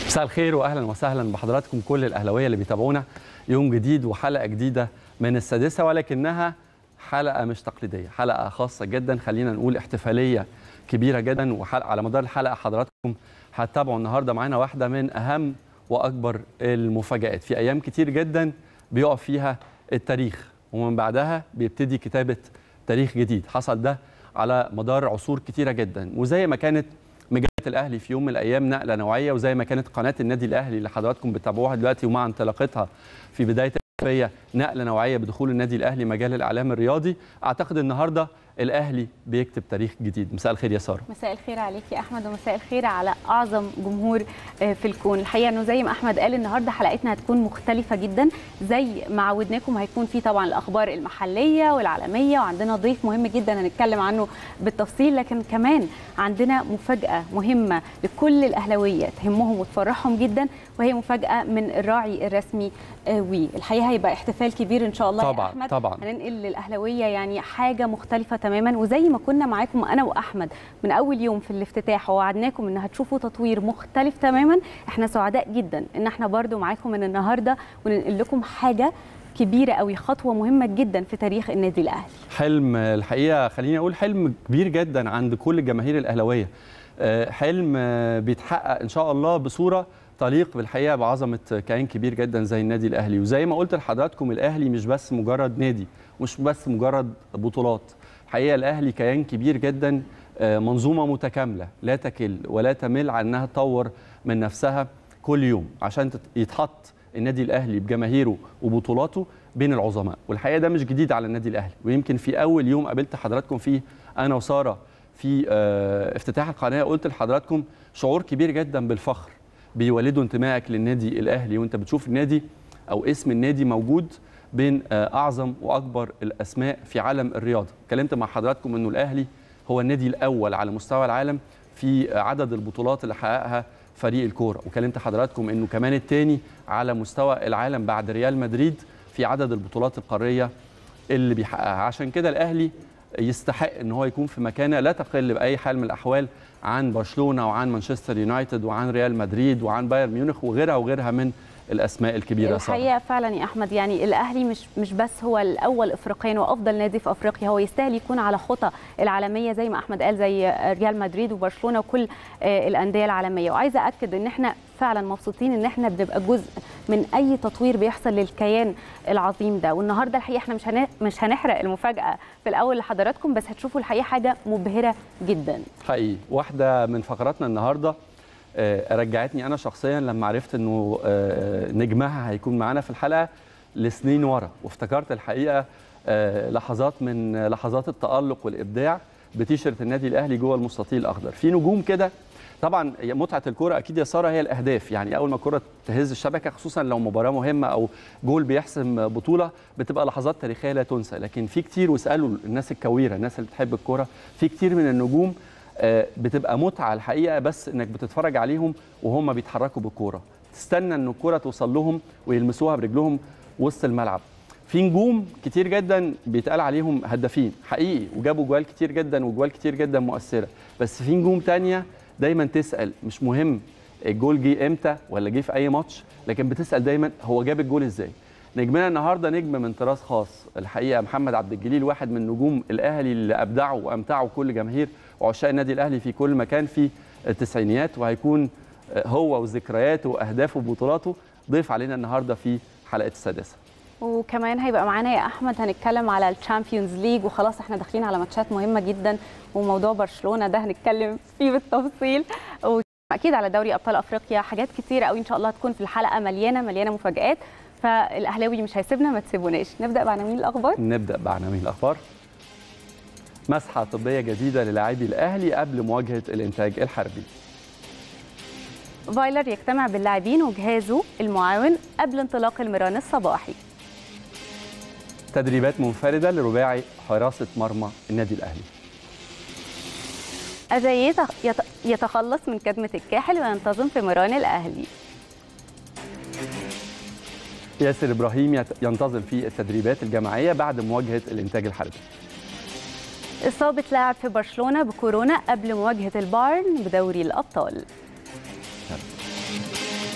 مساء الخير واهلا وسهلا بحضراتكم كل الاهلاويه اللي بيتابعونا يوم جديد وحلقه جديده من السادسه ولكنها حلقه مش تقليديه حلقه خاصه جدا خلينا نقول احتفاليه كبيره جدا وحلقه على مدار الحلقه حضراتكم هتتابعوا النهارده معانا واحده من اهم واكبر المفاجات في ايام كتير جدا بيقف فيها التاريخ ومن بعدها بيبتدي كتابه تاريخ جديد حصل ده على مدار عصور كتيره جدا وزي ما كانت مجله الاهلي في يوم من الايام نقله نوعيه وزي ما كانت قناه النادي الاهلي اللي حضراتكم بتتابعوها دلوقتي ومع انطلاقتها في بدايه الحرفيه نقله نوعيه بدخول النادي الاهلي مجال الاعلام الرياضي اعتقد النهارده الاهلي بيكتب تاريخ جديد مساء الخير يا ساره مساء الخير عليك يا احمد ومساء الخير على اعظم جمهور في الكون الحقيقه انه زي ما احمد قال النهارده حلقتنا هتكون مختلفه جدا زي ما عودناكم هيكون في طبعا الاخبار المحليه والعالميه وعندنا ضيف مهم جدا هنتكلم عنه بالتفصيل لكن كمان عندنا مفاجاه مهمه لكل الاهلاويه تهمهم وتفرحهم جدا وهي مفاجاه من الراعي الرسمي وي الحقيقه هيبقى احتفال كبير ان شاء الله طبعا يا احمد طبعا هننقل للاهلاويه يعني حاجه مختلفه تماما وزي ما كنا معاكم انا واحمد من اول يوم في الافتتاح ووعدناكم ان هتشوفوا تطوير مختلف تماما احنا سعداء جدا ان احنا برضو معاكم من النهارده وننقل لكم حاجه كبيره قوي خطوه مهمه جدا في تاريخ النادي الاهلي حلم الحقيقه خليني اقول حلم كبير جدا عند كل الجماهير الاهلاويه حلم بيتحقق ان شاء الله بصوره تليق بالحقيقه بعظمه كيان كبير جدا زي النادي الاهلي وزي ما قلت لحضراتكم الاهلي مش بس مجرد نادي مش بس مجرد بطولات الحقيقه الاهلي كيان كبير جدا منظومه متكامله لا تكل ولا تمل عن انها تطور من نفسها كل يوم عشان يتحط النادي الاهلي بجماهيره وبطولاته بين العظماء والحقيقه ده مش جديد على النادي الاهلي ويمكن في اول يوم قابلت حضراتكم فيه انا وساره في افتتاح القناه قلت لحضراتكم شعور كبير جدا بالفخر بيولدوا انتمائك للنادي الاهلي وانت بتشوف النادي او اسم النادي موجود بين اعظم واكبر الاسماء في عالم الرياضه اتكلمت مع حضراتكم انه الاهلي هو النادي الاول على مستوى العالم في عدد البطولات اللي حققها فريق الكوره وكلمت حضراتكم انه كمان الثاني على مستوى العالم بعد ريال مدريد في عدد البطولات القاريه اللي بيحققها عشان كده الاهلي يستحق ان هو يكون في مكانه لا تقل باي حال من الاحوال عن برشلونه وعن مانشستر يونايتد وعن ريال مدريد وعن بايرن ميونخ وغيرها وغيرها من الاسماء الكبيره الحقيقه فعلا يا احمد يعني الاهلي مش مش بس هو الاول افريقيا وافضل نادي في افريقيا هو يستاهل يكون على خطى العالميه زي ما احمد قال زي ريال مدريد وبرشلونه وكل الانديه العالميه وعايزه اكد ان احنا فعلا مبسوطين ان احنا بنبقى جزء من اي تطوير بيحصل للكيان العظيم ده والنهارده الحقيقه احنا مش مش هنحرق المفاجاه في الاول لحضراتكم بس هتشوفوا الحقيقه حاجه مبهره جدا حقيقي واحده من فقراتنا النهارده رجعتني انا شخصيا لما عرفت انه نجمها هيكون معانا في الحلقه لسنين ورا وافتكرت الحقيقه لحظات من لحظات التالق والابداع بتيشرت النادي الاهلي جوه المستطيل الاخضر في نجوم كده طبعا متعه الكوره اكيد يا ساره هي الاهداف يعني اول ما الكوره تهز الشبكه خصوصا لو مباراه مهمه او جول بيحسم بطوله بتبقى لحظات تاريخيه لا تنسى لكن في كتير واسالوا الناس الكويره الناس اللي بتحب الكوره في كتير من النجوم بتبقى متعه الحقيقه بس انك بتتفرج عليهم وهم بيتحركوا بالكوره تستنى ان الكوره توصل لهم ويلمسوها برجلهم وسط الملعب في نجوم كتير جدا بيتقال عليهم هدافين حقيقي وجابوا جوال كتير جدا وجوال كتير جدا مؤثره بس في نجوم تانية دايما تسال مش مهم الجول جه امتى ولا جه في اي ماتش لكن بتسال دايما هو جاب الجول ازاي نجمنا النهارده نجم من طراز خاص الحقيقه محمد عبد الجليل واحد من نجوم الاهلي اللي ابدعوا وامتعوا كل جماهير وعشاق النادي الاهلي في كل مكان في التسعينيات وهيكون هو وذكرياته واهدافه وبطولاته ضيف علينا النهارده في حلقه السادسه وكمان هيبقى معانا يا احمد هنتكلم على الشامبيونز ليج وخلاص احنا داخلين على ماتشات مهمه جدا وموضوع برشلونه ده هنتكلم فيه بالتفصيل واكيد على دوري ابطال افريقيا حاجات كتيره قوي ان شاء الله هتكون في الحلقه مليانه مليانه مفاجات فالاهلاوي مش هيسيبنا ما تسيبوناش نبدا بعناوين الاخبار نبدا بعناوين الاخبار مسحه طبيه جديده للاعبي الاهلي قبل مواجهه الانتاج الحربي فايلر يجتمع باللاعبين وجهازه المعاون قبل انطلاق المران الصباحي تدريبات منفرده لرباعي حراسه مرمى النادي الاهلي أجاييه يتخلص من كدمة الكاحل وينتظم في مران الأهلي ياسر ابراهيم ينتظم في التدريبات الجماعيه بعد مواجهه الانتاج الحربي إصابة لاعب في برشلونة بكورونا قبل مواجهة البايرن بدوري الأبطال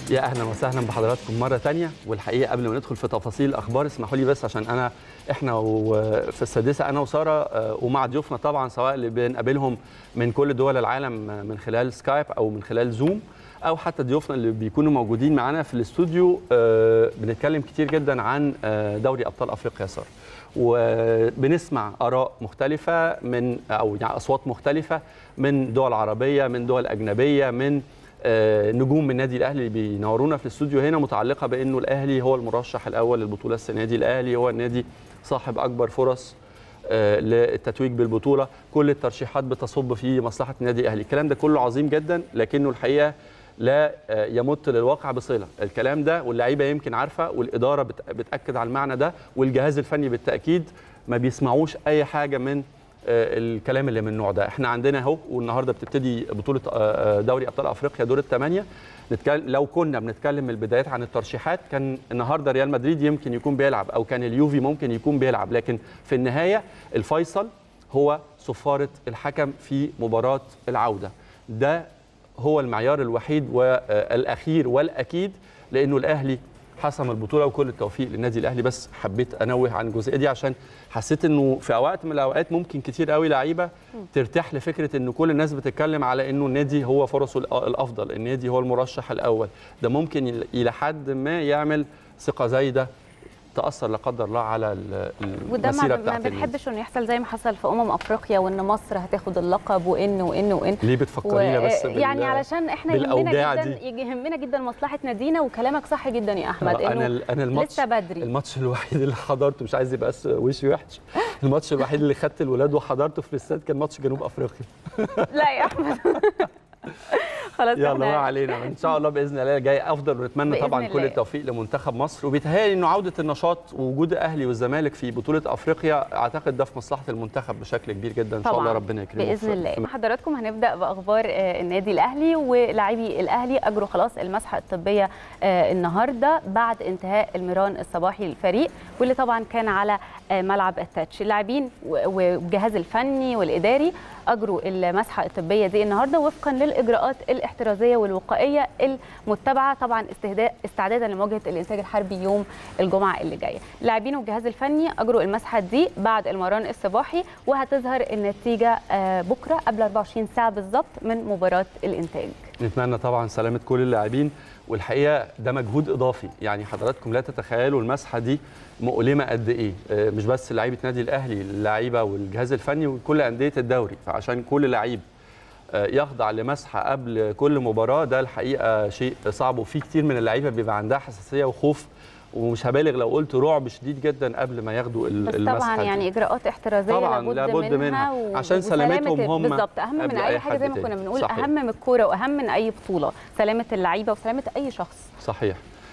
يا اهلا وسهلا بحضراتكم مره تانية والحقيقه قبل ما ندخل في تفاصيل الاخبار اسمحوا لي بس عشان انا احنا وفي السادسه انا وساره آه، ومع ضيوفنا طبعا سواء اللي بنقابلهم من كل دول العالم آه، من خلال سكايب او من خلال زوم او حتى ضيوفنا اللي بيكونوا موجودين معانا في الاستوديو آه، بنتكلم كتير جدا عن آه، دوري ابطال افريقيا يا ساره وبنسمع اراء مختلفه من او يعني اصوات مختلفه من دول عربيه من دول اجنبيه من آه، نجوم من النادي الاهلي اللي بينورونا في الاستوديو هنا متعلقه بانه الاهلي هو المرشح الاول للبطوله السنه دي الاهلي هو النادي صاحب اكبر فرص آه، للتتويج بالبطوله كل الترشيحات بتصب في مصلحه النادي الاهلي الكلام ده كله عظيم جدا لكنه الحقيقه لا آه، يمت للواقع بصله الكلام ده واللعيبه يمكن عارفه والاداره بت- بتاكد على المعنى ده والجهاز الفني بالتاكيد ما بيسمعوش اي حاجه من آه، الكلام اللي من النوع ده احنا عندنا اهو والنهارده بتبتدي بطوله آه، آه، دوري ابطال افريقيا دور الثمانيه نتكلم لو كنا بنتكلم من البدايات عن الترشيحات كان النهارده ريال مدريد يمكن يكون بيلعب او كان اليوفي ممكن يكون بيلعب لكن في النهايه الفيصل هو صفاره الحكم في مباراه العوده ده هو المعيار الوحيد والاخير والاكيد لانه الاهلي حسم البطوله وكل التوفيق للنادي الاهلي بس حبيت انوه عن الجزئيه دي عشان حسيت انه في اوقات من الاوقات ممكن كتير قوي لعيبه ترتاح لفكره انه كل الناس بتتكلم على انه النادي هو فرصه الأ- الافضل النادي هو المرشح الاول ده ممكن ال- الى حد ما يعمل ثقه زايده تاثر لا قدر الله على ال- وده ما, المسيره ما بتاعت النادي بنحبش انه يحصل زي ما حصل في امم افريقيا وان مصر هتاخد اللقب وان وان وان ليه بتفكرينا بس بال- يعني علشان احنا يهمنا بالأوداع جدا دي. يهمنا جدا مصلحه نادينا وكلامك صح جدا يا احمد انا انه ال- انا الماتش لسه بدري الماتش الوحيد اللي حضرته مش عايز يبقى س- وشي وحش الماتش الوحيد اللي خدت الولاد وحضرته في الاستاد كان ماتش جنوب افريقيا لا يا احمد خلاص يلا ما احنا علينا ان شاء الله باذن الله جاي افضل ونتمنى بإذن طبعا كل الله. التوفيق لمنتخب مصر وبيتهيألي انه عوده النشاط ووجود الاهلي والزمالك في بطوله افريقيا اعتقد ده في مصلحه المنتخب بشكل كبير جدا ان شاء الله طبعاً. ربنا يكرمه باذن في- الله في حضراتكم هنبدا باخبار آه، النادي الاهلي ولاعبي الاهلي اجروا خلاص المسحه الطبيه آه، النهارده بعد انتهاء المران الصباحي للفريق واللي طبعا كان على آه، ملعب التاتش اللاعبين و- والجهاز الفني والاداري اجروا المسحه الطبيه دي النهارده وفقا للاجراءات الاحترازيه والوقائيه المتبعه طبعا استهداء استعدادا لمواجهه الانتاج الحربي يوم الجمعه اللي جايه اللاعبين والجهاز الفني اجروا المسحه دي بعد المران الصباحي وهتظهر النتيجه آه، بكره قبل 24 ساعه بالظبط من مباراه الانتاج نتمنى طبعا سلامه كل اللاعبين والحقيقه ده مجهود اضافي يعني حضراتكم لا تتخيلوا المسحه دي مؤلمه قد ايه آه، مش بس لعيبه نادي الاهلي اللعيبه والجهاز الفني وكل انديه الدوري فعشان كل لعيب آه، يخضع لمسحه قبل كل مباراه ده الحقيقه شيء صعب وفي كتير من اللعيبه بيبقى عندها حساسيه وخوف ومش هبالغ لو قلت رعب شديد جدا قبل ما ياخدوا ال- بس المسحه طبعا دي. يعني اجراءات احترازيه طبعاً لابد, لابد منها. و- عشان وسلامة سلامتهم هم بالظبط اهم من قبل اي أي حاجه حد زي ما تاني. كنا بنقول صحيح. اهم من الكوره واهم من اي بطوله سلامه اللعيبه وسلامه اي شخص صحيح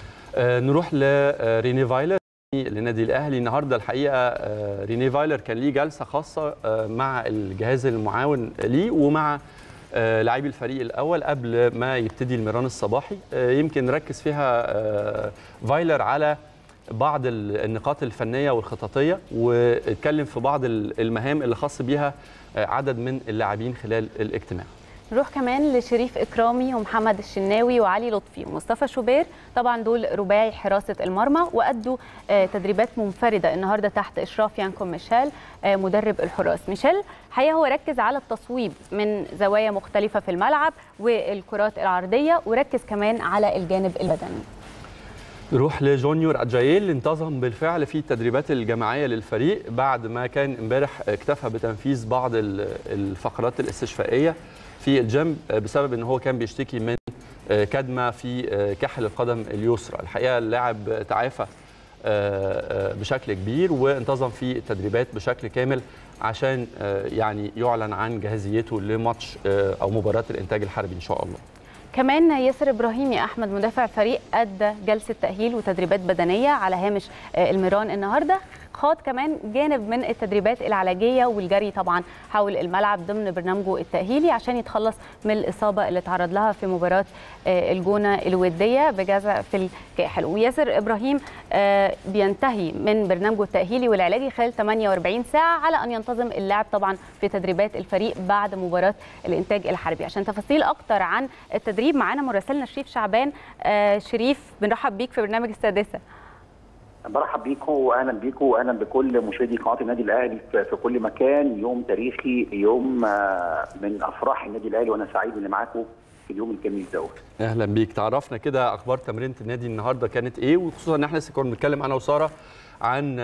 آه نروح لريني فايلر للنادي الاهلي النهارده الحقيقه آه ريني فايلر كان ليه جلسه خاصه آه مع الجهاز المعاون ليه ومع آه لاعبي الفريق الاول قبل ما يبتدي المران الصباحي آه يمكن ركز فيها آه فايلر على بعض ال- النقاط الفنيه والخططيه واتكلم في بعض ال- المهام اللي خاص بيها آه عدد من اللاعبين خلال الاجتماع نروح كمان لشريف اكرامي ومحمد الشناوي وعلي لطفي ومصطفى شوبير طبعا دول رباعي حراسه المرمى وادوا آه، تدريبات منفرده النهارده تحت اشراف يانكو ميشيل آه، مدرب الحراس ميشيل حقيقه هو ركز على التصويب من زوايا مختلفه في الملعب والكرات العرضيه وركز كمان على الجانب البدني نروح لجونيور اجايل اللي انتظم بالفعل في التدريبات الجماعيه للفريق بعد ما كان امبارح اكتفى بتنفيذ بعض ال- الفقرات الاستشفائيه في الجيم بسبب ان هو كان بيشتكي من كدمه في كحل القدم اليسرى الحقيقه اللاعب تعافى بشكل كبير وانتظم في التدريبات بشكل كامل عشان يعني يعلن عن جاهزيته لماتش او مباراه الانتاج الحربي ان شاء الله كمان ياسر ابراهيمي احمد مدافع الفريق ادى جلسه تاهيل وتدريبات بدنيه على هامش آه، الميران النهارده خاض كمان جانب من التدريبات العلاجيه والجري طبعا حول الملعب ضمن برنامجه التاهيلي عشان يتخلص من الاصابه اللي تعرض لها في مباراه الجونه الوديه بجزع في الكاحل وياسر ابراهيم بينتهي من برنامجه التاهيلي والعلاجي خلال 48 ساعه على ان ينتظم اللاعب طبعا في تدريبات الفريق بعد مباراه الانتاج الحربي عشان تفاصيل اكتر عن التدريب معانا مراسلنا شريف شعبان شريف بنرحب بيك في برنامج السادسه برحب بيكم واهلا بيكم واهلا بكل مشاهدي قناه النادي الاهلي في كل مكان يوم تاريخي يوم من افراح النادي الاهلي وانا سعيد اني معاكم في اليوم الجميل دوت اهلا بيك تعرفنا كده اخبار تمرينه النادي النهارده كانت ايه وخصوصا ان احنا لسه كنا بنتكلم انا وساره عن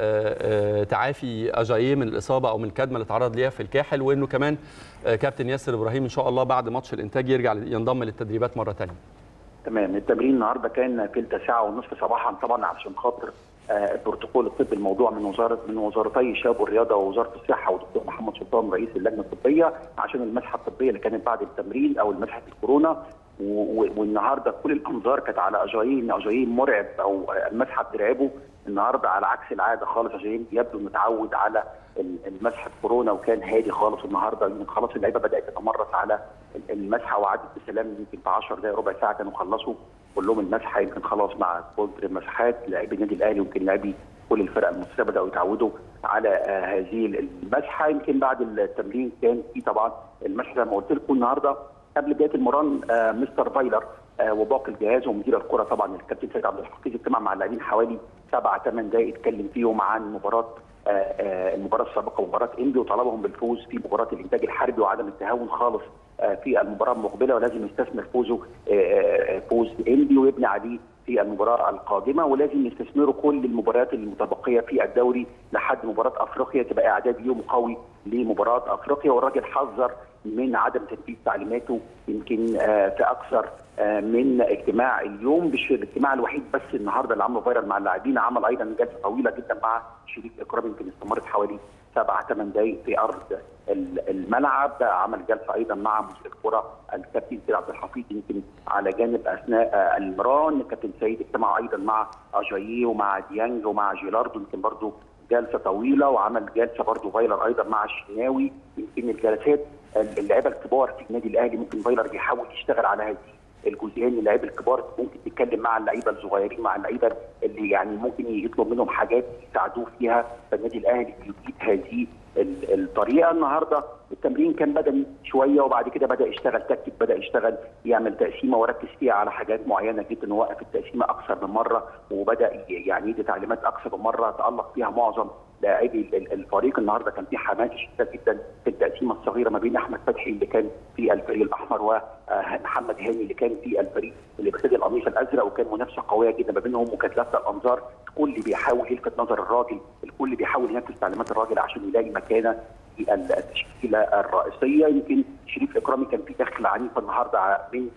تعافي اجاييه من الاصابه او من الكدمه اللي تعرض ليها في الكاحل وانه كمان كابتن ياسر ابراهيم ان شاء الله بعد ماتش الانتاج يرجع ينضم للتدريبات مره ثانيه تمام التمرين النهارده كان في ساعه ونصف صباحا طبعا عشان خاطر البروتوكول الطبي الموضوع من وزاره من وزارتي الشباب والرياضه ووزاره الصحه والدكتور محمد سلطان رئيس اللجنه الطبيه عشان المسحه الطبيه اللي كانت بعد التمرين او مسحه الكورونا والنهارده كل الانظار كانت على اجاييه ان اجاييه مرعب او المسحه بترعبه النهارده على عكس العاده خالص اجاييه يبدو متعود على المسحه كورونا وكان هادي خالص النهارده يمكن خلاص اللعيبه بدات تتمرس على المسحه وعدت بسلام يمكن في 10 دقائق ربع ساعه كانوا خلصوا كلهم المسحه يمكن خلاص مع كونتر المسحات لاعبي النادي الاهلي ويمكن لاعبي كل الفرق المصريه بداوا يتعودوا على هذه المسحه يمكن بعد التمرين كان في طبعا المسحه زي ما قلت لكم النهارده قبل بدايه المران مستر فايلر وباقي الجهاز ومدير الكره طبعا الكابتن سيد عبد الحفيظ اجتمع مع اللاعبين حوالي سبع ثمان دقائق اتكلم فيهم عن مباراه المباراه السابقه مباراه انبي وطلبهم بالفوز في مباراه الانتاج الحربي وعدم التهاون خالص في المباراه المقبله ولازم يستثمر فوزه فوز انبي ويبني عليه في المباراه القادمه ولازم يستثمروا كل المباريات المتبقيه في الدوري لحد مباراه افريقيا تبقى اعداد يوم قوي لمباراه افريقيا والراجل حذر من عدم تنفيذ تعليماته يمكن في اكثر من اجتماع اليوم مش الاجتماع الوحيد بس النهارده اللي عمله فايرال مع اللاعبين عمل ايضا جلسه طويله جدا مع شريف اكرام يمكن استمرت حوالي سبع ثمان دقائق في ارض الملعب عمل جلسه ايضا مع مدير الكره الكابتن سيد عبد الحفيظ يمكن على جانب اثناء المران الكابتن سيد اجتمع ايضا مع اجاييه ومع ديانج ومع جيلاردو يمكن برضه جلسه طويله وعمل جلسه برضه فايلر ايضا مع الشناوي يمكن الجلسات اللعيبه الكبار في النادي الاهلي ممكن فايلر بيحاول يشتغل على هذه الجزئين اللعيبه الكبار ممكن تتكلم مع اللعيبه الصغيرين مع اللعيبه اللي يعني ممكن يطلب منهم حاجات يساعدوه فيها فالنادي الاهلي بيجيد هذه الطريقه النهارده التمرين كان بدني شويه وبعد كده بدا يشتغل تكتيك بدا يشتغل يعمل تقسيمه وركز فيها على حاجات معينه جدا ووقف التقسيمه اكثر من مره وبدا يعني يدي تعليمات اكثر من مره تالق فيها معظم لاعبي الفريق النهارده كان في حماس شديد جدا في التقسيمه الصغيره ما بين احمد فتحي اللي كان في الفريق الاحمر ومحمد هاني اللي كان في الفريق اللي بيرتدي القميص الازرق وكان منافسه قويه جدا ما بينهم وكانت لافته الانظار الكل بيحاول يلفت نظر الراجل الكل بيحاول ينفذ تعليمات الراجل عشان يلاقي مكانه في التشكيله الرئيسيه يمكن شريف اكرامي كان في دخله عنيفه النهارده من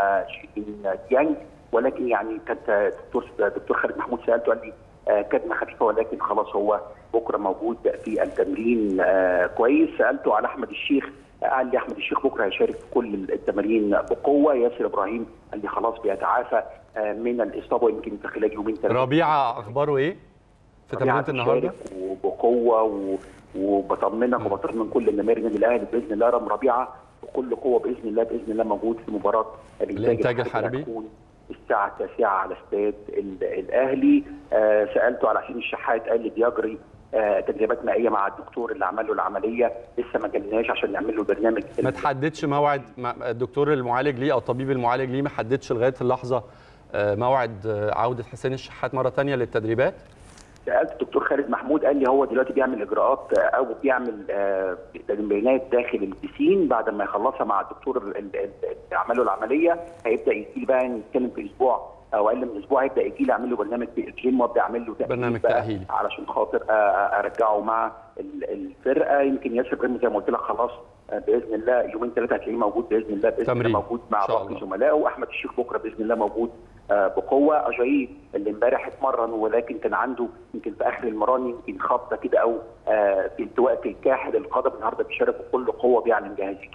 من ديانج ولكن يعني كانت دكتور دكتور خالد محمود سالته قال لي كدمه خفيفه ولكن خلاص هو بكره موجود في التمرين كويس سالته على احمد الشيخ قال لي احمد الشيخ بكره هيشارك في كل التمارين بقوه ياسر ابراهيم قال لي خلاص بيتعافى من الاصابه يمكن في خلال يومين ثلاثه ربيعه اخباره ايه في تمرينه النهارده وبقوه و... وبطمنك وبطمن كل جماهير النادي الاهلي باذن الله رام ربيعه بكل قوه باذن الله باذن الله موجود في مباراه الانتاج الحربي الساعه 9 على استاد الاهلي آه سالته على حسين الشحات قال لي بيجري آه تدريبات مائيه مع الدكتور اللي عمل له العمليه لسه ما جالناش عشان نعمل له برنامج ما تحددش موعد الدكتور المعالج ليه او الطبيب المعالج ليه ما حددش لغايه اللحظه آه موعد عوده حسين الشحات مره ثانيه للتدريبات سالت الدكتور خالد محمود قال لي هو دلوقتي بيعمل اجراءات او بيعمل تمرينات داخل البسين بعد ما يخلصها مع الدكتور اللي عمل له العمليه هيبدا يجي بقى نتكلم في اسبوع او اقل من اسبوع هيبدا يجي لي اعمل له برنامج في الجيم وابدا اعمل له برنامج تاهيلي علشان خاطر ارجعه مع الفرقه يمكن ياسر ابراهيم زي ما قلت لك خلاص باذن الله يومين ثلاثه هتلاقيه موجود باذن الله باذن تمرين. الله موجود مع باقي زملائه واحمد الشيخ بكره باذن الله موجود بقوه اجاييه اللي امبارح اتمرن ولكن كان عنده يمكن في اخر المران يمكن خبطه كده او في التواء في الكاحل القدم النهارده بيشارك بكل قوه بيعلن جاهزيته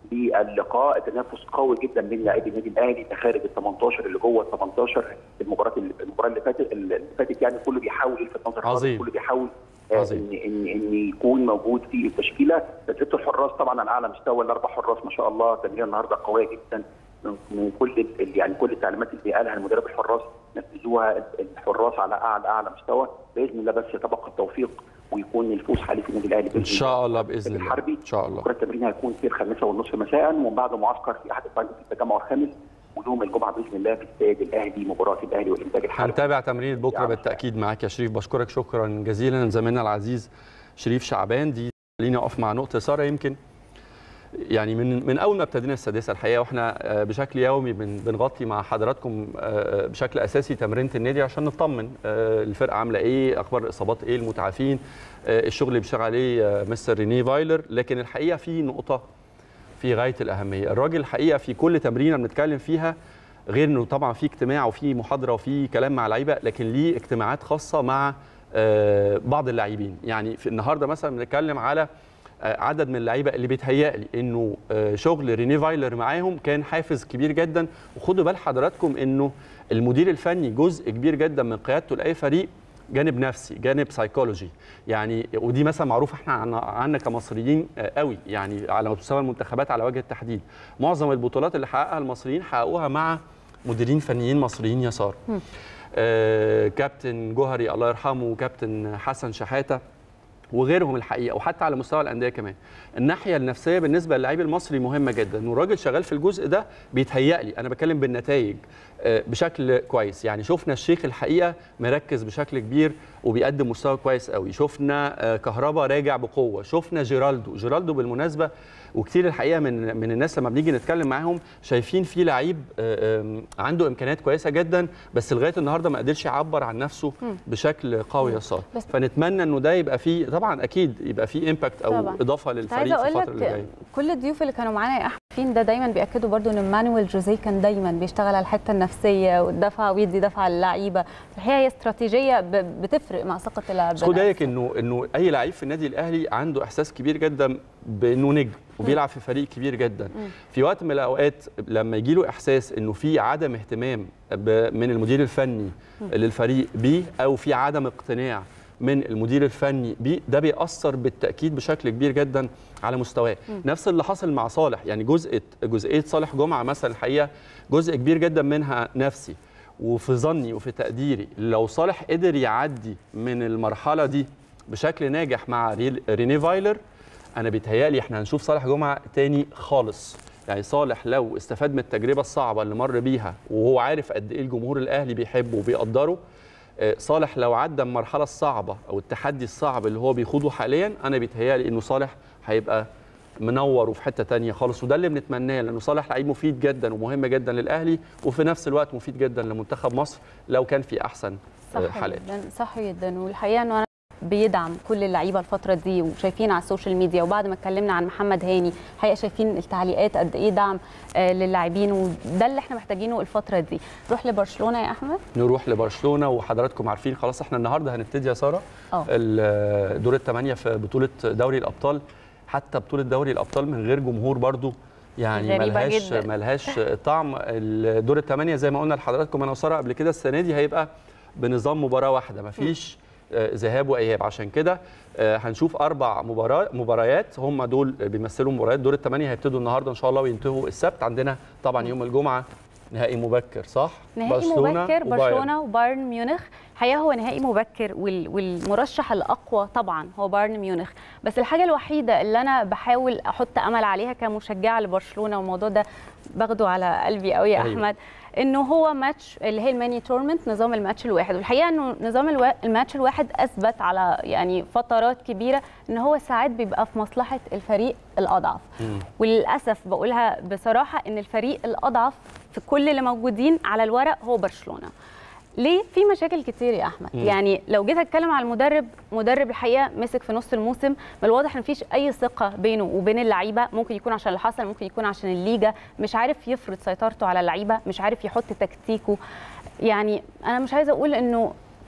للقاء تنافس قوي جدا بين لاعبي النادي الاهلي خارج ال 18 اللي جوه ال 18 المباراه اللي المباراه اللي فاتت اللي فاتت يعني كله بيحاول يلفت نظر عظيم. كله بيحاول عظيم. ان ان ان يكون موجود في التشكيله تدريبه الحراس طبعا على اعلى مستوى الاربع حراس ما شاء الله تمريره النهارده قويه جدا من من كل ال- يعني كل التعليمات اللي قالها المدرب الحراس نفذوها الحراس على اعلى اعلى مستوى باذن الله بس تبقى التوفيق ويكون الفوز حليف النادي الاهلي بإذن ان شاء الله باذن الله الحربي ان شاء الله بكره التمرين هيكون في الخامسه والنصف مساء ومن بعد معسكر في احد الفرق في التجمع الخامس ويوم الجمعه باذن الله في استاد الاهلي مباراه الاهلي والانتاج الحربي هنتابع تمرين بكره يعني. بالتاكيد معاك يا شريف بشكرك شكرا جزيلا زميلنا العزيز شريف شعبان دي خليني اقف مع نقطه ساره يمكن يعني من من اول ما ابتدينا السادسه الحقيقه واحنا آه، بشكل يومي بن- بنغطي مع حضراتكم آه، بشكل اساسي تمرينه النادي عشان نطمن آه، الفرقه عامله ايه اخبار الاصابات ايه المتعافين آه، الشغل اللي بيشتغل عليه آه، مستر ريني فايلر لكن الحقيقه في نقطه في غايه الاهميه الراجل الحقيقه في كل تمرينه بنتكلم فيها غير انه طبعا في اجتماع وفي محاضره وفي كلام مع لعيبه لكن ليه اجتماعات خاصه مع آه، بعض اللاعبين يعني في النهارده مثلا بنتكلم على آه، عدد من اللعيبه اللي بيتهيأ لي انه آه، شغل ريني فايلر معاهم كان حافز كبير جدا وخدوا بال حضراتكم انه المدير الفني جزء كبير جدا من قيادته لاي فريق جانب نفسي جانب سايكولوجي يعني ودي مثلا معروفه احنا عنا, عنا كمصريين آه، قوي يعني على مستوى المنتخبات على وجه التحديد معظم البطولات اللي حققها المصريين حققوها مع مديرين فنيين مصريين يسار آه كابتن جوهري الله يرحمه وكابتن حسن شحاته وغيرهم الحقيقه وحتى على مستوى الانديه كمان الناحيه النفسيه بالنسبه للاعب المصري مهمه جدا والراجل شغال في الجزء ده بيتهيأ لي انا بتكلم بالنتائج آه، بشكل كويس يعني شفنا الشيخ الحقيقه مركز بشكل كبير وبيقدم مستوى كويس قوي شفنا آه، كهربا راجع بقوه شفنا جيرالدو جيرالدو بالمناسبه وكتير الحقيقه من من الناس لما بنيجي نتكلم معاهم شايفين فيه لعيب آه، آم، عنده امكانيات كويسه جدا بس لغايه النهارده ما قدرش يعبر عن نفسه بشكل قوي يا صاد بس- فنتمنى انه ده يبقى فيه طبعا اكيد يبقى فيه امباكت او طبعاً. اضافه كنت عايزه للفريق في اقول الفتره اللي لك جايه كل الضيوف اللي كانوا معانا يا احمد فين ده دايما بياكدوا برضو ان مانويل جوزيه كان دايما بيشتغل على الحته النفسيه والدفعه ويدي دفعه للعيبه الحقيقه هي استراتيجيه ب- بتفرق مع ثقه اللاعب بس خد بالك انه انه اي لعيب في النادي الاهلي عنده احساس كبير جدا بانه نجم وبيلعب في فريق كبير جدا في وقت من الاوقات لما يجي له احساس انه في عدم اهتمام ب- من المدير الفني للفريق بيه او في عدم اقتناع من المدير الفني بيه ده بيأثر بالتأكيد بشكل كبير جدا على مستواه نفس اللي حصل مع صالح يعني جزء جزئية صالح جمعة مثلا الحقيقة جزء كبير جدا منها نفسي وفي ظني وفي تقديري لو صالح قدر يعدي من المرحلة دي بشكل ناجح مع ريل- ريني فايلر انا بيتهيألي احنا هنشوف صالح جمعه تاني خالص يعني صالح لو استفاد من التجربه الصعبه اللي مر بيها وهو عارف قد ايه الجمهور الاهلي بيحبه وبيقدره آه، صالح لو عدى المرحله الصعبه او التحدي الصعب اللي هو بيخوضه حاليا انا بيتهيألي انه صالح هيبقى منور وفي حته تانية خالص وده اللي بنتمناه لانه صالح لعيب مفيد جدا ومهم جدا للاهلي وفي نفس الوقت مفيد جدا لمنتخب مصر لو كان في احسن آه، صح حالات جدا صح جدا والحقيقه انه انا بيدعم كل اللعيبه الفتره دي وشايفين على السوشيال ميديا وبعد ما اتكلمنا عن محمد هاني الحقيقه شايفين التعليقات قد ايه دعم آه، للاعبين وده اللي احنا محتاجينه الفتره دي نروح لبرشلونه يا احمد نروح لبرشلونه وحضراتكم عارفين خلاص احنا النهارده هنبتدي يا ساره اه ال- دور الثمانيه في بطوله دوري الابطال حتى بطوله دوري الابطال من غير جمهور برضو يعني غريبة ملهاش جدا. ملهاش طعم دور الثمانيه زي ما قلنا لحضراتكم انا وساره قبل كده السنه دي هيبقى بنظام مباراه واحده مفيش آه، ذهاب واياب عشان كده آه، هنشوف اربع مباراه مباريات هم دول بيمثلوا مباريات دور الثمانيه هيبتدوا النهارده ان شاء الله وينتهوا السبت عندنا طبعا يوم الجمعه نهائي مبكر صح نهائي مبكر برشلونه وبايرن ميونخ الحقيقه هو نهائي مبكر وال- والمرشح الاقوى طبعا هو بايرن ميونخ بس الحاجه الوحيده اللي انا بحاول احط امل عليها كمشجعه لبرشلونه والموضوع ده باخده على قلبي قوي يا أيوة. احمد انه هو ماتش اللي هي الماني تورمنت نظام الماتش الواحد والحقيقه انه نظام الوا- الماتش الواحد اثبت على يعني فترات كبيره ان هو ساعات بيبقى في مصلحه الفريق الاضعف وللاسف بقولها بصراحه ان الفريق الاضعف في كل اللي موجودين على الورق هو برشلونه ليه في مشاكل كتير يا احمد مم. يعني لو جيت اتكلم على المدرب مدرب الحقيقه مسك في نص الموسم من الواضح ان مفيش اي ثقه بينه وبين اللعيبه ممكن يكون عشان اللي حصل ممكن يكون عشان الليجا مش عارف يفرض سيطرته على اللعيبه مش عارف يحط تكتيكه يعني انا مش عايزه اقول انه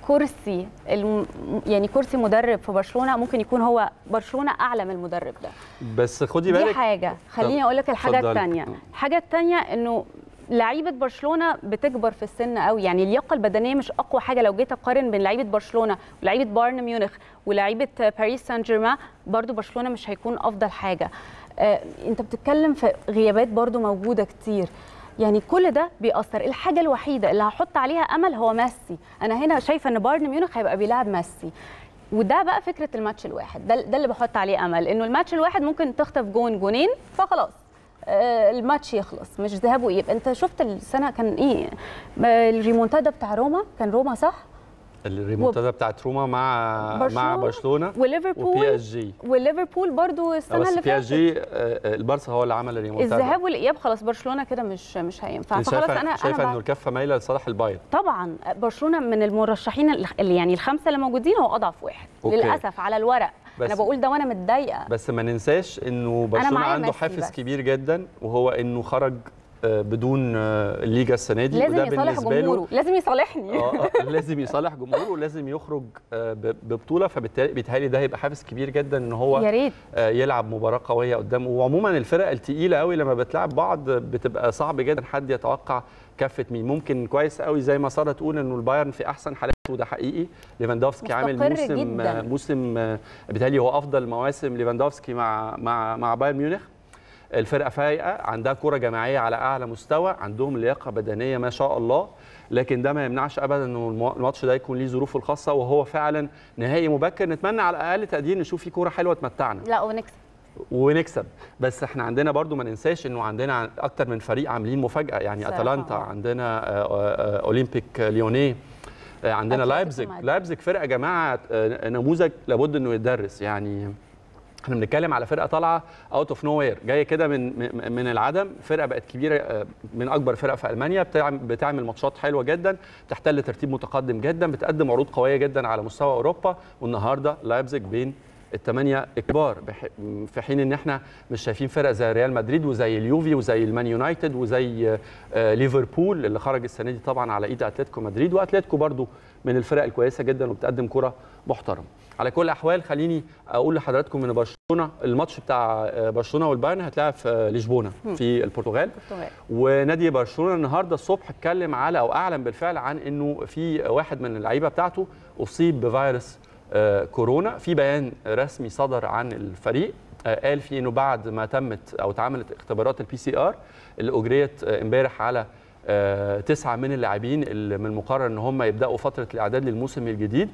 كرسي الم... يعني كرسي مدرب في برشلونه ممكن يكون هو برشلونه اعلى من المدرب ده بس خدي بالك دي حاجه خليني اقول لك الحاجه اتفضلي. الثانيه الحاجه الثانيه انه لعيبه برشلونه بتكبر في السن قوي يعني اللياقه البدنيه مش اقوى حاجه لو جيت اقارن بين لعيبه برشلونه ولعيبه بايرن ميونخ ولعيبه باريس سان جيرمان برضو برشلونه مش هيكون افضل حاجه آه، انت بتتكلم في غيابات برضو موجوده كتير يعني كل ده بيأثر الحاجة الوحيدة اللي هحط عليها أمل هو ميسي أنا هنا شايفة أن بايرن ميونخ هيبقى بيلعب ميسي وده بقى فكرة الماتش الواحد ده, ده اللي بحط عليه أمل إنه الماتش الواحد ممكن تخطف جون جونين فخلاص آه، الماتش يخلص مش ذهاب واياب انت شفت السنه كان ايه آه، الريمونتادا بتاع روما كان روما صح الريمونتادا بتاعت روما مع مع برشلونه وبي وليفربول اس جي وليفربول برضو السنه بس اللي بي اس فاتت جي آه، آه، البارسا هو اللي عمل الريمونتادا الذهاب والاياب خلاص برشلونه كده مش مش هينفع انت فخلاص شايفه انا شايفه انا انه مع- الكفه مايله لصالح البايرن طبعا برشلونه من المرشحين الخ- اللي يعني الخمسه اللي موجودين هو اضعف واحد أوكي. للاسف على الورق بس- انا بقول ده وانا متضايقه بس ما ننساش انه برشلونه معايا عنده ميسي حافز بس. كبير جدا وهو انه خرج آه، بدون آه، الليجا السنه دي لازم وده يصالح بالنسبه له جمهوره لازم يصالحني اه آه، لازم يصالح جمهوره ولازم يخرج آه، ب- ببطوله فبالتالي بيتهيألي ده هيبقى حافز كبير جدا ان هو يا ريت آه، يلعب مباراه قويه قدامه وعموما الفرق التقيله قوي لما بتلعب بعض بتبقى صعب جدا حد يتوقع كفه مين ممكن كويس قوي زي ما ساره تقول انه البايرن في احسن حالاته وده حقيقي ليفاندوفسكي عامل مستقر موسم جداً. آه، موسم آه، بالتالي هو افضل مواسم ليفاندوفسكي مع مع مع بايرن ميونخ الفرقه فايقه عندها كره جماعيه على اعلى مستوى عندهم لياقه بدنيه ما شاء الله لكن ده ما يمنعش ابدا انه المو- الماتش ده يكون ليه ظروفه الخاصه وهو فعلا نهائي مبكر نتمنى على اقل تقدير نشوف فيه كوره حلوه تمتعنا لا ونكسب ونكسب بس احنا عندنا برضو ما ننساش انه عندنا عن- اكتر من فريق عاملين مفاجاه يعني صراحة. اتلانتا عندنا آه، آه، آه، اولمبيك ليونيه آه، عندنا أتلتيكو لايبزيج مدريد. لايبزيج فرقه يا جماعه آه، نموذج لابد انه يتدرس يعني احنا بنتكلم على فرقه طالعه اوت اوف نو وير جايه كده من من- من العدم فرقه بقت كبيره آه، من اكبر فرق في المانيا بتعمل بتعمل ماتشات حلوه جدا تحتل ترتيب متقدم جدا بتقدم عروض قويه جدا على مستوى اوروبا والنهارده لايبزيج بين الثمانيه كبار بح- في حين ان احنا مش شايفين فرق زي ريال مدريد وزي اليوفي وزي المان يونايتد وزي آه، ليفربول اللي خرج السنه دي طبعا على ايد اتلتيكو مدريد واتلتيكو برضو من الفرق الكويسه جدا وبتقدم كره محترمه على كل الاحوال خليني اقول لحضراتكم ان برشلونه الماتش بتاع آه، برشلونه والبايرن هتلعب في آه، لشبونه في البرتغال البرتغال. ونادي برشلونه النهارده الصبح اتكلم على او اعلن بالفعل عن انه في واحد من اللعيبه بتاعته اصيب بفيروس آه، كورونا في بيان رسمي صدر عن الفريق آه، قال فيه انه بعد ما تمت او اتعملت اختبارات البي سي ار اللي اجريت آه، امبارح على آه، تسعه من اللاعبين اللي من المقرر ان هم يبداوا فتره الاعداد للموسم الجديد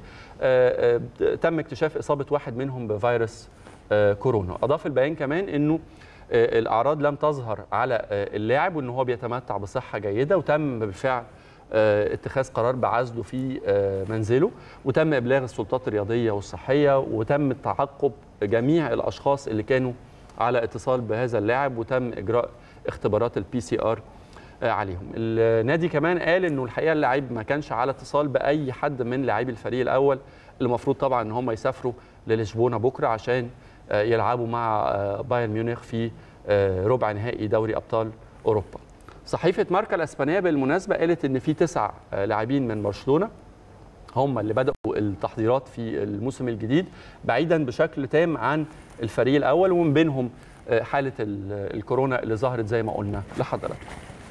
آه، آه، تم اكتشاف اصابه واحد منهم بفيروس آه، كورونا اضاف البيان كمان انه آه، الاعراض لم تظهر على آه، اللاعب وان هو بيتمتع بصحه جيده وتم بالفعل آه، اتخاذ قرار بعزله في آه، منزله وتم ابلاغ السلطات الرياضيه والصحيه وتم تعقب جميع الاشخاص اللي كانوا على اتصال بهذا اللاعب وتم اجراء اختبارات البي سي ار عليهم النادي كمان قال انه الحقيقه اللاعب ما كانش على اتصال باي حد من لاعبي الفريق الاول المفروض طبعا ان هم يسافروا للشبونه بكره عشان آه، يلعبوا مع آه، بايرن ميونخ في آه، ربع نهائي دوري ابطال اوروبا صحيفه ماركا الاسبانيه بالمناسبه قالت ان في تسع آه، لاعبين من برشلونه هم اللي بداوا التحضيرات في الموسم الجديد بعيدا بشكل تام عن الفريق الاول ومن بينهم آه، حاله ال- الكورونا اللي ظهرت زي ما قلنا لحضراتكم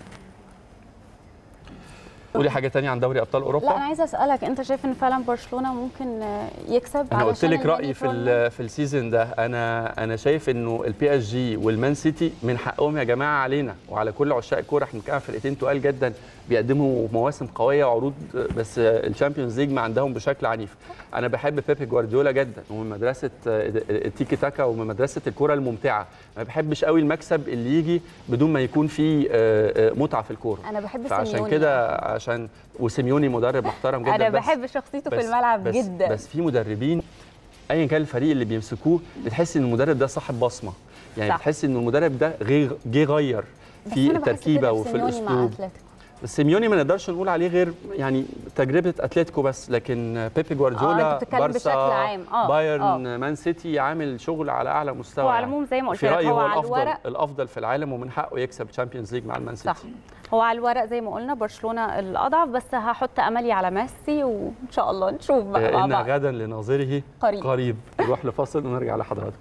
قولي حاجه تانية عن دوري ابطال اوروبا لا انا عايزه اسالك انت شايف ان فعلا برشلونه ممكن آه، يكسب انا قلت علشان لك رايي النادي في كله؟ ال- في السيزون ده انا انا شايف انه البي اس جي والمان سيتي من حقهم يا جماعه علينا وعلى كل عشاق الكوره احنا بنتكلم فرقتين تقال جدا بيقدموا مواسم قويه وعروض بس الشامبيونز ليج ما عندهم بشكل عنيف انا بحب بيبي جوارديولا جدا ومن مدرسه التيكي تاكا ومن مدرسه الكوره الممتعه ما بحبش قوي المكسب اللي يجي بدون ما يكون فيه آه، آه، متعه في الكوره انا بحب فعشان سيميوني كده عشان وسيميوني مدرب محترم جدا انا بس بحب شخصيته في بس- الملعب بس جدا بس في مدربين ايا كان الفريق اللي بيمسكوه بتحس ان المدرب ده صاحب بصمه يعني صح. بتحس ان المدرب ده غي- جه غير بس في أنا بحس التركيبه كده وفي سيميوني مع الاسلوب أتلتيكو. بس سيميوني ما نقدرش نقول عليه غير يعني تجربه اتلتيكو بس لكن بيبي جوارديولا أنت بتتكلم بشكل عام. آه، بايرن آه. مان سيتي عامل شغل على اعلى مستوى هو على يعني. العموم زي ما قلت في لك رايي هو هو على الافضل الورق الافضل في العالم ومن حقه يكسب تشامبيونز ليج مع المان صح سيتي هو على الورق زي ما قلنا برشلونه الاضعف بس هحط املي على ميسي وان شاء الله نشوف بقى مع إن بعض غدا لناظره قريب. قريب نروح لفاصل ونرجع لحضراتكم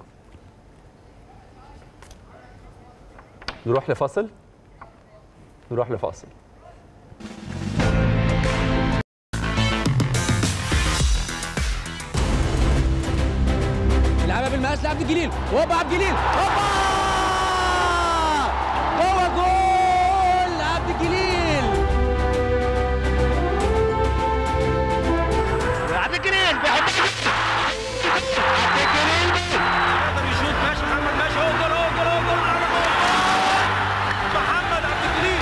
نروح لفاصل نروح لفاصل لعبها بالمقاس لعبد الجليل هوبا عبد الجليل هوبا هو جول عبد الجليل عبد الجليل بيحط عبد الجليل يقدر يشوط ماشي محمد ماشي هو جول هو جول هو جول على جول محمد عبد الجليل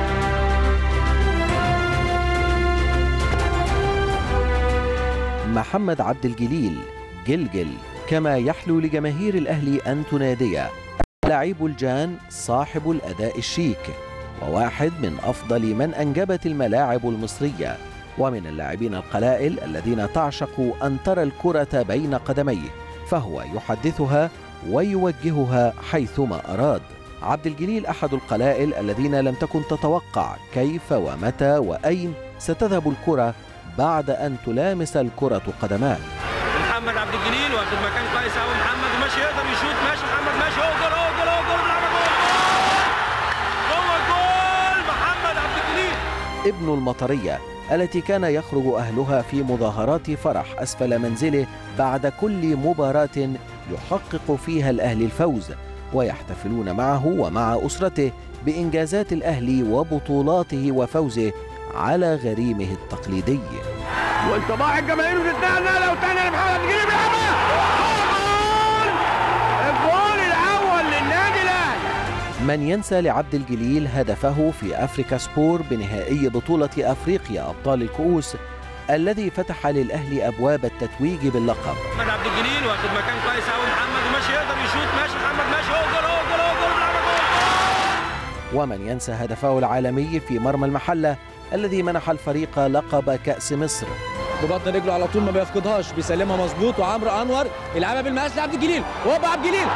محمد عبد الجليل جلجل كما يحلو لجماهير الأهلي أن تناديه لعيب الجان صاحب الأداء الشيك وواحد من أفضل من أنجبت الملاعب المصرية ومن اللاعبين القلائل الذين تعشق أن ترى الكرة بين قدميه فهو يحدثها ويوجهها حيثما أراد عبد الجليل أحد القلائل الذين لم تكن تتوقع كيف ومتى وأين ستذهب الكرة بعد أن تلامس الكرة قدماه محمد عبد الجليل واخد مكان كويس قوي محمد وماشي يقدر يشوط ماشي محمد ماشي هو جول هو جول هو جول على جول هو جول محمد عبد الجليل ابن المطرية التي كان يخرج أهلها في مظاهرات فرح أسفل منزله بعد كل مباراة يحقق فيها الأهلي الفوز ويحتفلون معه ومع أسرته بإنجازات الأهلي وبطولاته وفوزه على غريمه التقليدي وانطباع الجماهير بتتنقل نقله وتانية لمحمد عبد الجليل بيلعبها جول الجول الاول للنادي الاهلي من ينسى لعبد الجليل هدفه في أفريكا سبور بنهائي بطولة أفريقيا أبطال الكؤوس الذي فتح للأهلي أبواب التتويج باللقب محمد عبد الجليل واخد مكان كويس قوي محمد وماشي يقدر يشوط ماشي محمد ماشي هو جول هو جول هو جول على جول ومن ينسى هدفه العالمي في مرمى المحلة الذي منح الفريق لقب كأس مصر ببطن رجله على طول ما بيفقدهاش بيسلمها مظبوط وعمرو انور يلعبها بالمقاس لعبد الجليل هوبا عبد الجليل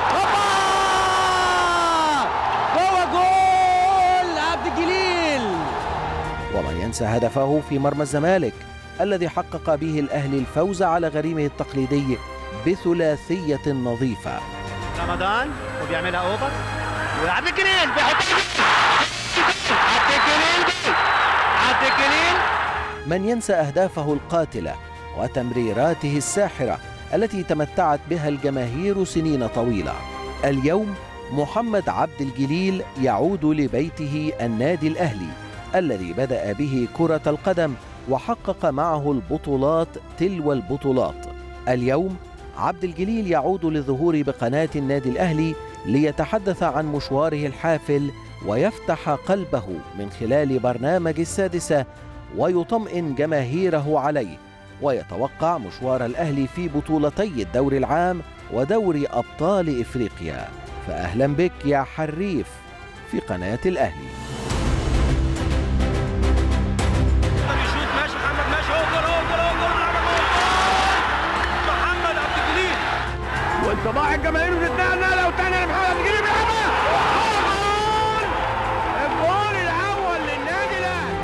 هوبا هو جول عبد الجليل ومن ينسى هدفه في مرمى الزمالك الذي حقق به الأهلي الفوز على غريمه التقليدي بثلاثية نظيفة رمضان وبيعملها اوفر وعبد الجليل بيحط عبد الجليل جول. عبد الجليل من ينسى أهدافه القاتلة وتمريراته الساحرة التي تمتعت بها الجماهير سنين طويلة اليوم محمد عبد الجليل يعود لبيته النادي الأهلي الذي بدأ به كرة القدم وحقق معه البطولات تلو البطولات اليوم عبد الجليل يعود للظهور بقناة النادي الأهلي ليتحدث عن مشواره الحافل ويفتح قلبه من خلال برنامج السادسة ويطمئن جماهيره عليه ويتوقع مشوار الأهلي في بطولتي الدور العام ودوري أبطال إفريقيا فأهلا بك يا حريف في قناة الأهلي يقدر يشوط ماشي محمد ماشي هو جول هو جول هو جول على جول محمد عبد الجليل وانطباع الجماهير بتتنقل نقله وتانية لمحمد عبد الجليل بيلعبها جول الجول الاول للنادي الاهلي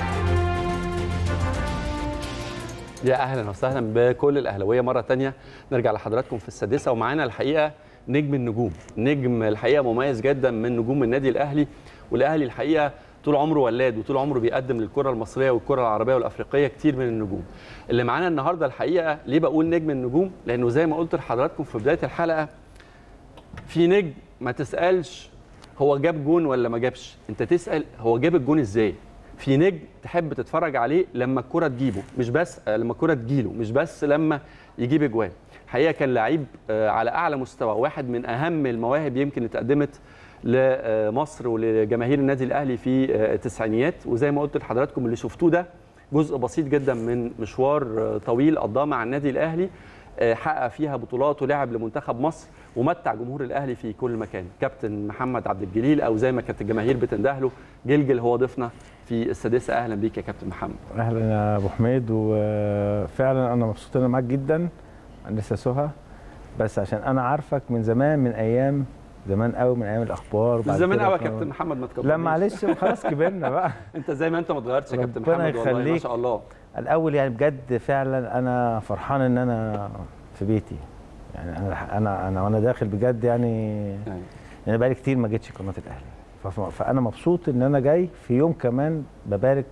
يا اهلا وسهلا بكل الاهلاويه مره تانية نرجع لحضراتكم في السادسه ومعانا الحقيقه نجم النجوم نجم الحقيقه مميز جدا من نجوم النادي الاهلي والاهلي الحقيقه طول عمره ولاد وطول عمره بيقدم للكره المصريه والكره العربيه والافريقيه كتير من النجوم اللي معانا النهارده الحقيقه ليه بقول نجم النجوم لانه زي ما قلت لحضراتكم في بدايه الحلقه في نجم ما تسالش هو جاب جون ولا ما جابش انت تسال هو جاب الجون ازاي في نجم تحب تتفرج عليه لما الكره تجيبه مش بس آه، لما الكره تجيله مش بس لما يجيب اجوان الحقيقه كان لعيب آه، على اعلى مستوى واحد من اهم المواهب يمكن اتقدمت لمصر ولجماهير النادي الاهلي في آه، التسعينيات وزي ما قلت لحضراتكم اللي شفتوه ده جزء بسيط جدا من مشوار آه، طويل قضاه مع النادي الاهلي آه، حقق فيها بطولات ولعب لمنتخب مصر ومتع جمهور الاهلي في كل مكان كابتن محمد عبد الجليل او زي ما كانت الجماهير بتندهله جلجل هو ضيفنا في السادسه اهلا بيك يا كابتن محمد اهلا يا ابو حميد وفعلا انا مبسوط ان انا معاك جدا انا لسه سهى بس عشان انا عارفك من زمان من ايام زمان قوي من ايام الاخبار من بعد زمان كده قوي يا كنا- كابتن محمد ما تكبرنيش لا معلش خلاص كبرنا بقى انت زي ما انت ما اتغيرتش يا كابتن ربنا محمد والله ما يخليك. شاء الله الاول يعني بجد فعلا انا فرحان ان انا في بيتي يعني انا انا انا وانا داخل بجد يعني يعني انا بقالي كتير ما جيتش قناه الاهلي فف- فانا مبسوط ان انا جاي في يوم كمان ببارك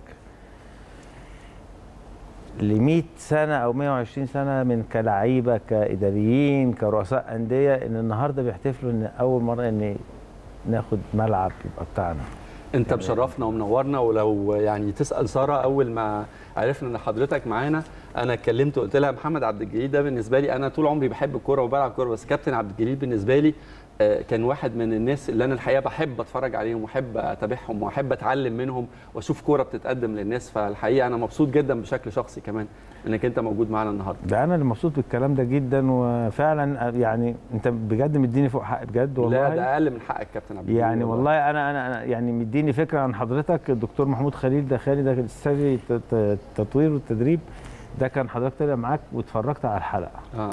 ل 100 سنه او 120 سنه من كلعيبه كاداريين كرؤساء انديه ان النهارده بيحتفلوا ان اول مره ان ناخد ملعب يبقى بتاعنا انت مشرفنا ومنورنا ولو يعني تسال ساره اول ما عرفنا ان حضرتك معانا انا اتكلمت وقلت لها محمد عبد الجليل ده بالنسبه لي انا طول عمري بحب الكوره وبلعب كوره بس كابتن عبد الجليل بالنسبه لي آه، كان واحد من الناس اللي انا الحقيقه بحب اتفرج عليهم واحب اتابعهم واحب اتعلم منهم واشوف كوره بتتقدم للناس فالحقيقه انا مبسوط جدا بشكل شخصي كمان انك انت موجود معانا النهارده ده انا اللي مبسوط بالكلام ده جدا وفعلا يعني انت بجد مديني فوق حق بجد والله لا ده اقل من حقك كابتن عبد الجليل يعني والله انا انا انا يعني مديني فكره عن حضرتك الدكتور محمود خليل ده خالي ده استاذي الت- الت- التطوير والتدريب ده كان حضرتك طلع معاك واتفرجت على الحلقه اه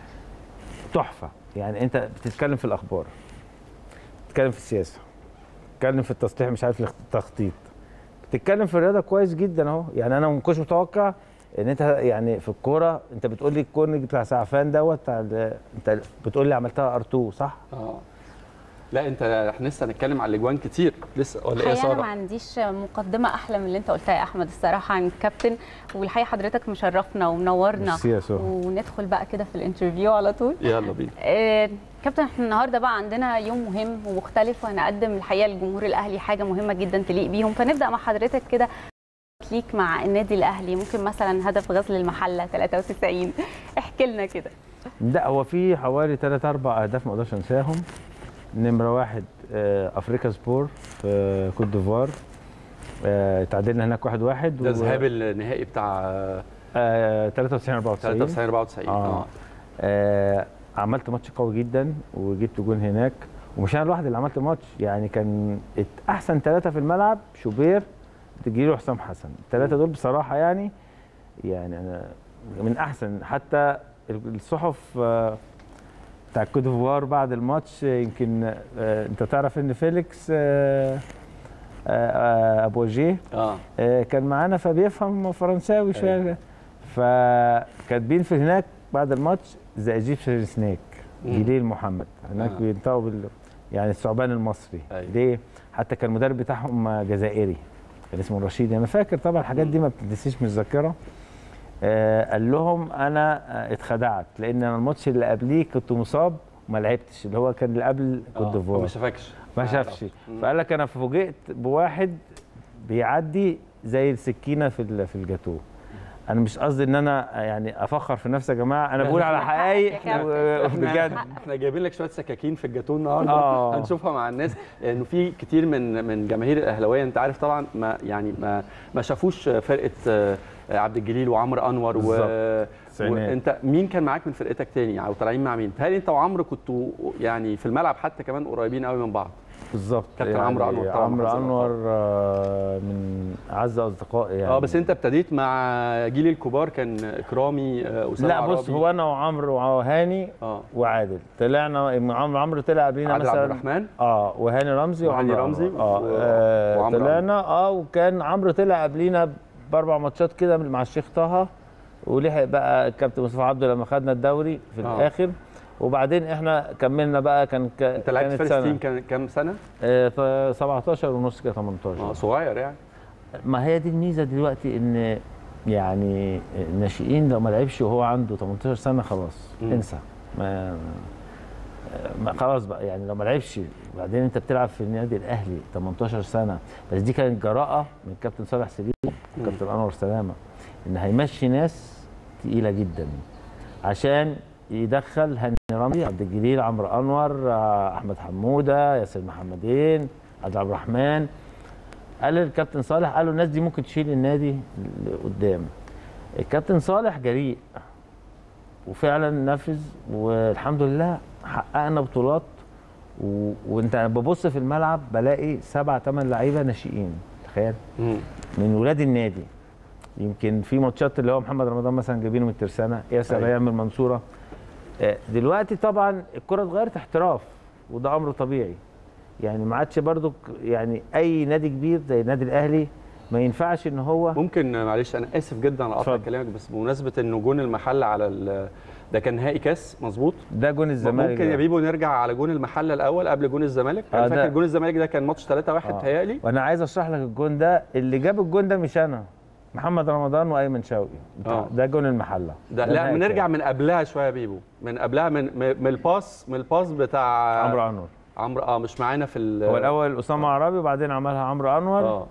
تحفه يعني انت بتتكلم في الاخبار بتتكلم في السياسه بتتكلم في التصليح مش عارف التخطيط بتتكلم في الرياضه كويس جدا اهو يعني انا ما كنتش متوقع ان انت يعني في الكوره انت بتقول لي الكورنج بتاع سعفان دوت بتاع ال- انت بتقول لي عملتها ار 2 صح؟ اه لا انت احنا لسه هنتكلم على الاجوان كتير لسه ولا ايه يا الحقيقه انا ما ساره عنديش مقدمه احلى من اللي انت قلتها يا احمد الصراحه عن الكابتن والحقيقه حضرتك مشرفنا ومنورنا ميرسي يا سهى. وندخل بقى كده في الانترفيو على طول يلا بينا آه، كابتن احنا النهارده بقى عندنا يوم مهم ومختلف وهنقدم الحقيقه للجمهور الاهلي حاجه مهمه جدا تليق بيهم فنبدا مع حضرتك كده ليك مع النادي الاهلي ممكن مثلا هدف غزل المحله 93 احكي لنا كده لا هو في حوالي ثلاث اربع اهداف ما اقدرش انساهم نمره واحد آه، افريكا سبور في كوت ديفوار آه، تعادلنا هناك واحد واحد ده ذهاب النهائي بتاع آه 93 94 93 94 آه. اه آه عملت ماتش قوي جدا وجبت جون هناك ومش انا لوحدي اللي عملت ماتش يعني كان ات- احسن ثلاثه في الملعب شوبير تجيلي وحسام حسن الثلاثه دول بصراحه يعني يعني انا من احسن حتى الصحف آه، بتاع كوت ديفوار بعد الماتش آه، يمكن آه، انت تعرف ان فيليكس آه، آه، آه، ابو وجيه اه آه، كان معانا فبيفهم فرنساوي شويه فكاتبين في هناك بعد الماتش ذا ايجيبشن سنيك مم. جليل محمد هناك آه. بينطقوا بال يعني الثعبان المصري أيوة. ليه؟ حتى كان المدرب بتاعهم جزائري كان اسمه رشيد انا فاكر طبعا الحاجات دي ما بتنسيش من الذاكره آه قال لهم انا آه، اتخدعت لان انا الماتش اللي قبليه كنت مصاب وما لعبتش اللي هو كان اللي قبل كوت آه، ديفوار ما شافكش ما شافش فقال لك انا فوجئت بواحد بيعدي زي السكينه في ال- في الجاتوه انا مش قصدي ان انا يعني افخر في نفسي يا جماعه انا بقول على حقائق حقك يا و- كابتن. بجد احنا جايبين لك شويه سكاكين في الجاتون النهارده آه. هنشوفها مع الناس لانه في كتير من من جماهير الاهلاويه انت عارف طبعا ما يعني ما ما شافوش فرقه آه، عبد الجليل وعمرو انور و... بالظبط. التسعينات. وانت مين كان معاك من فرقتك تاني او طالعين مع مين؟ هل انت وعمرو كنتوا يعني في الملعب حتى كمان قريبين قوي من بعض؟ بالظبط كابتن عمرو أنور طبعاً عمرو محافظ انور آه، من اعز اصدقائي يعني اه بس انت ابتديت مع جيل الكبار كان اكرامي آه، اسامه لا بص عرابي. هو انا وعمرو وهاني اه وعادل طلعنا عمرو عمرو طلع قبلينا عادل مثلا عبد الرحمن اه وهاني رمزي وهاني وعمرو رمزي أنور. اه, و- آه وعمرو طلعنا اه وكان عمرو طلع قبلينا باربع ماتشات كده مع الشيخ طه ولحق بقى الكابتن مصطفى عبده لما خدنا الدوري في آه. الاخر وبعدين احنا كملنا بقى كان ك... انت لعبت كانت فارس سنة. تيم كان كام سنه؟ آه ف 17 ونص كده 18 اه صغير يعني ما هي دي الميزه دلوقتي ان يعني الناشئين لو ما لعبش وهو عنده 18 سنه خلاص مم. انسى ما ما خلاص بقى يعني لو ما لعبش وبعدين انت بتلعب في النادي الاهلي 18 سنه بس دي كانت جراءه من كابتن صالح سليم وكابتن انور سلامه ان هيمشي ناس تقيله جدا عشان يدخل هاني رمزي عبد الجليل عمرو انور آه، احمد حموده ياسر محمدين عبد الرحمن قال الكابتن صالح قال له الناس دي ممكن تشيل النادي لقدام الكابتن صالح جريء وفعلا نفذ والحمد لله حققنا بطولات و... وانت ببص في الملعب بلاقي سبع ثمان لعيبه ناشئين تخيل مم. من ولاد النادي يمكن في ماتشات اللي هو محمد رمضان مثلا جايبينه من الترسانه ياسر أيوة. ايام من المنصوره آه، دلوقتي طبعا الكره اتغيرت احتراف وده امر طبيعي يعني ما عادش برضو ك- يعني اي نادي كبير زي النادي الاهلي ما ينفعش ان هو ممكن معلش انا اسف جدا على قطع اتفضل. كلامك بس بمناسبه انه جون المحله على ال- ده كان نهائي كاس مظبوط ده جون الزمالك ممكن ده. يا بيبو نرجع على جون المحله الاول قبل جون الزمالك آه، انا ده- فاكر جون الزمالك ده كان ماتش 3 1 آه. تهيألي وانا عايز اشرح لك الجون ده اللي جاب الجون ده مش انا محمد رمضان وايمن شوقي بتاع- آه. ده جون المحله ده لا نهائي بنرجع كاس. من قبلها شويه يا بيبو من قبلها من من من الباس من الباس بتاع عمرو انور عمرو اه مش معانا في ال- هو الاول اسامه عرابي وبعدين عملها عمرو انور اه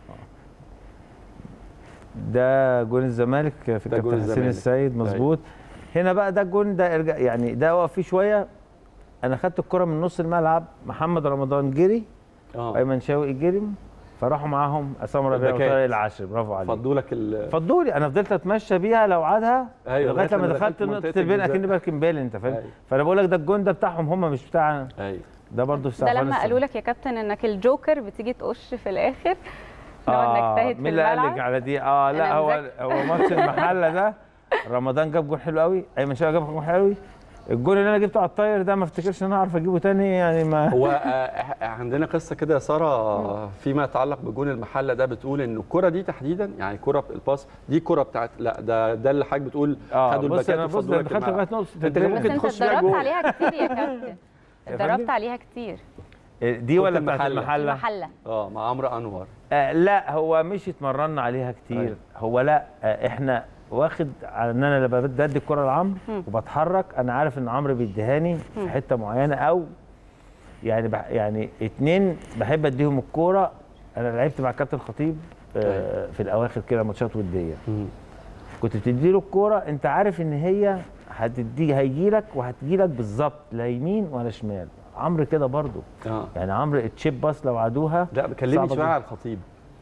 ده جون الزمالك في ده الكابتن جون حسين الزمالك. السيد مظبوط هنا بقى ده الجون ده ارجع يعني ده اقف فيه شويه انا خدت الكره من نص الملعب محمد رمضان جري اه وايمن شوقي جري فراحوا معاهم اسامه ربيع الباكات. وطارق العاشر برافو عليك فضوا لك ال فضوا لي انا فضلت اتمشى بيها لو عادها أيوة، لغايه لغاية لما لما دخلت دخلت نقطه منطقة البين الجزاء. اكني بركن بالي انت فاهم أيوة. فانا بقول لك ده الجون ده بتاعهم هم مش بتاعنا ايوه ده برضه في ده سعفان لما السماء. قالوا لك يا كابتن انك الجوكر بتيجي تقش في الاخر لو انك تهت في مين اللي قال لك الملعب على دي اه لا أنا هو مذاكرة. هو ماتش المحله ده رمضان جاب جون حلو قوي ايمن شوقي جاب جون حلو قوي الجون اللي انا جبته على الطاير ده ما افتكرش ان انا اعرف اجيبه تاني يعني ما هو آه، عندنا قصه كده يا ساره فيما يتعلق بجون المحله ده بتقول ان الكره دي تحديدا يعني كره الباس دي كره بتاعت لا ده ده اللي حضرتك بتقول اه خدوا بص الباكات انا بص وفضلوا ده لك دخلت الملعب. لغايه نقطه أنت كان بس ممكن انت تخش بيها اتدربت جول. عليها كتير يا كابتن يا اتدربت فندم؟ عليها كتير دي ولا كنت بتاعت المحلة. المحله المحله اه مع عمرو انور آه لا هو مش اتمرنا عليها كتير أيوة. هو لا آه احنا واخد على ان انا لما بدي الكره لعمرو مم. وبتحرك انا عارف ان عمرو بيديهاني في حته معينه او يعني بح يعني اتنين بحب اديهم الكوره انا لعبت مع كابتن خطيب آه في الاواخر كده ماتشات وديه مم. كنت بتدي له الكوره انت عارف ان هي هتدي هيجي لك وهتجي لك بالظبط لا يمين ولا شمال عمرو كده برضو اه يعني عمرو التشيب باس لو عادوها لا كلمني صعبة شويه جدا. على الخطيب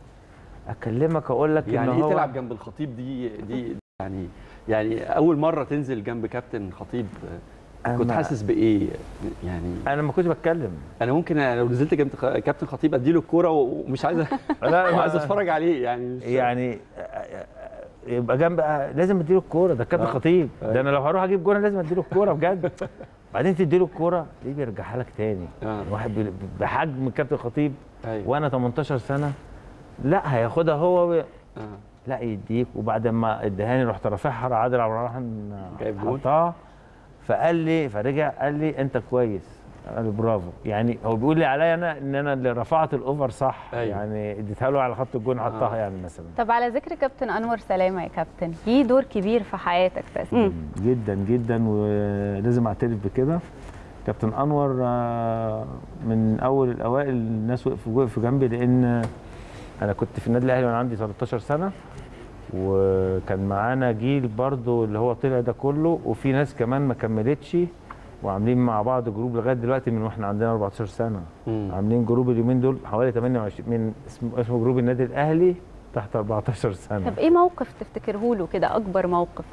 اكلمك اقول لك يعني ان ايه هو تلعب جنب الخطيب دي دي يعني يعني اول مره تنزل جنب كابتن خطيب آه، كنت أنا- حاسس بايه يعني انا ما كنتش بتكلم انا ممكن لو نزلت جنب خ- كابتن خطيب اديله الكوره ومش عايز لا وعايز اتفرج عليه يعني مش يعني يبقى جنب لازم اديله الكوره ده كابتن آه. خطيب أيوة. ده انا لو هروح اجيب جون لازم اديله الكوره بجد بعدين تديله الكوره ليه بيرجعها لك تاني آه. واحد بي- بحجم كابتن خطيب أيوة. وانا 18 سنه لا هياخدها هو و... آه. لا يديك وبعد ما ادهاني رحت رافعها راح عادل عبد الرحمن جايب جول. حطها فقال لي فرجع قال لي انت كويس قال لي برافو يعني هو بيقول لي عليا انا ان انا اللي رفعت الاوفر صح أيوة. يعني اديتها له على خط الجون حطها آه. يعني مثلا طب على ذكر كابتن انور سلامه يا كابتن ليه دور كبير في حياتك بس جدا جدا ولازم اعترف بكده كابتن انور آه، من اول الاوائل الناس وقفوا وقفوا جنبي لان انا كنت في النادي الاهلي وانا عندي 13 سنه وكان معانا جيل برضو اللي هو طلع ده كله وفي ناس كمان ما كملتش وعاملين مع بعض جروب لغايه دلوقتي من واحنا عندنا 14 سنه مم. عاملين جروب اليومين دول حوالي 28 من اسمه اسمه جروب النادي الاهلي تحت 14 سنه طب ايه موقف تفتكره له كده اكبر موقف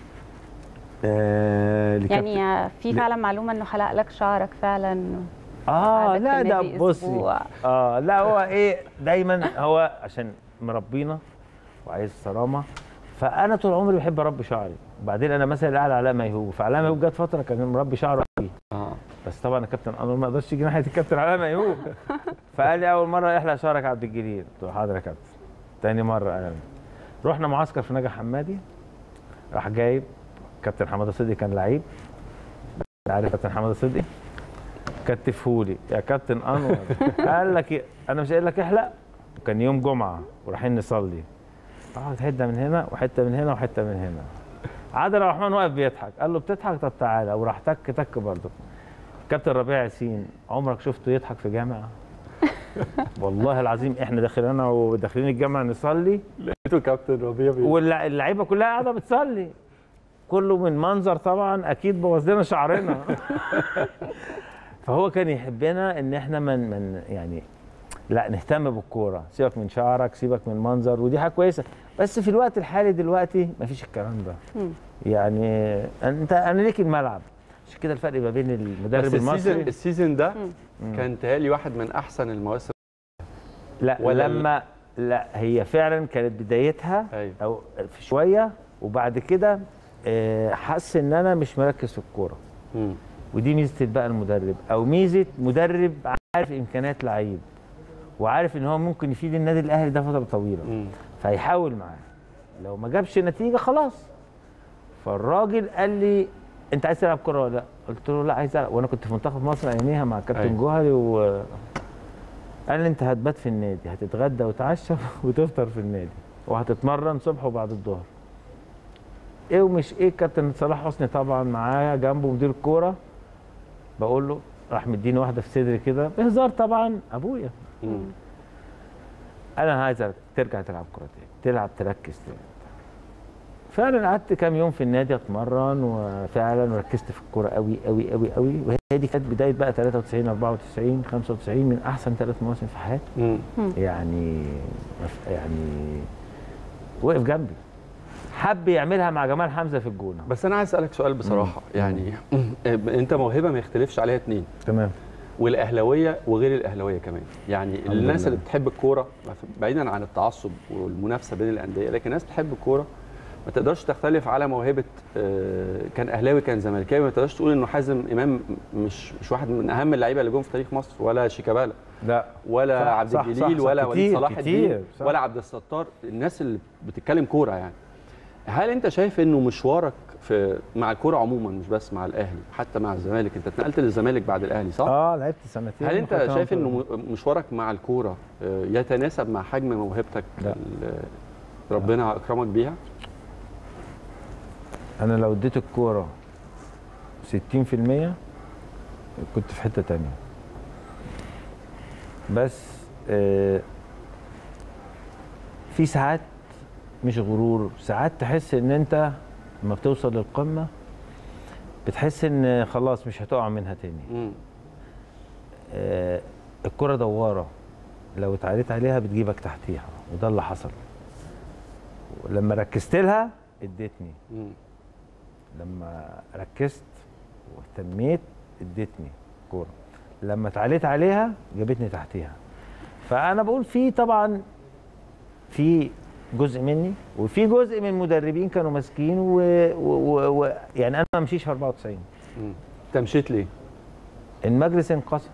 آه لكابتن- يعني في فعلا معلومه انه حلق لك شعرك فعلا اه قعدك لا في ده النادي بصي أسبوع. اه لا هو ايه دايما هو عشان مربينا وعايز صرامه فانا طول عمري بحب اربي شعري وبعدين انا مثلا قاعد علاء ميهوب فعلاء ميهوب جت فتره كان مربي شعره قوي اه بس طبعا الكابتن انور ما يقدرش يجي ناحيه الكابتن علاء ميهوب فقال لي اول مره احلق شعرك يا عبد الجليل قلت له حاضر يا كابتن تاني مره قال لي. رحنا معسكر في نجا حمادي راح جايب كابتن حماده صدقي كان لعيب عارف كابتن حماده صدقي كتفهولي يا كابتن انور قال لك إيه؟ انا مش قايل لك احلق وكان يوم جمعه ورايحين نصلي قعد حته من هنا وحته من هنا وحته من هنا عادل عبد الرحمن واقف بيضحك قال له بتضحك طب تعالى وراح تك تك برضه كابتن ربيع ياسين عمرك شفته يضحك في جامعه والله العظيم احنا داخلين انا وداخلين الجامعه نصلي لقيته كابتن ربيع بي- واللعيبه كلها قاعده بتصلي كله من منظر طبعا اكيد بوظ لنا شعرنا فهو كان يحبنا ان احنا من من يعني لا نهتم بالكوره سيبك من شعرك سيبك من المنظر ودي حاجه كويسه بس في الوقت الحالي دلوقتي مفيش الكلام ده مم. يعني انت انا ليك الملعب عشان كده الفرق ما بين المدرب بس السيزون المصري السيزون ده مم. كان تهيألي واحد من احسن المواسم لا ولا ولما لا هي فعلا كانت بدايتها أيوة. او في شويه وبعد كده آه، حس ان انا مش مركز في الكوره مم. ودي ميزه بقى المدرب او ميزه مدرب عارف امكانيات لعيب وعارف ان هو ممكن يفيد النادي الاهلي ده فتره طويله مم. فهيحاول معاه لو ما جابش نتيجه خلاص فالراجل قال لي انت عايز تلعب كوره ولا لا؟ قلت له لا عايز العب وانا كنت في منتخب مصر اياميها مع كابتن أيوة. جوهري و قال لي انت هتبات في النادي هتتغدى وتعشى وتفطر في النادي وهتتمرن صبح وبعد الظهر ايه ومش ايه كابتن صلاح حسني طبعا معايا جنبه مدير الكوره بقول له راح مديني واحده في صدري كده بهزار طبعا ابويا مم. انا عايزك ترجع تلعب كوره تاني تلعب تركز تاني فعلا قعدت كام يوم في النادي اتمرن وفعلا وركزت في الكوره قوي قوي قوي قوي وهي دي كانت بدايه بقى 93 94 95 من احسن ثلاث مواسم في حياتي مم. يعني يعني وقف جنبي حب يعملها مع جمال حمزه في الجونه بس انا عايز اسالك سؤال بصراحه يعني انت موهبه ما يختلفش عليها اتنين تمام والاهلاويه وغير الاهلاويه كمان يعني الناس لله. اللي بتحب الكوره بعيدا عن التعصب والمنافسه بين الانديه لكن الناس بتحب الكوره ما تقدرش تختلف على موهبه آه، كان اهلاوي كان زملكاوي ما تقدرش تقول انه حازم امام مش مش واحد من اهم اللعيبه اللي جم في تاريخ مصر ولا شيكابالا لا ولا صح، عبد صح، الجليل صح، ولا صح، وليد كتير، صلاح الدين كتير، صح. ولا عبد الستار الناس اللي بتتكلم كوره يعني هل انت شايف انه مشوارك في مع الكوره عموما مش بس مع الاهلي حتى مع الزمالك انت اتنقلت للزمالك بعد الاهلي صح؟ اه لعبت سنتين هل انت وخدت شايف بطولة. انه م- مشوارك مع الكوره آه، يتناسب مع حجم موهبتك لا. اللي ربنا اكرمك بيها؟ انا لو اديت الكوره 60% كنت في حته تانية بس آه، في ساعات مش غرور ساعات تحس ان انت لما بتوصل للقمه بتحس ان خلاص مش هتقع منها تاني مم. آه، الكرة دوارة لو اتعاليت عليها بتجيبك تحتيها وده اللي حصل ولما ركزت لها ادتني مم. لما ركزت واهتميت ادتني كوره لما اتعاليت عليها جابتني تحتيها فانا بقول في طبعا في جزء مني وفي جزء من المدربين كانوا ماسكين و... و... و... و... يعني انا ما امشيش في 94 مم. انت مشيت ليه؟ المجلس انقسم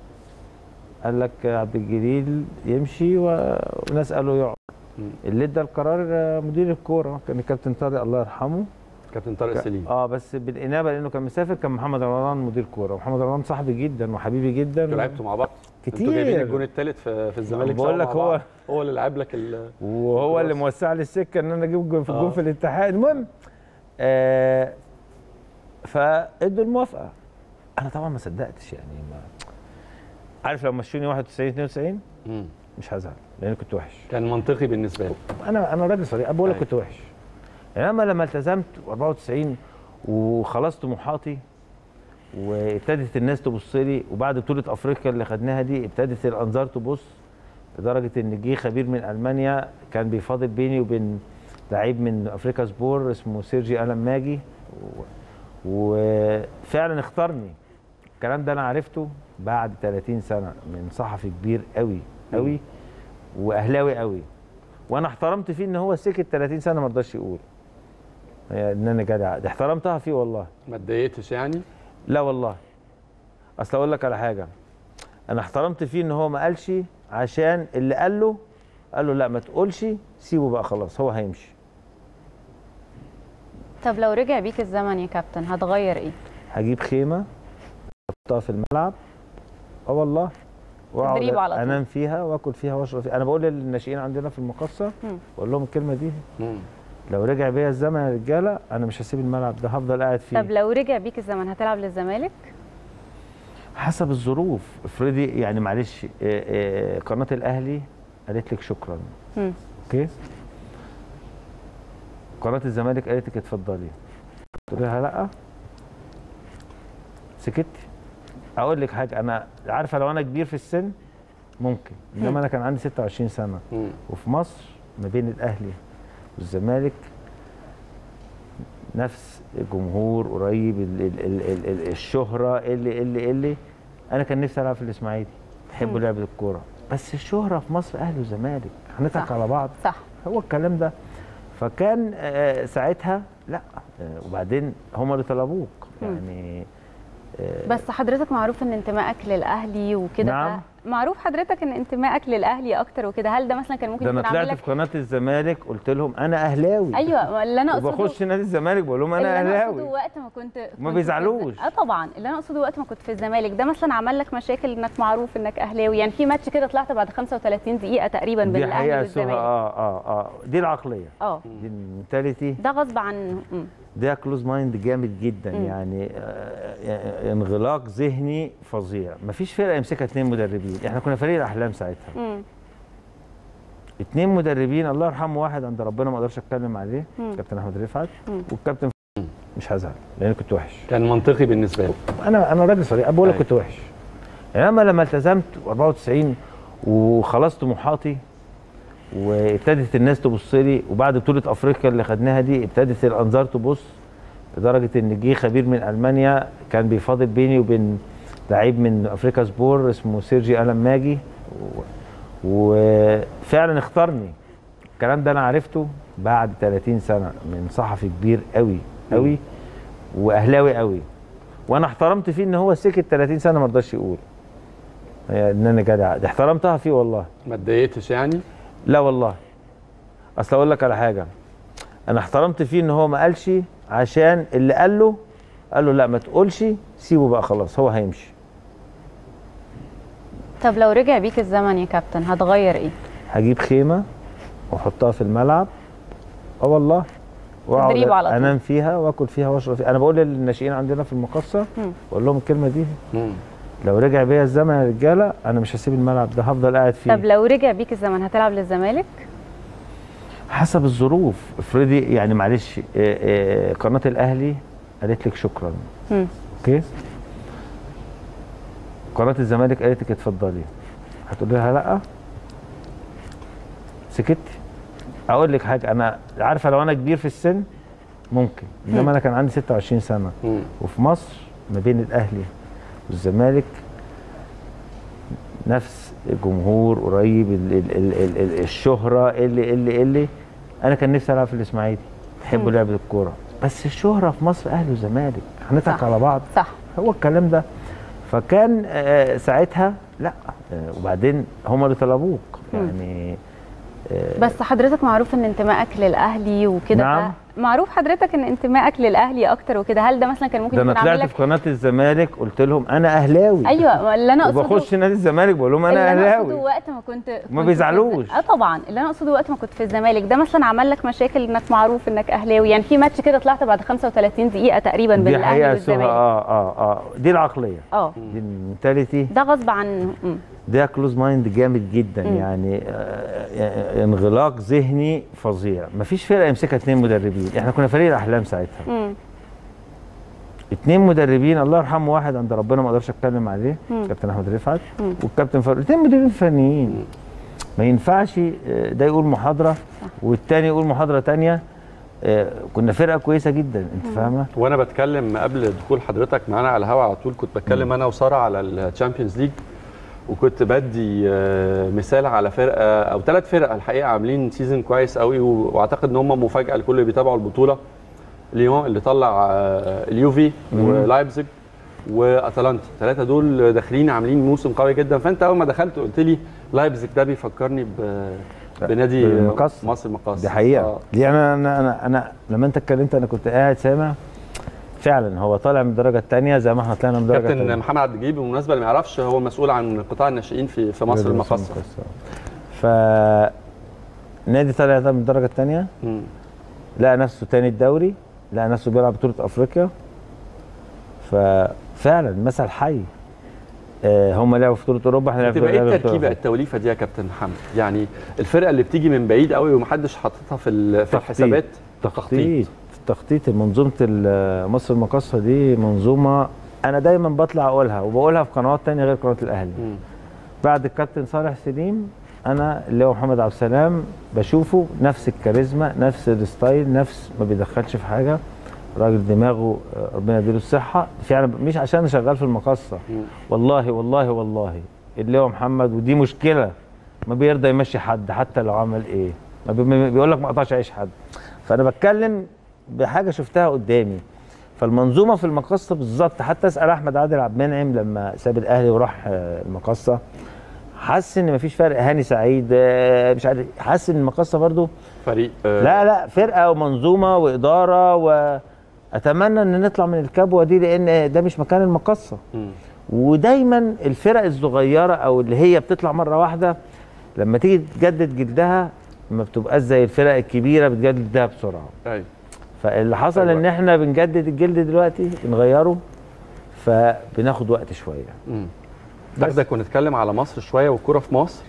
قال لك عبد الجليل يمشي و- وناس قالوا يقعد مم. اللي ادى القرار آه، مدير الكوره كان الكابتن طارق الله يرحمه كابتن طارق سليم اه بس بالانابه لانه كان مسافر كان محمد رمضان مدير كوره ومحمد رمضان صاحبي جدا وحبيبي جدا انتوا لعبتوا مع بعض كتير. انتوا جايبين الجون الثالث في, في الزمالك بقول سوا لك مع هو- بعض. هو اللي لعب لك ال وهو اللي خلاص. موسع لي السكه ان انا اجيب جون في الجون آه. في الاتحاد المهم آه فادوا الموافقه انا طبعا ما صدقتش يعني ما عارف لو مشوني 91 92 مم. مش هزعل لان كنت وحش كان منطقي بالنسبه لي انا انا راجل صريح بقول لك أيوة. كنت وحش انما لما التزمت 94 وخلصت طموحاتي وابتدت الناس تبص لي وبعد بطوله افريقيا اللي خدناها دي ابتدت الانظار تبص لدرجه ان جه خبير من المانيا كان بيفاضل بيني وبين لعيب من افريكا سبور اسمه سيرجي الم ماجي و- وفعلا اختارني الكلام ده انا عرفته بعد 30 سنه من صحفي كبير قوي قوي واهلاوي قوي وانا احترمت فيه ان هو سكت 30 سنه ما رضاش يقول هي ان انا جدع دي احترمتها فيه والله ما اتضايقتش يعني لا والله اصل اقول لك على حاجه انا احترمت فيه ان هو ما قالش عشان اللي قال له قال له لا ما تقولش سيبه بقى خلاص هو هيمشي طب لو رجع بيك الزمن يا كابتن هتغير ايه؟ هجيب خيمه احطها في الملعب اه والله واقعد تدريب على طول. انام فيها واكل فيها واشرب فيها انا بقول للناشئين عندنا في المقصه مم. بقول لهم الكلمه دي مم. لو رجع بيا الزمن يا رجاله انا مش هسيب الملعب ده هفضل قاعد فيه طب لو رجع بيك الزمن هتلعب للزمالك؟ حسب الظروف افرضي يعني معلش آه، آه، قناه الاهلي قالت لك شكرا مم. اوكي قناه الزمالك قالت لك اتفضلي قلت لها لا سكتي اقول لك حاجه انا عارفه لو انا كبير في السن ممكن انما انا كان عندي 26 سنه مم. وفي مصر ما بين الاهلي والزمالك نفس الجمهور قريب ال ال ال ال ال الشهره اللي اللي اللي انا كان نفسي العب في الاسماعيلي بحبوا لعبه الكوره بس الشهره في مصر اهلي وزمالك هنضحك صح. على بعض صح هو الكلام ده فكان آه، ساعتها لا آه، وبعدين هم اللي طلبوك يعني آه، بس حضرتك معروف ان انتمائك للاهلي وكده نعم. ف- معروف حضرتك ان انتمائك للاهلي اكتر وكده هل ده مثلا كان ممكن ده انا يكون عامل طلعت لك في قناه الزمالك قلت لهم انا اهلاوي ايوه اللي انا اقصده وبخش نادي الزمالك بقول لهم اللي انا انا اقصده اهلاوي وقت ما كنت كنت في بيزعلوش. الز- اه طبعا اللي انا اقصده وقت ما كنت في الزمالك ده مثلا عمل لك مشاكل انك معروف انك اهلاوي يعني في ماتش كده طلعت بعد 35 دقيقه تقريبا بين دي الاهلي حقيقه سهى والزمالك اه اه اه دي العقليه اه دي المنتاليتي ده غصب عن مم. ده كلوز مايند جامد جدا مم. يعني آه، انغلاق ذهني فظيع مفيش فرقه يمسكها اتنين مدربين احنا كنا فريق الاحلام ساعتها مم. اتنين مدربين الله يرحمه واحد عند ربنا ما اقدرش اتكلم عليه مم. كابتن احمد رفعت مم. والكابتن مش هزعل لان كنت وحش كان منطقي بالنسبه لي انا انا راجل صريح بقول لك أيوة. كنت وحش انما لما التزمت 94 وخلصت طموحاتي وابتدت الناس تبص لي وبعد بطوله افريقيا اللي خدناها دي ابتدت الانظار تبص لدرجه ان جه خبير من المانيا كان بيفاضل بيني وبين لعيب من افريكا سبور اسمه سيرجي الم ماجي و- وفعلا اختارني الكلام ده انا عرفته بعد 30 سنه من صحفي كبير قوي قوي واهلاوي قوي وانا احترمت فيه ان هو سكت 30 سنه ما رضاش يقول هي ان انا جدع ده احترمتها فيه والله ما اتضايقتش يعني لا والله اصل اقول لك على حاجه انا احترمت فيه ان هو ما قالش عشان اللي قال له قال له لا ما تقولش سيبه بقى خلاص هو هيمشي طب لو رجع بيك الزمن يا كابتن هتغير ايه هجيب خيمه واحطها في الملعب اه والله واقعد تدريب على طول. انام فيها واكل فيها واشرب فيها انا بقول للناشئين عندنا في المقصه مم. بقول لهم الكلمه دي مم. لو رجع بيا الزمن يا رجاله انا مش هسيب الملعب ده هفضل قاعد فيه طب لو رجع بيك الزمن هتلعب للزمالك حسب الظروف افرضي يعني معلش آه، آه، قناه الاهلي قالت لك شكرا مم. اوكي قناه الزمالك قالت لك اتفضلي هتقولي لها لا سكتي اقول لك حاجه انا عارفه لو انا كبير في السن ممكن انما انا كان عندي 26 سنه مم. وفي مصر ما بين الاهلي والزمالك نفس الجمهور قريب ال ال ال ال ال الشهره اللي اللي اللي انا كان نفسي العب في الاسماعيلي بحبوا لعبه الكوره بس الشهره في مصر اهلي وزمالك هنضحك صح. على بعض صح هو الكلام ده فكان آه، ساعتها لا آه، وبعدين هم اللي طلبوك يعني آه، بس حضرتك معروف ان انتمائك للاهلي وكده نعم. ف- معروف حضرتك ان انتمائك للاهلي اكتر وكده هل ده مثلا كان ممكن ده انا يكون عامل طلعت لك في قناه الزمالك قلت لهم انا اهلاوي ايوه اللي انا اقصده وبخش نادي الزمالك بقول لهم اللي انا انا اقصده اهلاوي وقت ما كنت كنت في بيزعلوش. الز- اه طبعا اللي انا اقصده وقت ما كنت في الزمالك ده مثلا عمل لك مشاكل انك معروف انك اهلاوي يعني في ماتش كده طلعت بعد 35 دقيقه تقريبا بين دي الاهلي حقيقه سهى والزمالك اه اه اه دي العقليه اه دي المنتاليتي ده غصب عن مم. ده كلوز مايند جامد جدا مم. يعني آه، انغلاق ذهني فظيع مفيش فرقه يمسكها اتنين مدربين احنا كنا فريق الاحلام ساعتها مم. اتنين مدربين الله يرحمه واحد عند ربنا ما اقدرش اتكلم عليه مم. كابتن احمد رفعت مم. والكابتن فاروق اتنين مدربين فنيين ما ينفعش آه، ده يقول محاضره والتاني يقول محاضره تانية آه، كنا فرقه كويسه جدا انت فاهمه وانا بتكلم قبل دخول حضرتك معانا على الهواء على طول كنت بتكلم انا وساره على الشامبيونز ليج وكنت بدي آه، مثال على فرقه او ثلاث فرق الحقيقه عاملين سيزون كويس قوي و- واعتقد ان هم مفاجاه لكل اللي بيتابعوا البطوله ليون اللي طلع آه، اليوفي ولايبزيج واتلانتا الثلاثه دول داخلين عاملين موسم قوي جدا فانت اول ما دخلت قلت لي لايبزيج ده بيفكرني ب بنادي بالمقصة. مصر المقاصه دي حقيقه آه. دي انا انا انا, أنا لما انت اتكلمت انا كنت قاعد سامع فعلا هو طالع من الدرجه الثانيه زي ما احنا طلعنا من الدرجه كابتن الثانيه محمد عبد الجليل بالمناسبه اللي ما يعرفش هو مسؤول عن قطاع الناشئين في في مصر المقاصه ف نادي طالع ده من الدرجه الثانيه مم. لقى نفسه تاني الدوري لقى نفسه بيلعب بطوله افريقيا ففعلا مثل حي آه هم لعبوا في بطوله اوروبا احنا تبقى ايه لعبنا في التركيبه بطولة التوليفه دي يا كابتن محمد يعني الفرقه اللي بتيجي من بعيد قوي ومحدش حاططها في ال- في الحسابات تخطيط تخطيط منظومه ال- مصر المقاصه دي منظومه انا دايما بطلع اقولها وبقولها في قنوات تانية غير قناه الاهلي مم. بعد الكابتن صالح سليم انا اللي هو محمد عبد السلام بشوفه نفس الكاريزما نفس الستايل نفس ما بيدخلش في حاجه راجل دماغه آه، ربنا يديله الصحه فعلا مش عشان أنا شغال في المقصه والله والله والله اللي هو محمد ودي مشكله ما بيرضى يمشي حد حتى لو عمل ايه ما بي- ما بيقول لك ما اقطعش عيش حد فانا بتكلم بحاجه شفتها قدامي فالمنظومه في المقصه بالظبط حتى اسال احمد عادل عبد المنعم لما ساب الاهلي وراح آه، المقصه حس ان مفيش فرق هاني سعيد آه، مش عارف حس ان المقصه برضو فريق آه، لا لا فرقه ومنظومه واداره واتمنى ان نطلع من الكبوه دي لان ده مش مكان المقصه مم. ودايما الفرق الصغيره او اللي هي بتطلع مره واحده لما تيجي تجدد جلدها ما بتبقاش زي الفرق الكبيره بتجدد جلدها بسرعه ايوه فاللي حصل أيوة. ان احنا بنجدد الجلد دلوقتي بنغيره فبناخد وقت شويه مم. باخدك ونتكلم على مصر شويه والكوره في مصر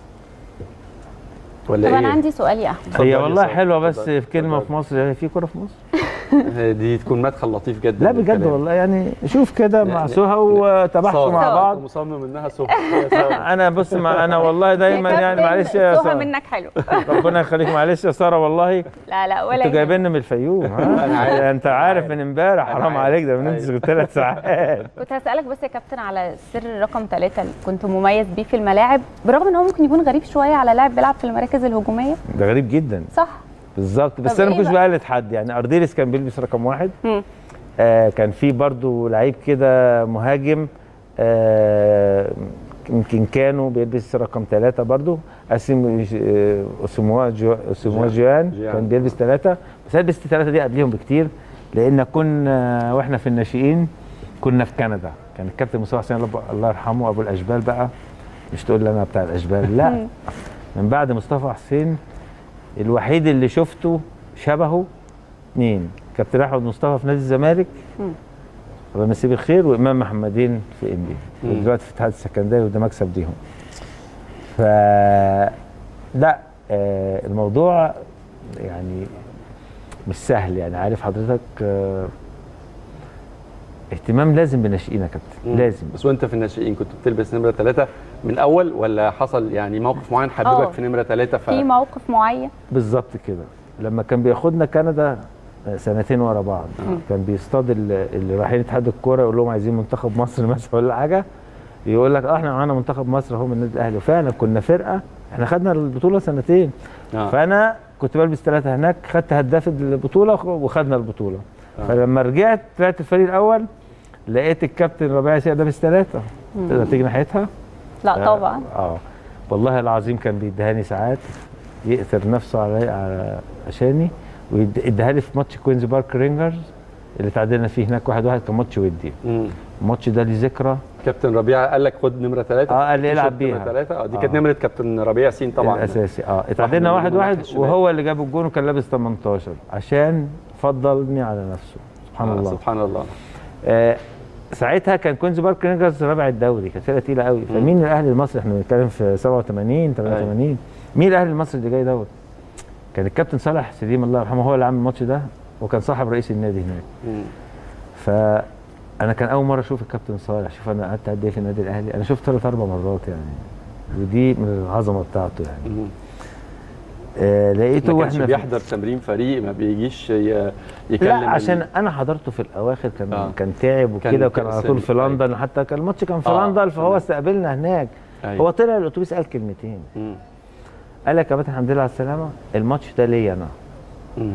ولا طب ايه؟ انا عندي سؤال يا احمد هي اتفضلي والله يا سارة، حلوه بس اتفضلي، في كلمه اتفضلي. في مصر هي في كوره في مصر دي تكون مدخل لطيف جدا لا بجد للكلام. والله يعني شوف كده مع يعني- سهى وتابعتوا سارة، مع أنت بعض مصمم انها سوبر يا سارة. انا بص ما انا والله دايما يا يعني كابتن، معلش يا سهى ساره منك حلو ربنا يخليك معلش يا ساره والله لا لا ولا انتوا يهمك. جايبيننا من الفيوم أنا عارف. ها انت عارف أنا من امبارح أنا حرام عارف. عليك ده بننزل أيوة. ثلاث ساعات كنت هسألك بس يا كابتن على سر رقم ثلاثة اللي كنت مميز بيه في الملاعب برغم ان هو ممكن يكون غريب شوية على لاعب بيلعب في المراكز الهجومية ده غريب جدا صح بالظبط بس طب انا ما إيه كنتش بقى؟ بقلد حد يعني ارديريس كان بيلبس رقم واحد مم. آه كان في برضو لعيب كده مهاجم آه يمكن كانوا بيلبس رقم ثلاثة برضو أسيم آه، أسموا جو أسموا جيان جيان. كان بيلبس ثلاثة بس أنا لبست ثلاثة دي قبليهم بكتير لأن كنا وإحنا في الناشئين كنا في كندا كان الكابتن مصطفى حسين الله- الله يرحمه أبو الأشبال بقى مش تقول لي أنا بتاع الأشبال لا من بعد مصطفى حسين الوحيد اللي شفته شبهه اثنين كابتن احمد مصطفى في نادي الزمالك مم. الله يمسيه بالخير وامام محمدين في ام بي مم. ودلوقتي في الاتحاد السكندري وده مكسب ليهم ف لا آه الموضوع يعني مش سهل يعني عارف حضرتك آه اهتمام لازم بالناشئين يا كابتن مم. لازم بس وانت في الناشئين كنت بتلبس نمره ثلاثه من الاول ولا حصل يعني موقف معين آه. حببك في نمره ثلاثه ف في موقف معين بالظبط كده لما كان بياخدنا كندا سنتين ورا بعض كان بيصطاد ال- اللي رايحين اتحاد الكوره يقول لهم عايزين منتخب مصر مثلا ولا حاجه يقول لك اه احنا معانا منتخب مصر اهو من النادي الاهلي وفعلا كنا فرقه احنا خدنا البطوله سنتين آه. فانا كنت بلبس ثلاثه هناك خدت هداف البطوله وخدنا البطوله آه. فلما رجعت طلعت الفريق الاول لقيت الكابتن ربيع ياسين لابس ثلاثه تقدر تيجي ناحيتها لا طبعا اه والله العظيم كان بيديهاني ساعات يقتل نفسه علي على عشاني ويديها لي في ماتش كوينز بارك رينجرز اللي تعادلنا فيه هناك واحد واحد كان ماتش ودي مم. الماتش ده ليه ذكرى كابتن ربيع قال لك خد نمره ثلاثه اه قال لي العب نمره بيها ثلاثه اه دي آه. كانت نمره كابتن ربيع ياسين طبعا الاساسي اه اتعادلنا واحد واحد من واحد الناحية الشمال. وهو اللي جاب الجون وكان لابس 18 عشان فضلني على نفسه سبحان آه الله سبحان الله آه ساعتها كان كوينز بارك رينجرز رابع الدوري كانت فرقه تقيله قوي فمين الاهلي المصري احنا بنتكلم في 87 88 مين الاهلي المصري اللي جاي دوت كان الكابتن صالح سليم الله يرحمه هو اللي عامل الماتش ده وكان صاحب رئيس النادي هناك مم. فانا كان اول مره اشوف الكابتن صالح شوف انا قعدت قد ايه في النادي الاهلي انا شفت ثلاث اربع مرات يعني ودي من العظمه بتاعته يعني مم. آه لقيته ما كانش واحنا في- بيحضر تمرين فريق ما بيجيش ي- يكلم لا ال- عشان انا حضرته في الاواخر كان آه. آه. كان تعب كان وكده وكان على طول في كان- لندن حتى كان الماتش كان في آه، لندن فهو تمام. استقبلنا هناك أيوة. هو طلع الاتوبيس قال كلمتين مم. قال لك يا كابتن الحمد لله على السلامه الماتش ده ليا انا مم.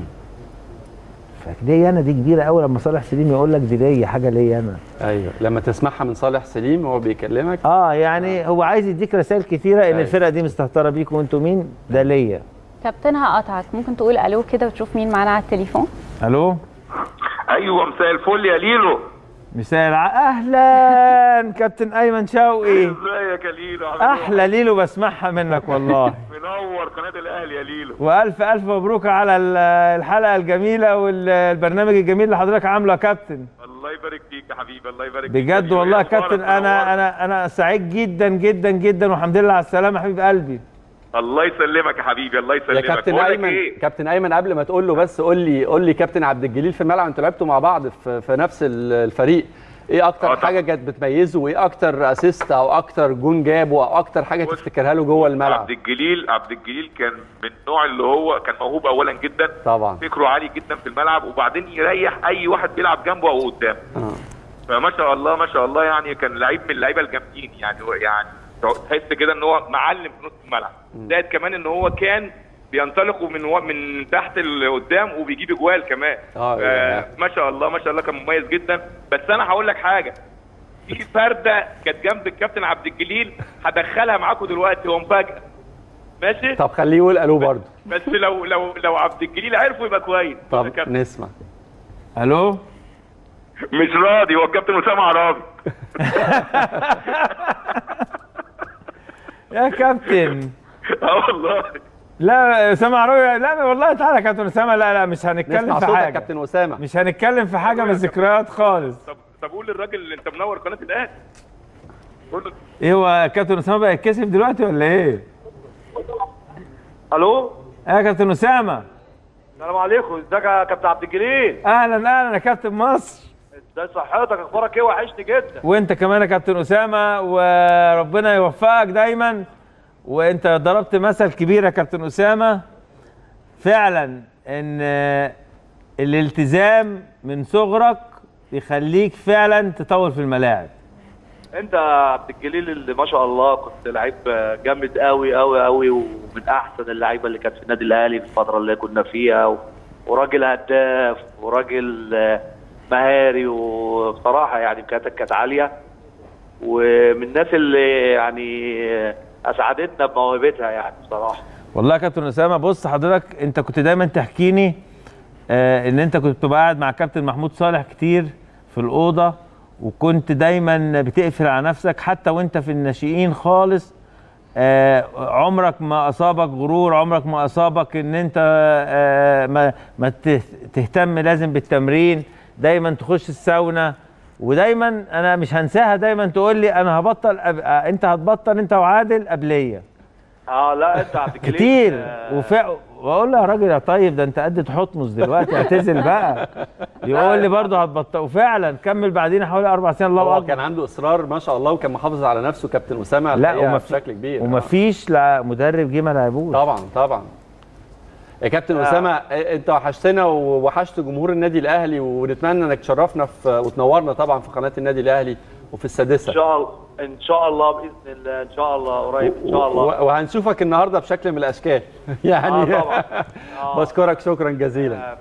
فليا انا دي كبيره قوي لما صالح سليم يقول لك دي ليا حاجه ليا انا ايوه لما تسمعها من صالح سليم وهو بيكلمك اه يعني هو عايز يديك رسائل كتيره ان أيوة. الفرقه دي مستهتره بيكم وانتوا مين ده ليا كابتن هقطعك ممكن تقول الو كده وتشوف مين معانا على التليفون الو ايوه مساء الفل يا ليلو مساء الع... اهلا كابتن ايمن شوقي ازيك يا ليلو عامل إيه؟ احلى ليلو بسمعها منك والله منور قناه الاهلي يا ليلو والف الف مبروك على ال- الحلقه الجميله والبرنامج الجميل اللي حضرتك عامله يا كابتن الله يبارك فيك يا حبيبي الله يبارك فيك بجد حبيبي. والله يا إيه أخبارك؟ كابتن انا منور. انا انا سعيد جدا جدا جدا والحمد لله على السلامه يا حبيب قلبي الله يسلمك يا حبيبي الله يا يسلمك كابتن بقول لك ايمن إيه؟ كابتن ايمن قبل ما تقول له بس قول لي قول لي كابتن عبد الجليل في الملعب انتوا لعبتوا مع بعض في, في نفس ال- الفريق ايه اكتر آه، طبعاً. حاجه كانت بتميزه وايه اكتر اسيست او اكتر جون جابه او اكتر حاجه بص، تفتكرها له جوه الملعب عبد الجليل عبد الجليل كان من النوع اللي هو كان موهوب اولا جدا طبعا فكره عالي جدا في الملعب وبعدين يريح اي واحد بيلعب جنبه او قدامه آه. فما شاء الله ما شاء الله يعني كان لعيب من اللعيبه الجامدين يعني هو يعني تحس كده ان هو معلم في نص الملعب زائد كمان ان هو كان بينطلق من هو من تحت لقدام وبيجيب اجوال كمان آه، آه ما شاء الله ما شاء الله كان مميز جدا بس انا هقول لك حاجه في فرده كانت جنب الكابتن عبد الجليل هدخلها معاكم دلوقتي هو مفاجاه ماشي طب خليه يقول الو برضه بس لو لو لو عبد الجليل عرفه يبقى كويس يا طب كابتن. نسمع الو مش راضي هو الكابتن اسامه عرابي يا كابتن اه والله لا اسامه عربي لا والله تعالى يا كابتن اسامه لا لا مش هنتكلم نسمع في صوتك يا حاجه كابتن اسامه مش هنتكلم في حاجه من الذكريات خالص طب طب قول للراجل اللي انت منور قناه الاهلي قول له ايه هو كابتن اسامه بقى يتكسف دلوقتي ولا ايه؟ الو ايه يا كابتن اسامه السلام عليكم ازيك يا كابتن عبد الجليل اهلا اهلا يا كابتن مصر ازاي صحتك اخبارك ايه وحشني جدا وانت كمان يا كابتن اسامه وربنا يوفقك دايما وانت ضربت مثل كبير يا كابتن اسامه فعلا ان الالتزام من صغرك يخليك فعلا تطول في الملاعب انت يا عبد الجليل اللي ما شاء الله كنت لعيب جامد قوي قوي قوي ومن احسن اللعيبه اللي كانت في النادي الاهلي في الفتره اللي كنا فيها و... وراجل هداف وراجل آه، مهاري وبصراحه يعني امكانياتك كانت عاليه ومن الناس اللي يعني آه، اسعدتنا بموهبتها يعني بصراحه والله يا كابتن اسامه بص حضرتك انت كنت دايما تحكيني آه ان انت كنت بتبقى قاعد مع كابتن محمود صالح كتير في الاوضه وكنت دايما بتقفل على نفسك حتى وانت في الناشئين خالص آه عمرك ما اصابك غرور عمرك ما اصابك ان انت آه ما ما ته- تهتم لازم بالتمرين دايما تخش الساونا ودايما انا مش هنساها دايما تقول لي انا هبطل أب... آه انت هتبطل انت وعادل قبليه اه لا انت يا عبد الجليل كتير آه، وف... واقول له يا راجل يا طيب ده انت قد تحطمس دلوقتي اعتزل بقى يقول لي برضه هتبطل وفعلا كمل بعدين حوالي اربع سنين الله هو اكبر كان عنده اصرار ما شاء الله وكان محافظ على نفسه كابتن اسامه لا الحقيقة وما بشكل كبير ومفيش لا مدرب جه ما لعبوش طبعا طبعا يا كابتن اسامه انت وحشتنا ووحشت جمهور النادي الاهلي ونتمنى انك تشرفنا في وتنورنا طبعا في قناه النادي الاهلي وفي السادسه ان شاء الله ان شاء الله باذن الله ان شاء الله قريب ان شاء الله و- وهنشوفك النهارده بشكل من الاشكال يعني آه طبعا. آه. بشكرك شكرا جزيلا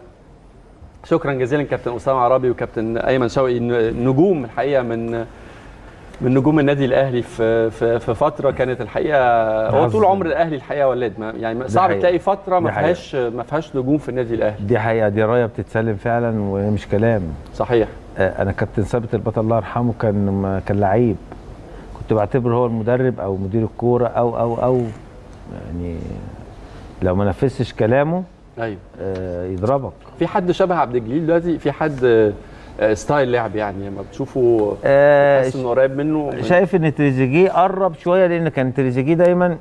شكرا جزيلا كابتن اسامه عرابي وكابتن ايمن شوقي ن- نجوم الحقيقه من من نجوم النادي الاهلي في في, في فتره كانت الحقيقه هو طول حظ. عمر الاهلي الحقيقه ولاد ما يعني صعب حقيقة. تلاقي فتره ما دي حقيقة. فيهاش ما فيهاش نجوم في النادي الاهلي دي حقيقه دي رايه بتتسلم فعلا ومش كلام صحيح آه، انا كابتن ثابت البطل الله يرحمه كان ما- كان لعيب كنت بعتبره هو المدرب او مدير الكوره او او او يعني لو ما نفذتش كلامه ايوه آه، يضربك في حد شبه عبد الجليل دلوقتي في حد آه، ستايل لعب يعني لما بتشوفه آه، تحس انه قريب منه شايف ان تريزيجيه قرب شويه لان كان تريزيجيه دايما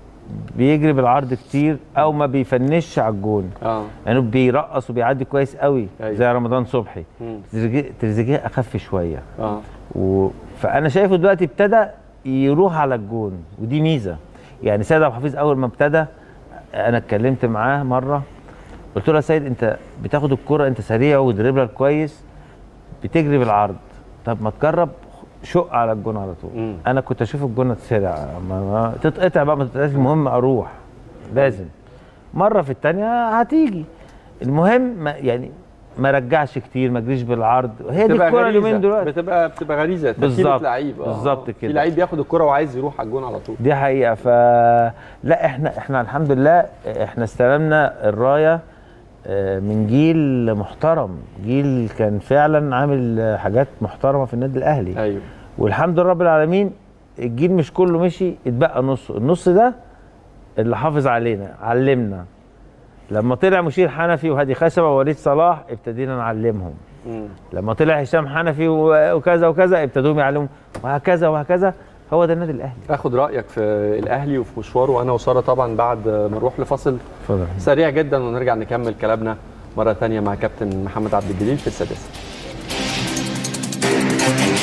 بيجري بالعرض كتير او ما بيفنش على الجون اه يعني بيرقص وبيعدي كويس قوي أيوة. زي رمضان صبحي مم. تريزيجيه تريزيجيه اخف شويه اه و... فانا شايفه دلوقتي ابتدى يروح على الجون ودي ميزه يعني سيد عبد الحفيظ اول ما ابتدى انا اتكلمت معاه مره قلت له يا سيد انت بتاخد الكرة انت سريع ودريبلر كويس بتجري بالعرض طب ما تجرب شق على الجون على طول مم. انا كنت اشوف الجون اتسرع ما... ما... تتقطع بقى ما تتقطعش المهم اروح لازم مره في الثانيه هتيجي المهم ما يعني ما رجعش كتير ما اجريش بالعرض هي دي بتبقى الكوره غريزة. اليومين دلوقتي بتبقى بتبقى غريزه تفكير بالظبط. لعيب آه. بالظبط في كده. لعيب بياخد الكرة وعايز يروح على الجون على طول دي حقيقه ف لا احنا احنا الحمد لله احنا استلمنا الرايه آه، من جيل محترم جيل كان فعلا عامل آه، حاجات محترمه في النادي الاهلي ايوه والحمد لله رب العالمين الجيل مش كله مشي اتبقى نصه النص ده اللي حافظ علينا علمنا لما طلع مشير حنفي وهادي خشبه ووليد صلاح ابتدينا نعلمهم مم. لما طلع هشام حنفي و- وكذا وكذا ابتدوا يعلموا وهكذا وهكذا هو ده النادي الاهلي اخد رايك في الاهلي وفي مشواره وانا وساره طبعا بعد ما نروح لفاصل اتفضل سريع جدا ونرجع نكمل كلامنا مره ثانيه مع كابتن محمد عبد الجليل في السادسه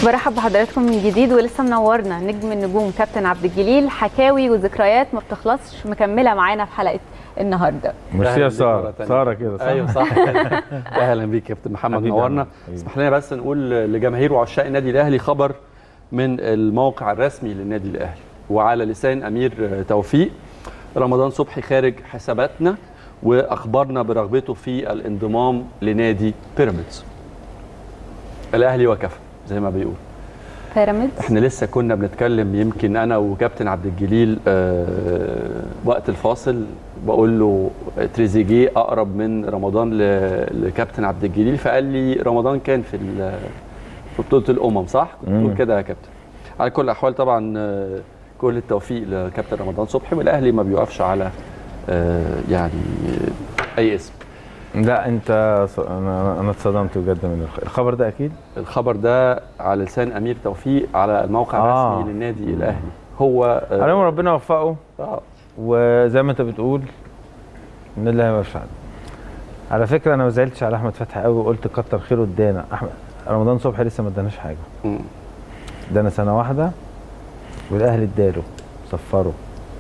برحب بحضراتكم من جديد ولسه منورنا نجم النجوم كابتن عبد الجليل حكاوي وذكريات ما بتخلصش مكمله معانا في حلقه النهارده مش أهلاً فيها بيك ساره مرة تانية. ساره كده صح؟ ايوه صح اهلا بيك يا كابتن محمد حبيبي نورنا يا حبيبي. اسمح لنا بس نقول لجماهير وعشاق النادي الاهلي خبر من الموقع الرسمي للنادي الاهلي وعلى لسان امير توفيق رمضان صبحي خارج حساباتنا واخبرنا برغبته في الانضمام لنادي بيراميدز الاهلي وكفى زي ما بيقول بيراميدز احنا لسه كنا بنتكلم يمكن انا وكابتن عبد الجليل آه، وقت الفاصل بقول له تريزيجيه اقرب من رمضان ل- لكابتن عبد الجليل فقال لي رمضان كان في ال- في بطوله الامم صح؟ كنت بتقول مم. كده يا كابتن على كل الاحوال طبعا آه، كل التوفيق لكابتن رمضان صبحي والاهلي ما بيوقفش على آه، يعني آه، اي اسم لا انت ص- انا انا اتصدمت بجد من الخ- الخبر ده اكيد الخبر ده على لسان امير توفيق على الموقع آه. الرسمي للنادي الاهلي هو آه، عليهم ربنا يوفقه آه. وزي ما انت بتقول ان الله ما يفعل على فكره انا ما زعلتش على احمد فتحي قوي وقلت كتر خيره ادانا احمد رمضان صبحي لسه ما اداناش حاجه مم. ادانا سنه واحده والاهلي اداله صفره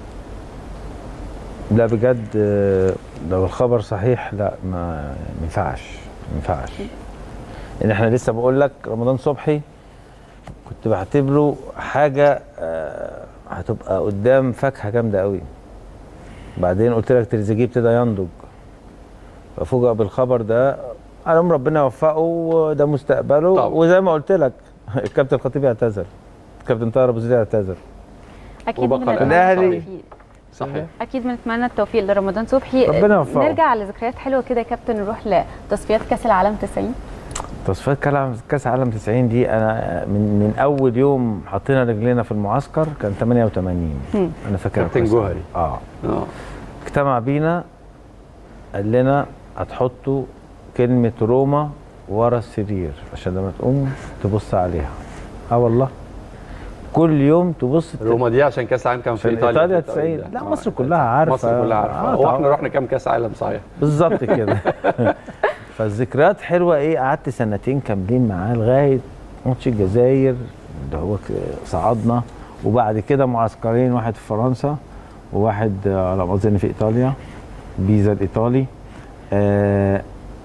لا بجد آه، لو الخبر صحيح لا ما ما ينفعش ما ينفعش ان احنا لسه بقول لك رمضان صبحي كنت بعتبره حاجه آه، هتبقى قدام فاكهه جامده قوي بعدين قلت لك تريزيجيه ابتدى ينضج ففوجئ بالخبر ده على أم ربنا يوفقه وده مستقبله طبعا. وزي ما قلت لك الكابتن الخطيب اعتذر الكابتن طاهر ابو زيد اعتذر اكيد وبقى بنتمنى الأهلي. التوفيق. صحيح اكيد بنتمنى التوفيق لرمضان صبحي ربنا يوفقه. نرجع لذكريات حلوه كده يا كابتن نروح لتصفيات كاس العالم 90 تصفيات كاس كاس عالم 90 دي انا من من اول يوم حطينا رجلينا في المعسكر كان 88 مم. انا فاكر كابتن كويس. جوهري. اه اه اجتمع بينا قال لنا هتحطوا كلمه روما ورا السرير عشان لما تقوم تبص عليها اه والله كل يوم تبص ت- روما دي عشان كاس العالم كان في عشان ايطاليا إيطاليا في التوقيت 90. ده. لا، آه، مصر كلها عارفة. مصر كلها عارفه آه، هو احنا طبعا. رحنا كام كاس عالم صحيح بالظبط كده فالذكريات حلوه ايه قعدت سنتين كاملين معاه لغايه ماتش الجزائر اللي هو ك- صعدنا وبعد كده معسكرين واحد في فرنسا وواحد آه، على ما اظن في ايطاليا بيزا الايطالي آه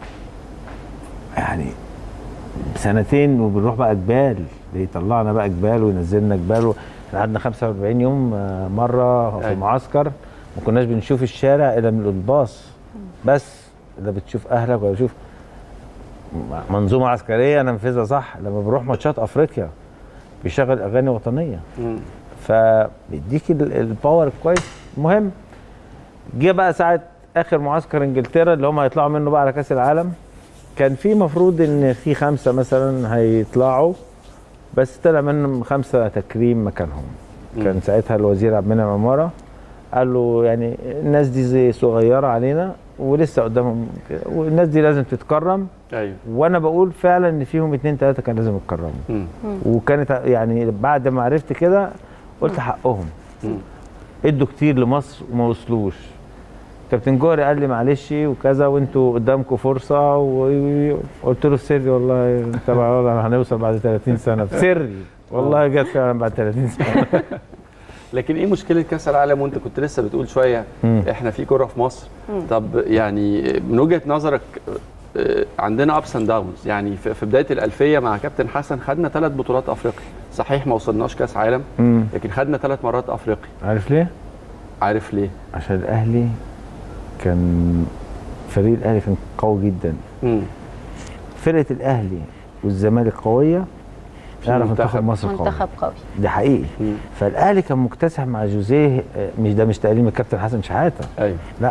يعني سنتين وبنروح بقى جبال بيطلعنا بقى جبال وينزلنا جبال قعدنا 45 يوم آه، مره في أيوة. معسكر ما كناش بنشوف الشارع الا من الباص بس لا بتشوف اهلك ولا بتشوف م- منظومه عسكريه ننفذها صح لما بنروح ماتشات افريقيا بيشغل اغاني وطنيه مم. فبيديك ال- الباور كويس المهم جه بقى ساعه اخر معسكر انجلترا اللي هم هيطلعوا منه بقى على كاس العالم كان في مفروض ان في خمسه مثلا هيطلعوا بس طلع منهم خمسه تكريم مكانهم كان ساعتها الوزير عبد المنعم عماره قال له يعني الناس دي زي صغيره علينا ولسه قدامهم كده، والناس دي لازم تتكرم ايوه وانا بقول فعلا ان فيهم اتنين تلاته كان لازم يتكرموا مم. وكانت يعني بعد ما عرفت كده قلت حقهم مم. ادوا كتير لمصر وما وصلوش كابتن جوهري قال لي معلش وكذا وانتوا قدامكم فرصه وقلت له في سري والله طبعا والله هنوصل بعد 30 سنه في سري والله جت فعلا بعد 30 سنه لكن ايه مشكله كاس العالم وانت كنت لسه بتقول شويه مم. احنا في كره في مصر طب يعني من وجهه نظرك آه، عندنا ابس اند داونز يعني في في بدايه الالفيه مع كابتن حسن خدنا ثلاث بطولات افريقيا صحيح ما وصلناش كاس عالم مم. لكن خدنا ثلاث مرات افريقيا عارف ليه؟ عارف ليه عشان الاهلي كان فريق الاهلي كان قوي جدا مم. فرقه الاهلي والزمالك قويه في يعرف المنتخب. منتخب مصر قوي منتخب قوي ده حقيقي مم. فالاهلي كان مكتسح مع جوزيه آه، مش ده مش تقليل من الكابتن حسن شحاته ايوه لا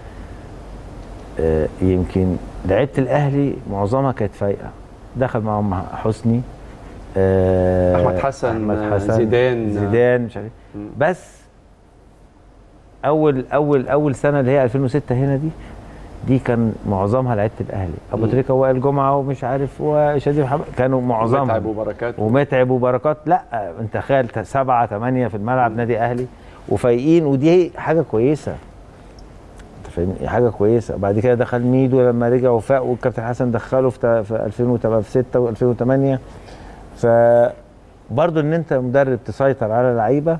آه، يمكن لعيبه الاهلي معظمها كانت فايقه دخل معاهم حسني آه، أحمد حسن، احمد حسن زيدان. زيدان مش عارف مم. بس اول اول اول سنه اللي هي 2006 هنا دي دي كان معظمها لعيبه الاهلي ابو مم. تريكه وائل جمعه ومش عارف وشادي محمد كانوا معظمهم متعب وبركات ومتعب وبركات لا انت تخيل ت- سبعه ثمانيه في الملعب نادي اهلي وفايقين ودي حاجه كويسه انت فاهمني حاجه كويسه بعد كده دخل ميدو لما رجع وفاق والكابتن حسن دخله في تا- في 2008 في 6 و2008 فبرضه ان انت مدرب تسيطر على لعيبه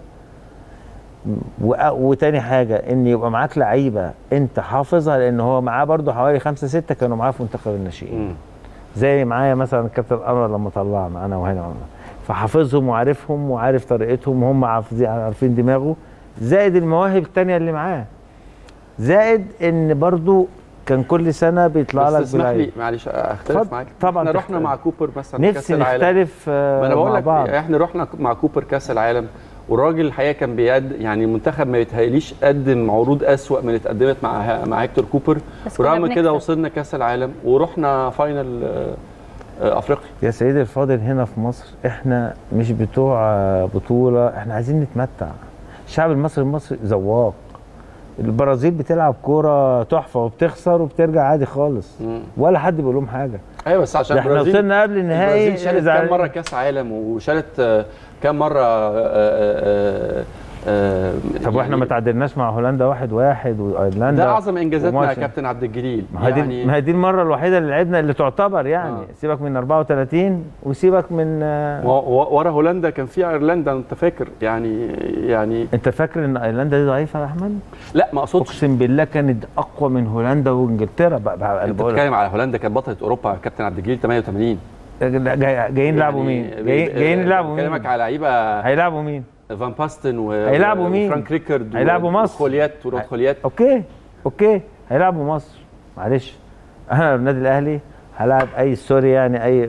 و- وتاني حاجه ان يبقى معاك لعيبه انت حافظها لان هو معاه برضه حوالي خمسه سته كانوا معاه في منتخب الناشئين مم. زي معايا مثلا الكابتن انور لما طلعنا انا وهنا عمر فحافظهم وعارفهم وعارف طريقتهم وهم عارفين عارفين دماغه زائد المواهب التانية اللي معاه زائد ان برضو كان كل سنه بيطلع بس لك اسمح لي بلعيب معلش اختلف اتفضل. معاك طبعاً احنا رحنا تختلف. مع كوبر مثلا كاس نفسي العالم نختلف آه، ما انا بقول مع لك بعض احنا رحنا مع كوبر كاس العالم والراجل الحقيقه كان بيقد يعني المنتخب ما يتهيأليش قدم عروض اسوأ من اللي اتقدمت مع مع هيكتور كوبر بس كنا ورغم كده بنكسب. وصلنا كاس العالم ورحنا فاينل آه، آه، افريقيا يا سيدي الفاضل هنا في مصر احنا مش بتوع آه، بطوله احنا عايزين نتمتع الشعب المصري المصري ذواق البرازيل بتلعب كوره تحفه وبتخسر وبترجع عادي خالص مم. ولا حد بيقول لهم حاجه ايوه بس عشان ده احنا البرازيل وصلنا قبل النهائي البرازيل شالت كام زعلانين. مره كاس عالم وشالت آه، كام مره آه، آه، آه، طب واحنا يعني ما تعادلناش مع هولندا واحد واحد وايرلندا ده اعظم انجازاتنا يا وماتش- كابتن عبد الجليل ما هي دي ما هي دي المره الوحيده اللي لعبنا اللي تعتبر يعني آه. سيبك من 34 وسيبك من آه، و- و- ورا هولندا كان في ايرلندا انت فاكر يعني يعني انت فاكر ان ايرلندا دي ضعيفه يا احمد؟ لا ما اقصدش اقسم بالله كانت اقوى من هولندا وانجلترا بقى بقى انا انت بقول لك. بتتكلم على هولندا كانت بطله اوروبا يا كابتن عبد الجليل 88 جاي- جايين يلعبوا مين؟ يعني جايين جايين يلعبوا بكلمك مين؟ على لعيبه هيلعبوا مين؟ فان باستن و هيلعبوا مين؟ وفرانك ريكارد هيلعبوا مصر. وخوليات ورود خوليات اوكي اوكي هيلعبوا مصر معلش انا النادي الاهلي هلاعب اي سوري يعني اي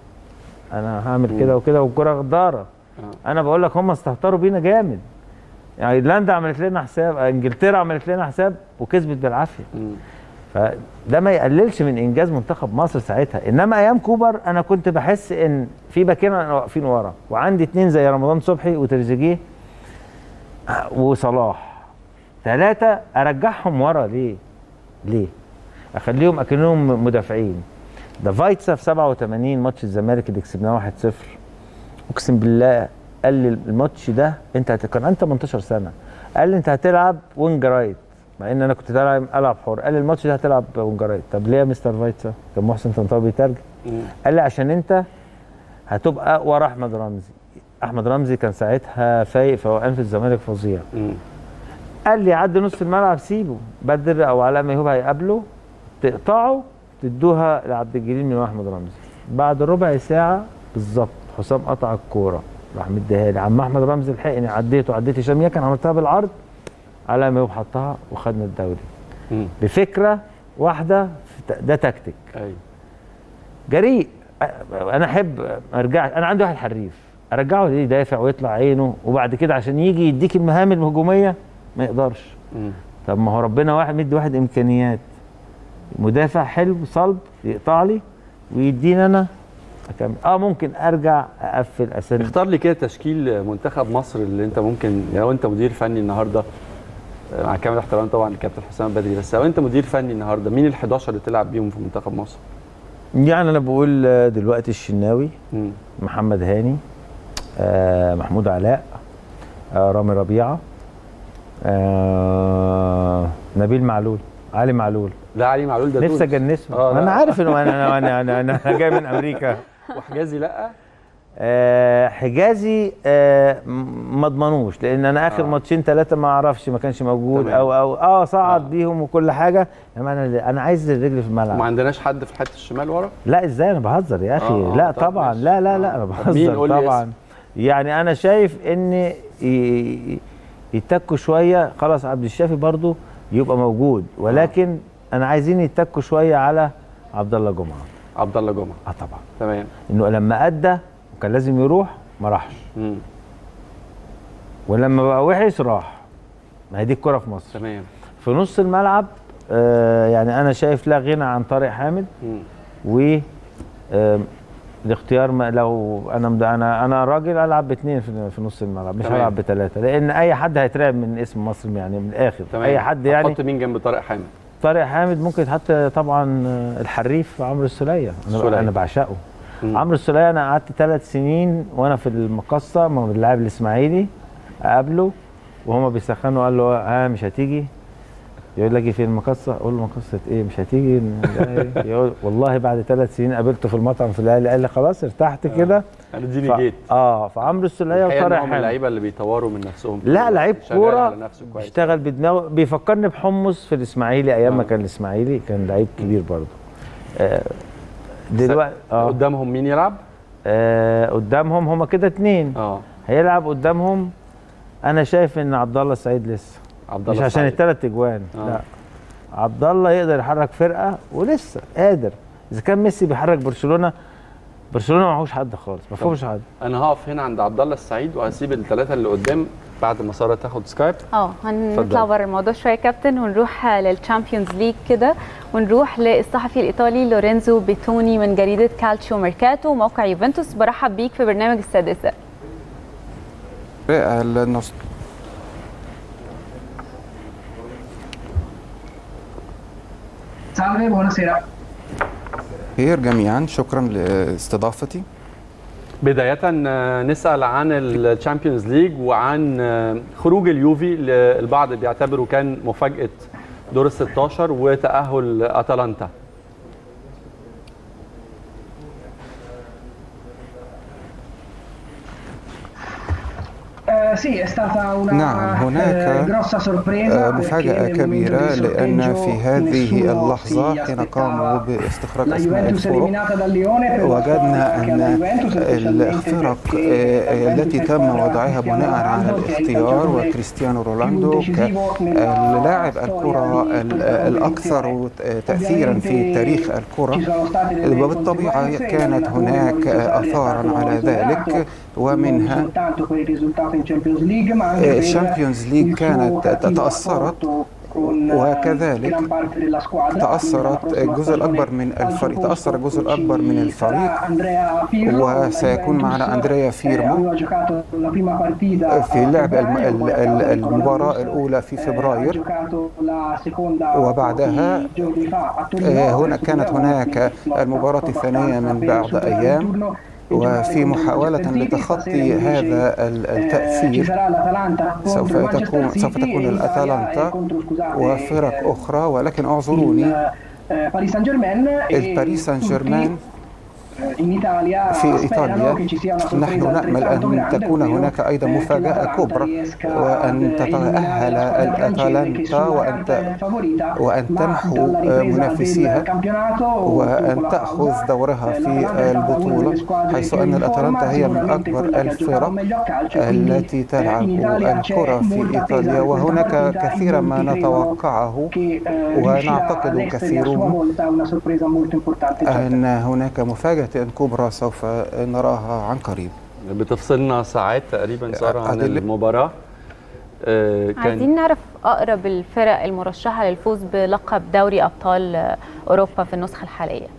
انا هعمل كده وكده والكره غداره انا بقول لك هم استهتروا بينا جامد يعني ايرلندا عملت لنا حساب انجلترا عملت لنا حساب وكسبت بالعافيه مم. فده ما يقللش من انجاز منتخب مصر ساعتها انما ايام كوبر انا كنت بحس ان في باكين أنا واقفين ورا وعندي اتنين زي رمضان صبحي وتريزيجيه وصلاح ثلاثه ارجعهم ورا ليه ليه اخليهم اكنهم مدافعين ده فايتسا في 87 ماتش الزمالك اللي كسبناه 1-0 اقسم بالله قال لي الماتش ده انت هت... كان عندي 18 سنه قال لي انت هتلعب وينج رايت مع ان انا كنت العب العب حر قال لي الماتش ده هتلعب وينج رايت طب ليه يا مستر فايتسا كان محسن طنطاوي بيترجم مم. قال لي عشان انت هتبقى ورا احمد رمزي احمد رمزي كان ساعتها فايق فوقان في الزمالك فظيع مم. قال لي عدي نص الملعب سيبه بدر او علاء ميهوب هيقابله تقطعه تدوها لعبد الجليل من احمد رمزي بعد ربع ساعه بالظبط حسام قطع الكوره راح مديها لي عم احمد رمزي لحقني عديته عديت هشام يكن عملتها بالعرض علاء ميهوب حطها وخدنا الدوري مم. بفكره واحده في ت- ده تكتيك ايوه جريء أ- انا احب ارجع انا عندي واحد حريف ارجعه ليه يدافع ويطلع عينه وبعد كده عشان يجي يديك المهام الهجوميه ما يقدرش مم. طب ما هو ربنا واحد مدي واحد امكانيات مدافع حلو صلب يقطع لي ويديني انا أكمل. اه ممكن ارجع اقفل اسند اختار لي كده تشكيل منتخب مصر اللي انت ممكن يعني لو انت مدير فني النهارده آه، مع كامل احترام طبعا الكابتن حسام بدري بس لو انت مدير فني النهارده مين ال 11 اللي تلعب بيهم في منتخب مصر؟ يعني انا بقول آه، دلوقتي الشناوي مم. محمد هاني آه محمود علاء آه رامي ربيعه آه نبيل معلول علي معلول لا علي معلول ده نفسي تونس. اجنسه آه، لا. انا عارف انه انا انا انا, أنا, أنا جاي من امريكا وحجازي لا آه حجازي آه م- ما اضمنوش لان انا اخر آه. ماتشين ثلاثه ما اعرفش ما كانش موجود تمام. او او اه صعد آه. بيهم وكل حاجه انما انا انا عايز الرجل في وما الملعب عندناش حد في الحته الشمال ورا لا ازاي انا بهزر يا اخي آه، لا طب طبعا ماشي. لا لا لا آه. انا طب مين؟ قول بهزر لي طبعا اسم. يعني انا شايف ان ي- يتكوا شويه خلاص عبد الشافي برضو يبقى موجود ولكن انا عايزين يتكوا شويه على عبد الله جمعه عبد الله جمعه اه طبعا تمام انه لما ادى وكان لازم يروح ما راحش مم. ولما بقى وحش راح ما هي دي الكره في مصر تمام في نص الملعب آه يعني انا شايف لا غنى عن طارق حامد مم. و آم، الاختيار ما لو انا مد- انا انا راجل العب باثنين في في نص الملعب مش تمام. هلعب بثلاثه لان اي حد هيترعب من اسم مصر يعني من الاخر تمام اي حد يعني هتحط مين جنب طارق حامد؟ طارق حامد ممكن يتحط طبعا آه، الحريف عمرو السوليه انا السولية. انا بعشقه مم. عمرو السوليه انا قعدت ثلاث سنين وانا في المقصه مع اللاعب الاسماعيلي اقابله وهما بيسخنوا قال له ها مش هتيجي يقول لك فين المقصه اقول له مقصه ايه مش هتيجي يقول والله بعد ثلاث سنين قابلته في المطعم في الاهلي قال لي خلاص ارتحت كده انا اديني ف... جيت اه فعمرو السوليه الحقيقة وطارق إن هو من حامد اللعيبه اللي بيطوروا من نفسهم لا لعيب شغال كوره على نفسه كويس بيشتغل بدماغه بيفكرني بحمص في الاسماعيلي ايام ما آه. كان الاسماعيلي كان لعيب كبير برضه آه دلوقتي اه قدامهم مين يلعب؟ آه قدامهم هما كده اتنين اه هيلعب قدامهم انا شايف ان عبد الله السعيد لسه عبد مش الله عشان السعيد. الثلاث اجوان آه. لا عبد الله يقدر يحرك فرقه ولسه قادر اذا كان ميسي بيحرك برشلونه برشلونه ما معهوش حد خالص ما فيهوش حد انا هقف هنا عند عبد الله السعيد وهسيب الثلاثه اللي قدام بعد ما ساره تاخد سكايب اه هنطلع اتفضل. بره الموضوع شويه يا كابتن ونروح للتشامبيونز ليج كده ونروح للصحفي الايطالي لورينزو بيتوني من جريده كالتشيو ميركاتو موقع يوفنتوس برحب بيك في برنامج السادسه al nostro Salve, buonasera. خير جميعا شكرا لاستضافتي بداية آه، نسأل عن الشامبيونز ليج وعن آه، خروج اليوفي اللي البعض بيعتبره كان مفاجأة دور ال 16 وتأهل أتلانتا Eh, sì, è stata una نعم eh, هناك grossa sorpresa آه، مفاجأة perché nel momento كبيرة del لأن sorteggio في هذه nessuno اللحظة si حين قاموا باستخراج La أسماء Juventus الفرق eliminata dal Lione per la وجدنا squadra che أن alla Juventus, specialmente الفرق perché آه، la Juventus التي è تم squadra وضعها Cristiano بناء على Ronaldo, che è il الاختيار calciatore وكريستيانو più رونالدو decisivo nella كاللاعب storia الكرة di ال- tutto il الأكثر تأثيرا في تاريخ ci الكرة sono state delle وبالطبيعة conseguenze, كانت il هناك lavoro di Sarri è آثارا stato على ذلك esonerato, non ومنها soltanto per il risultato in Champions League ma anche per الشامبيونز ليج il suo كانت cattivo تأثرت rapporto con وكذلك gran parte della squadra. تأثرت Quindi la prossima الجزء الأكبر stagione من al الفريق suo تأثر posto الجزء الأكبر من ci الفريق sarà Andrea Pirlo, وسيكون la معنا Juventus, أندريا eh, فيرمو aveva giocato la prima partita في a لعب الم- febbraio, ال- poi ال- ha المباراة coronavirus, الأولى في eh, ha فبراير giocato la seconda وبعدها pochi giorni fa a Torino, آه، هنا adesso كانت due هناك volte, quindi المباراة lotta الثانية من abbastanza بعد per superare il أيام turno e giocare وفي contro محاولة Manchester City. لتخطي Stasera invece, هذا eh, التأثير ci sarà l'Atalanta سوف contro Manchester تكون City سوف تكون e l'Italia, الأتلانتا eh, contro, scusate, وفرق eh, أخرى ولكن اعذروني باريس سان جيرمان الباريس سان جيرمان in Italia في إيطاليا che ci sia una نحن sorpresa نأمل altrettanto أن grande, تكون ovvero, هناك أيضا eh, che مفاجأة l'Atalanta كبرى riesca وأن ad تتأهل eliminare la squadra francese che الأتلانتا sulla وأن carta è favorita, وأن ma تمحو dalla ripresa منافسيها del campionato وأن dopo la تأخذ pausa, دورها eh, في l'Atalanta è stata una delle البطولة squadre حيث più أن in الأتلانتا forma, هي من sicuramente أكبر quella che ha giocato الفرق meglio a calcio, quindi, التي eh, تلعب in Italia c'è الكرة في molta attesa إيطاليا per questa وهناك partita, كثيرا in ما molti credono نتوقعه che eh, ونعتقد riuscirà ad essere a sua كثيرون volta una sorpresa molto importante أن هناك مفاجأة كبرى سوف نراها عن قريب بتفصلنا ساعات تقريبا ساره عن أدل- المباراه آه، عايزين نعرف اقرب الفرق المرشحه للفوز بلقب دوري ابطال آه، اوروبا في النسخه الحاليه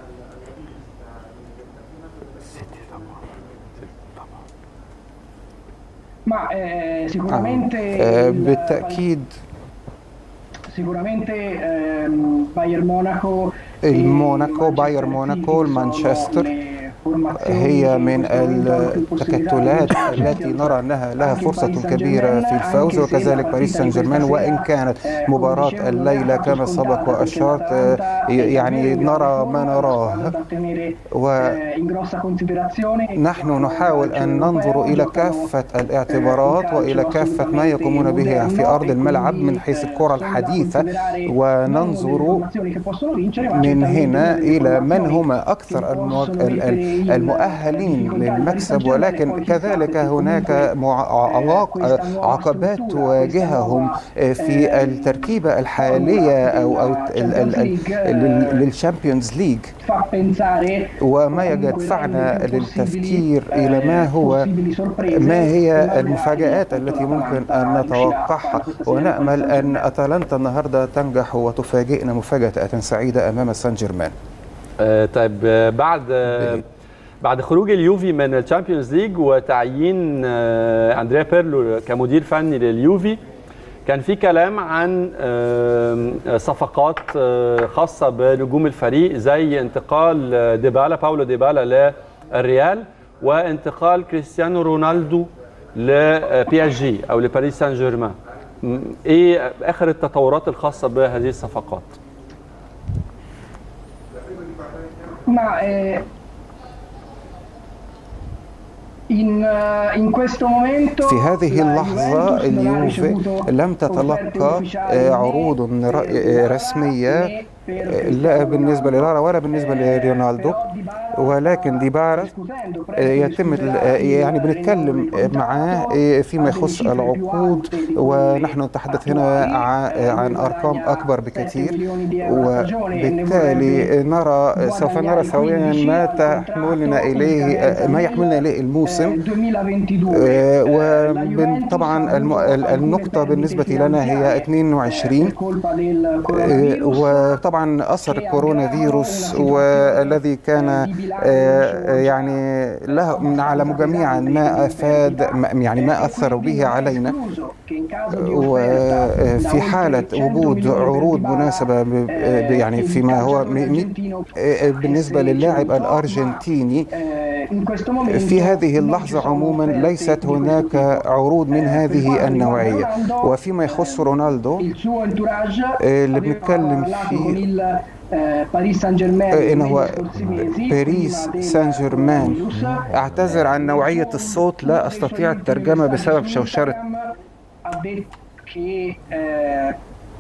Ma eh, sicuramente آه، il- بالتأكيد sicuramente ehm, Bayern Monaco الموناكو باير موناكو مانشستر هي من التكتلات التي نرى انها لها فرصه كبيره في الفوز وكذلك باريس سان جيرمان وان كانت مباراه الليله كما سبق واشرت آه، يعني نرى ما نراه ونحن نحاول ان ننظر الى كافه الاعتبارات والى كافه ما يقومون به في ارض الملعب من حيث الكره الحديثه وننظر من هنا الى من هم اكثر المو- ال- ال- المؤهلين للمكسب ولكن كذلك هناك مع- عواق- عقبات تواجههم في التركيبه الحاليه او او ال- ال- ال- للشامبيونز ليج وما يدفعنا للتفكير الى ما هو ما هي المفاجآت التي ممكن ان نتوقعها ونامل ان اتلانتا النهارده تنجح وتفاجئنا مفاجاه سعيده امام سان جيرمان آه، طيب آه، بعد آه، بعد خروج اليوفي من الشامبيونز ليج وتعيين آه، اندريا بيرلو كمدير فني لليوفي كان في كلام عن آم، صفقات آه، خاصه بنجوم الفريق زي انتقال آه، ديبالا باولو ديبالا للريال وانتقال كريستيانو رونالدو لبي اس جي او لباريس سان جيرمان م- ايه اخر التطورات الخاصه بهذه الصفقات Ma eh, in, eh, in questo momento في هذه la اللحظة Juventus non ha اليوفي ricevuto لم offerte تتلقى ufficiali آه، né عروض per ر- آه، رسمية né per آه، لا بالنسبة للارا ولا بالنسبة لرونالدو ولكن ديبارا آه، يتم ال- آه، يعني بنتكلم معاه آه، فيما يخص العقود ونحن نتحدث هنا ع- عن أرقام أكبر بكثير وبالتالي نرى سوف نرى سويا ما تحملنا إليه آه، ما يحملنا إليه الموسم 2022 وطبعا النقطة بالنسبة لنا هي 22 colpa del آه، coronavirus وطبعا أثر الكورونا فيروس والذي كان آه، يعني له نعلم جميعا ما أفاد ما- يعني ما أثر به علينا وفي حالة وجود عروض مناسبة ب- ب- يعني فيما هو م- م- آه، بالنسبة للاعب الأرجنتيني في هذه اللحظة عموما ليست هناك عروض من هذه النوعية وفيما يخص رونالدو il suo entourage آه، اللي aveva بنتكلم parlato con فيه il eh, Paris Saint Germain آه، إن nei هو scorsi mesi, باريس prima del سان جيرمان coronavirus. اعتذر عن نوعية الصوت لا أستطيع الترجمة بسبب شوشرة ha detto che eh,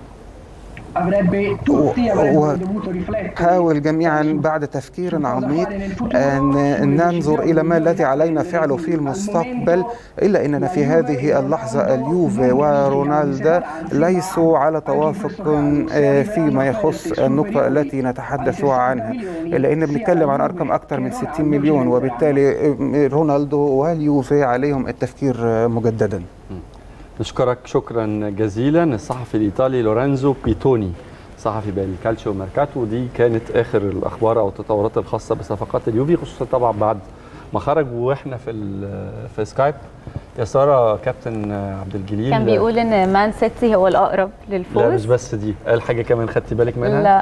avrebbe tutti avrebbero dovuto riflettere حاول جميعا بعد تفكير عميق أن ننظر إلى ما الذي علينا فعله في المستقبل إلا أننا في هذه اللحظة اليوفي ورونالدا ليسوا على توافق آه، فيما يخص النقطة التي نتحدث عنها إلا أن بنتكلم عن أرقام أكثر من 60 مليون وبالتالي آه، رونالدو واليوفي عليهم التفكير آه، مجددا نشكرك شكرا جزيلا الصحفي الايطالي لورانزو بيتوني صحفي بالكالتشيو ميركاتو دي كانت اخر الاخبار او التطورات الخاصه بصفقات اليوفي خصوصا طبعا بعد ما خرج واحنا في ال- في سكايب يا ساره كابتن عبد الجليل كان بيقول ان مان سيتي هو الاقرب لا مش للفوز بس دي قال حاجه كمان خدتي بالك منها لا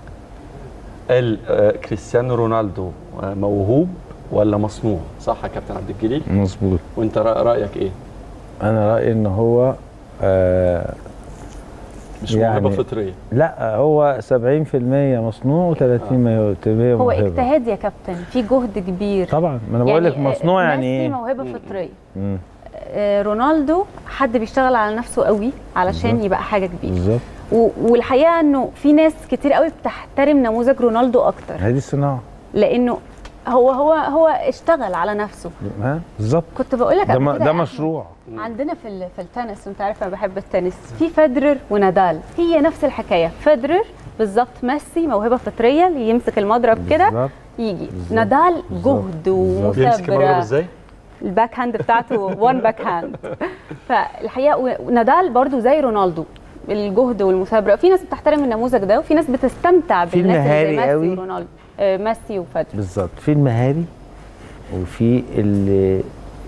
قال آه، كريستيانو رونالدو آه، موهوب ولا مصنوع صح يا كابتن عبد الجليل مظبوط وانت رأ- رايك ايه انا رايي ان هو آه مش موهبه يعني- فطريه لا هو 70% مصنوع و30% موهبه هو اجتهاد يا كابتن في جهد كبير طبعا ما انا بقول لك مصنوع يعني ميسي ايه موهبه فطريه مم، آه، رونالدو حد بيشتغل على نفسه قوي علشان بالظبط. يبقى حاجه كبيره بالظبط و- والحقيقه انه في ناس كتير قوي بتحترم نموذج رونالدو اكتر هذه الصناعه لانه هو هو هو اشتغل على نفسه ها بالظبط كنت بقول لك ده, قبل م- كده ده إحنا مشروع عندنا في ال- في التنس وانت عارف انا بحب التنس في فederer ونادال هي نفس الحكايه فederer بالظبط ميسي موهبه فطريه اللي يمسك المضرب كده بالظبط يجي بالظبط. نادال بالظبط. جهد بالظبط. بيمسك المضرب ومثابره ازاي الباك هاند بتاعته وان باك هاند فالحقيقه و- ونادال برضو زي رونالدو الجهد والمثابره في ناس بتحترم النموذج ده وفي ناس بتستمتع في بالناس اللي زي المهاري ميسي قوي. ورونالدو آه، ميسي وفederer بالظبط في المهاري وفي اللي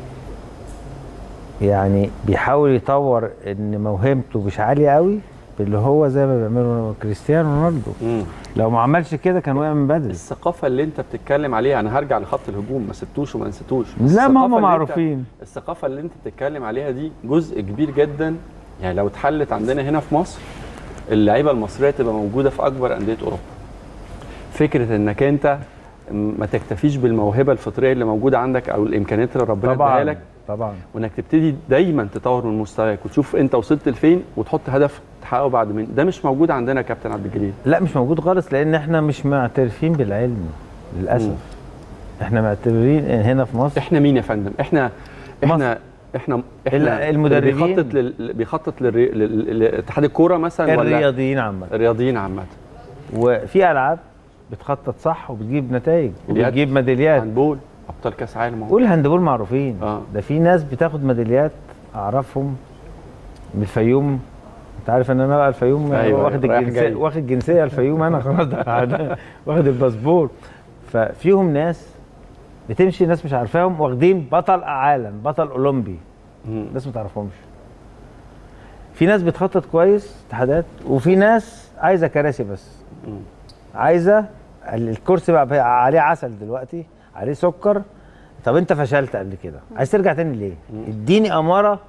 يعني بيحاول يطور ان موهبته مش عاليه قوي اللي هو زي ما بيعمله كريستيانو رونالدو مم. لو ما عملش كده كان وقع من بدري الثقافه اللي انت بتتكلم عليها انا هرجع لخط الهجوم ما سبتوش وما نسيتوش لا الثقافة ما هم اللي انت- معروفين الثقافه اللي انت بتتكلم عليها دي جزء كبير جدا يعني لو اتحلت عندنا هنا في مصر اللعيبه المصريه تبقى موجوده في اكبر انديه اوروبا فكره انك انت ما تكتفيش بالموهبه الفطريه اللي موجوده عندك او الامكانيات اللي ربنا اداها طبعا لك طبعا وانك تبتدي دايما تطور من مستواك وتشوف انت وصلت لفين وتحط هدف تحققه بعد من ده مش موجود عندنا يا كابتن عبد الجليل لا مش موجود خالص لان احنا مش معترفين بالعلم للاسف مم. احنا معتبرين إن هنا في مصر احنا مين يا فندم احنا احنا احنا احنا المدربين. اللي بيخطط لل... بيخطط للري... لل- لاتحاد الكوره مثلا ولا الرياضيين عامه الرياضيين عامه وفي العاب بتخطط صح وبتجيب نتائج اليد. وبتجيب ميداليات هاندبول ابطال كاس عالم اهو قول هاندبول معروفين اه ده في ناس بتاخد ميداليات اعرفهم من الفيوم انت عارف ان انا بقى الفيوم أيوة، واخد رايح الجنسيه جاي. واخد جنسيه الفيوم انا خلاص ده- واخد الباسبور ففيهم ناس بتمشي ناس مش عارفاهم واخدين بطل عالم بطل اولمبي مم. ناس ما تعرفهمش في ناس بتخطط كويس اتحادات وفي ناس عايزه كراسي بس مم. عايزه ال- الكرسي بقى عليه عسل دلوقتي عليه سكر طب انت فشلت قبل كده عايز ترجع تاني ليه اديني اماره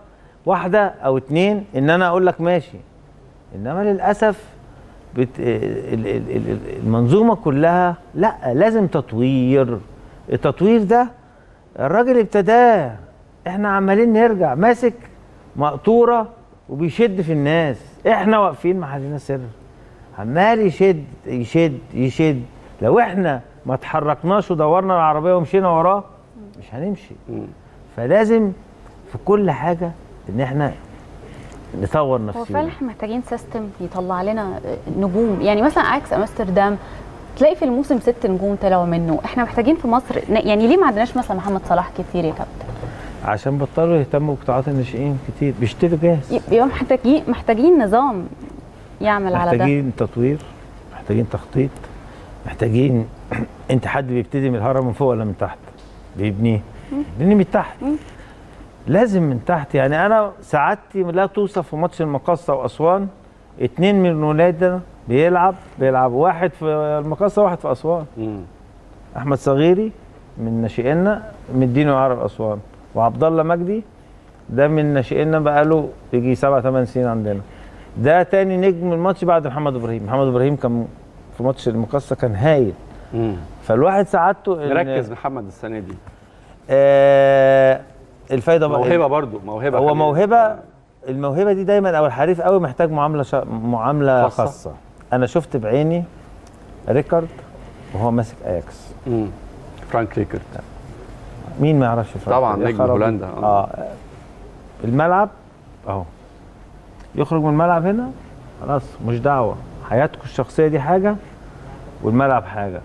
واحده او اتنين ان انا اقول لك ماشي انما للاسف بت... ال- ال- ال- المنظومه كلها لا لازم تطوير التطوير ده الراجل ابتداه احنا عمالين نرجع ماسك مقطوره وبيشد في الناس احنا واقفين محلنا سر عمال يشد يشد يشد لو احنا ما اتحركناش ودورنا العربيه ومشينا وراه مش هنمشي فلازم في كل حاجه ان احنا نطور هو نفسنا فعلا احنا محتاجين سيستم يطلع لنا نجوم يعني مثلا عكس امستردام تلاقي في الموسم ست نجوم طلعوا منه احنا محتاجين في مصر ن- يعني ليه ما عندناش مثلا محمد صلاح كتير يا كابتن عشان بطلوا يهتموا بقطاعات الناشئين كتير بيشتروا جاهز يبقى محتاجين محتاجين نظام يعمل على ده محتاجين تطوير محتاجين تخطيط محتاجين انت حد بيبتدي من الهرم من فوق ولا من تحت بيبنيه بيبنيه من تحت لازم من تحت يعني انا سعادتي لا توصف في ماتش المقصه واسوان اتنين من ولادنا بيلعب بيلعب واحد في المقصه وواحد في اسوان احمد صغيري من ناشئنا مدينه عرب اسوان وعبد الله مجدي ده من ناشئنا بقاله يجي سبع ثمان سنين عندنا ده تاني نجم الماتش بعد محمد ابراهيم محمد ابراهيم كان في ماتش المقصه كان هايل فالواحد سعادته إن- مركز محمد السنه دي آه الفايده بقى موهبه برضو موهبه هو خلينا- موهبه الموهبه دي دايما او الحريف قوي محتاج معامله شا... معامله خاصة. خاصة. خاصه انا شفت بعيني ريكارد وهو ماسك اياكس مم. فرانك ريكارد مين ما يعرفش فرانك طبعا يا نجم خرابي. هولندا اه الملعب اهو يخرج من الملعب هنا خلاص مش دعوه حياتكم الشخصيه دي حاجه والملعب حاجه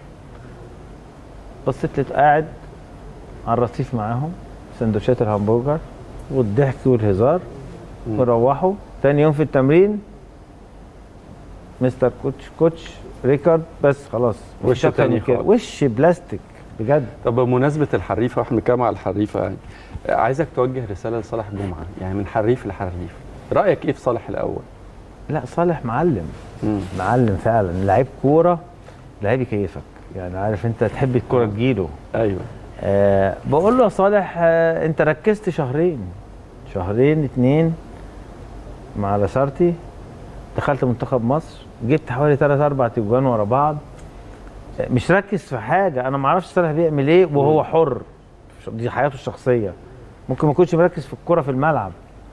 بصيت لقيت قاعد على الرصيف معاهم سندوتشات الهمبرجر والضحك والهزار وروحوا تاني يوم في التمرين مستر كوتش كوتش ريكارد بس خلاص وش مفيش أكتر تاني من كده. خالص. وش بلاستيك بجد طب بمناسبه الحريفه واحنا بنتكلم على الحريفه يعني عايزك توجه رساله لصالح جمعه يعني من حريف لحريف رايك ايه في صالح الاول لا صالح معلم مم. معلم فعلا لعيب كوره لعيب يكيفك يعني عارف انت تحب الكوره تجيله ايوه آه بقول له يا صالح آه انت ركزت شهرين شهرين اتنين مع لاسارتي دخلت منتخب مصر جبت حوالي 3 4 تجوان ورا بعض آه، مش ركز في حاجه انا ما اعرفش صالح بيعمل ايه وهو حر دي حياته الشخصيه ممكن ما يكونش مركز في الكوره في الملعب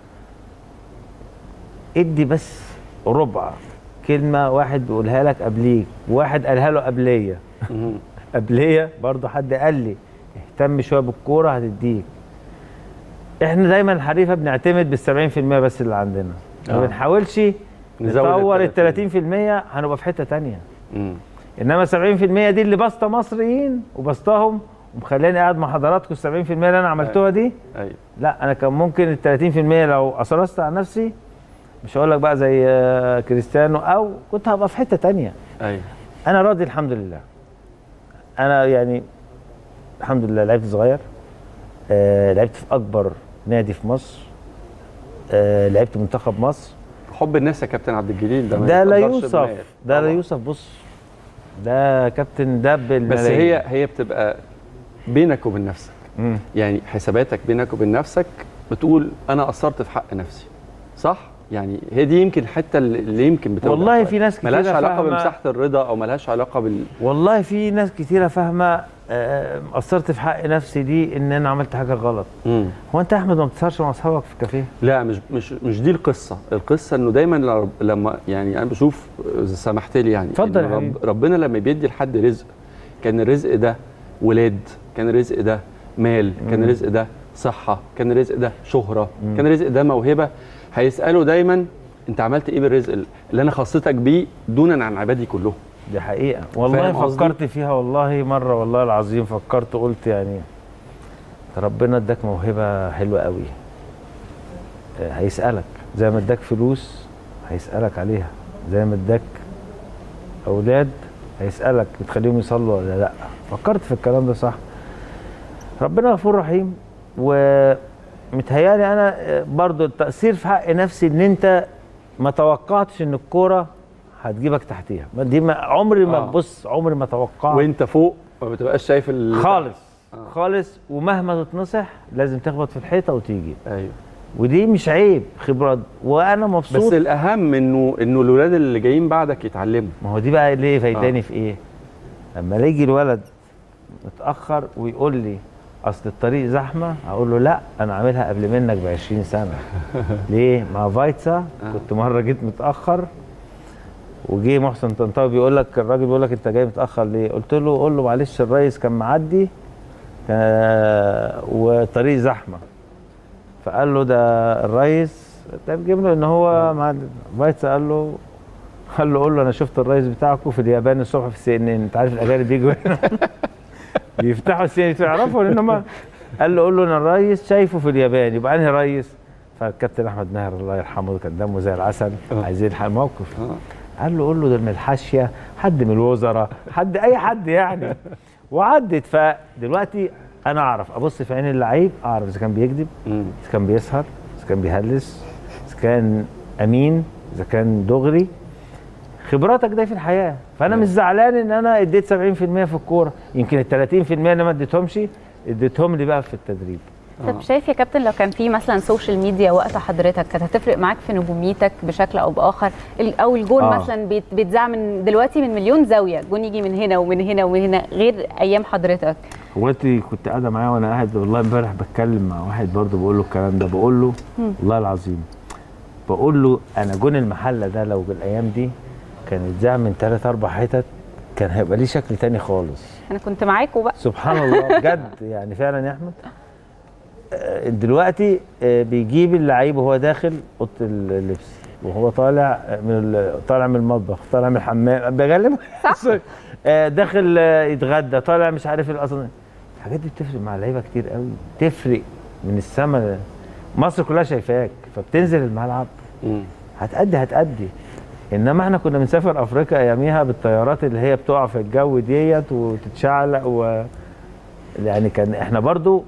ادي بس ربع كلمه واحد بيقولها لك قبليك واحد قالها له قبليه قبليه برضه حد قال لي اهتم شويه بالكوره هتديك احنا دايما الحريفه بنعتمد بال 70% بس اللي عندنا ما آه. بنحاولش نزود نطور ال ال 30% هنبقى في حته تانية مم. انما 70% دي اللي بسطه مصريين وبسطهم ومخليني قاعد مع حضراتكم ال 70% اللي انا عملتوها دي ايوه لا انا كان ممكن ال 30% لو اصرست على نفسي مش هقول لك بقى زي آه، كريستيانو او كنت هبقى في حته تانية ايوه انا راضي الحمد لله انا يعني الحمد لله لعبت صغير آه لعبت في اكبر نادي في مصر آه لعبت منتخب مصر حب الناس يا كابتن عبد الجليل ده ما ده لا يتقدرش يوصف بمال. ده لا طبعاً. يوصف بص ده كابتن ده بالملايين بس هي هي بتبقى بينك وبين نفسك مم. يعني حساباتك بينك وبين نفسك بتقول انا قصرت في حق نفسي صح يعني هي دي يمكن الحته اللي يمكن بتوجع والله شوية. في ناس كتيرة ملهاش علاقه فاهمة- بمساحه الرضا او ملهاش علاقه بال والله في ناس كتيره فاهمه آه، قصرت في حق نفسي دي ان انا عملت حاجه غلط مم. هو انت يا احمد ما بتسهرش مع اصحابك في كافيه لا مش مش مش دي القصه القصه انه دايما لما- لما يعني انا بشوف اذا سمحت لي يعني اتفضل إن يا رب حبيبي. ربنا لما بيدي لحد رزق كان الرزق ده ولاد كان الرزق ده مال كان الرزق ده صحه كان الرزق ده شهره كان الرزق ده موهبه هيسالوا دايما انت عملت ايه بالرزق اللي انا خصيتك بيه دونا عن عبادي كلهم دي حقيقه والله فاهم قصدي؟ فكرت فيها والله مره والله العظيم فكرت قلت يعني ربنا اداك موهبه حلوه قوي آه، هيسالك زي ما اداك فلوس هيسالك عليها زي ما اداك اولاد هيسالك بتخليهم يصلوا ولا لا فكرت في الكلام ده صح ربنا غفور رحيم ومتهيالي انا آه، برضو التاثير في حق نفسي ان انت ما توقعتش ان الكوره هتجيبك تحتيها ما دي ما عمري ما آه. بص عمري ما توقعت وانت فوق ما بتبقاش شايف ال... خالص خالص ومهما تتنصح لازم تخبط في الحيطه وتيجي ايوه ودي مش عيب خبرات وانا مبسوط بس الاهم انه انه الاولاد اللي جايين بعدك يتعلموا ما هو دي بقى ليه فايداني آه. في ايه لما يجي الولد متاخر ويقول لي اصل الطريق زحمه اقول له لا انا عاملها قبل منك ب 20 سنه ليه مع فايتسا كنت مره جيت متاخر وجه محسن طنطاوي بيقول لك الراجل بيقول لك انت جاي متاخر ليه قلت له قول له معلش الريس كان معدي كان- والطريق زحمه فقال له ده الريس ترجم له ان هو مع فايتسا قال له قال له قول له انا شفت الرئيس بتاعكم في اليابان الصبح في السي ان ان انت عارف الاجانب بيجوا هنا بيفتحوا السي ان تعرفوا لان هم قال له قول له انا الرئيس شايفه في اليابان يبقى انهي رئيس فالكابتن احمد ماهر الله يرحمه كان دمه زي العسل عايزين يلحق الموقف قال له قول له ده من الحاشيه حد من الوزراء حد اي حد يعني وعدت فدلوقتي انا اعرف ابص في عين اللعيب اعرف اذا كان بيكذب اذا كان بيسهر اذا كان بيهلس اذا كان امين اذا كان دغري خبراتك ده في الحياه فانا مش زعلان ان انا اديت 70% في الكوره يمكن ال 30% اللي ما اديتهمش اديتهم لي بقى في التدريب طب شايف يا كابتن لو كان في مثلا سوشيال ميديا وقت حضرتك كانت هتفرق معاك في نجوميتك بشكل او باخر ال- او الجون آه. آه. مثلا بيت- بيتذاع من دلوقتي من مليون زاويه جون يجي من هنا ومن هنا ومن هنا غير ايام حضرتك هو انت كنت قاعده معايا وانا قاعد والله امبارح بتكلم مع واحد برضه بقول له الكلام ده بقول له مم. والله العظيم بقول له انا جون المحله ده لو بالايام دي كان اتذاع من ثلاث اربع حتت كان هيبقى ليه شكل تاني خالص انا كنت معاكوا بقى سبحان الله بجد يعني فعلا يا احمد آه، دلوقتي آه، بيجيب اللعيب وهو داخل اوضه اللبس وهو طالع من ال- طالع من المطبخ طالع من الحمام بغلب صح داخل آه، يتغدى طالع مش عارف ايه اصلا الحاجات دي بتفرق مع اللعيبه كتير قوي تفرق من السما مصر كلها شايفاك فبتنزل الملعب هتأدي هتأدي انما احنا كنا بنسافر افريقيا اياميها بالطيارات اللي هي بتقع في الجو ديت وتتشعلق و يعني كان احنا برضو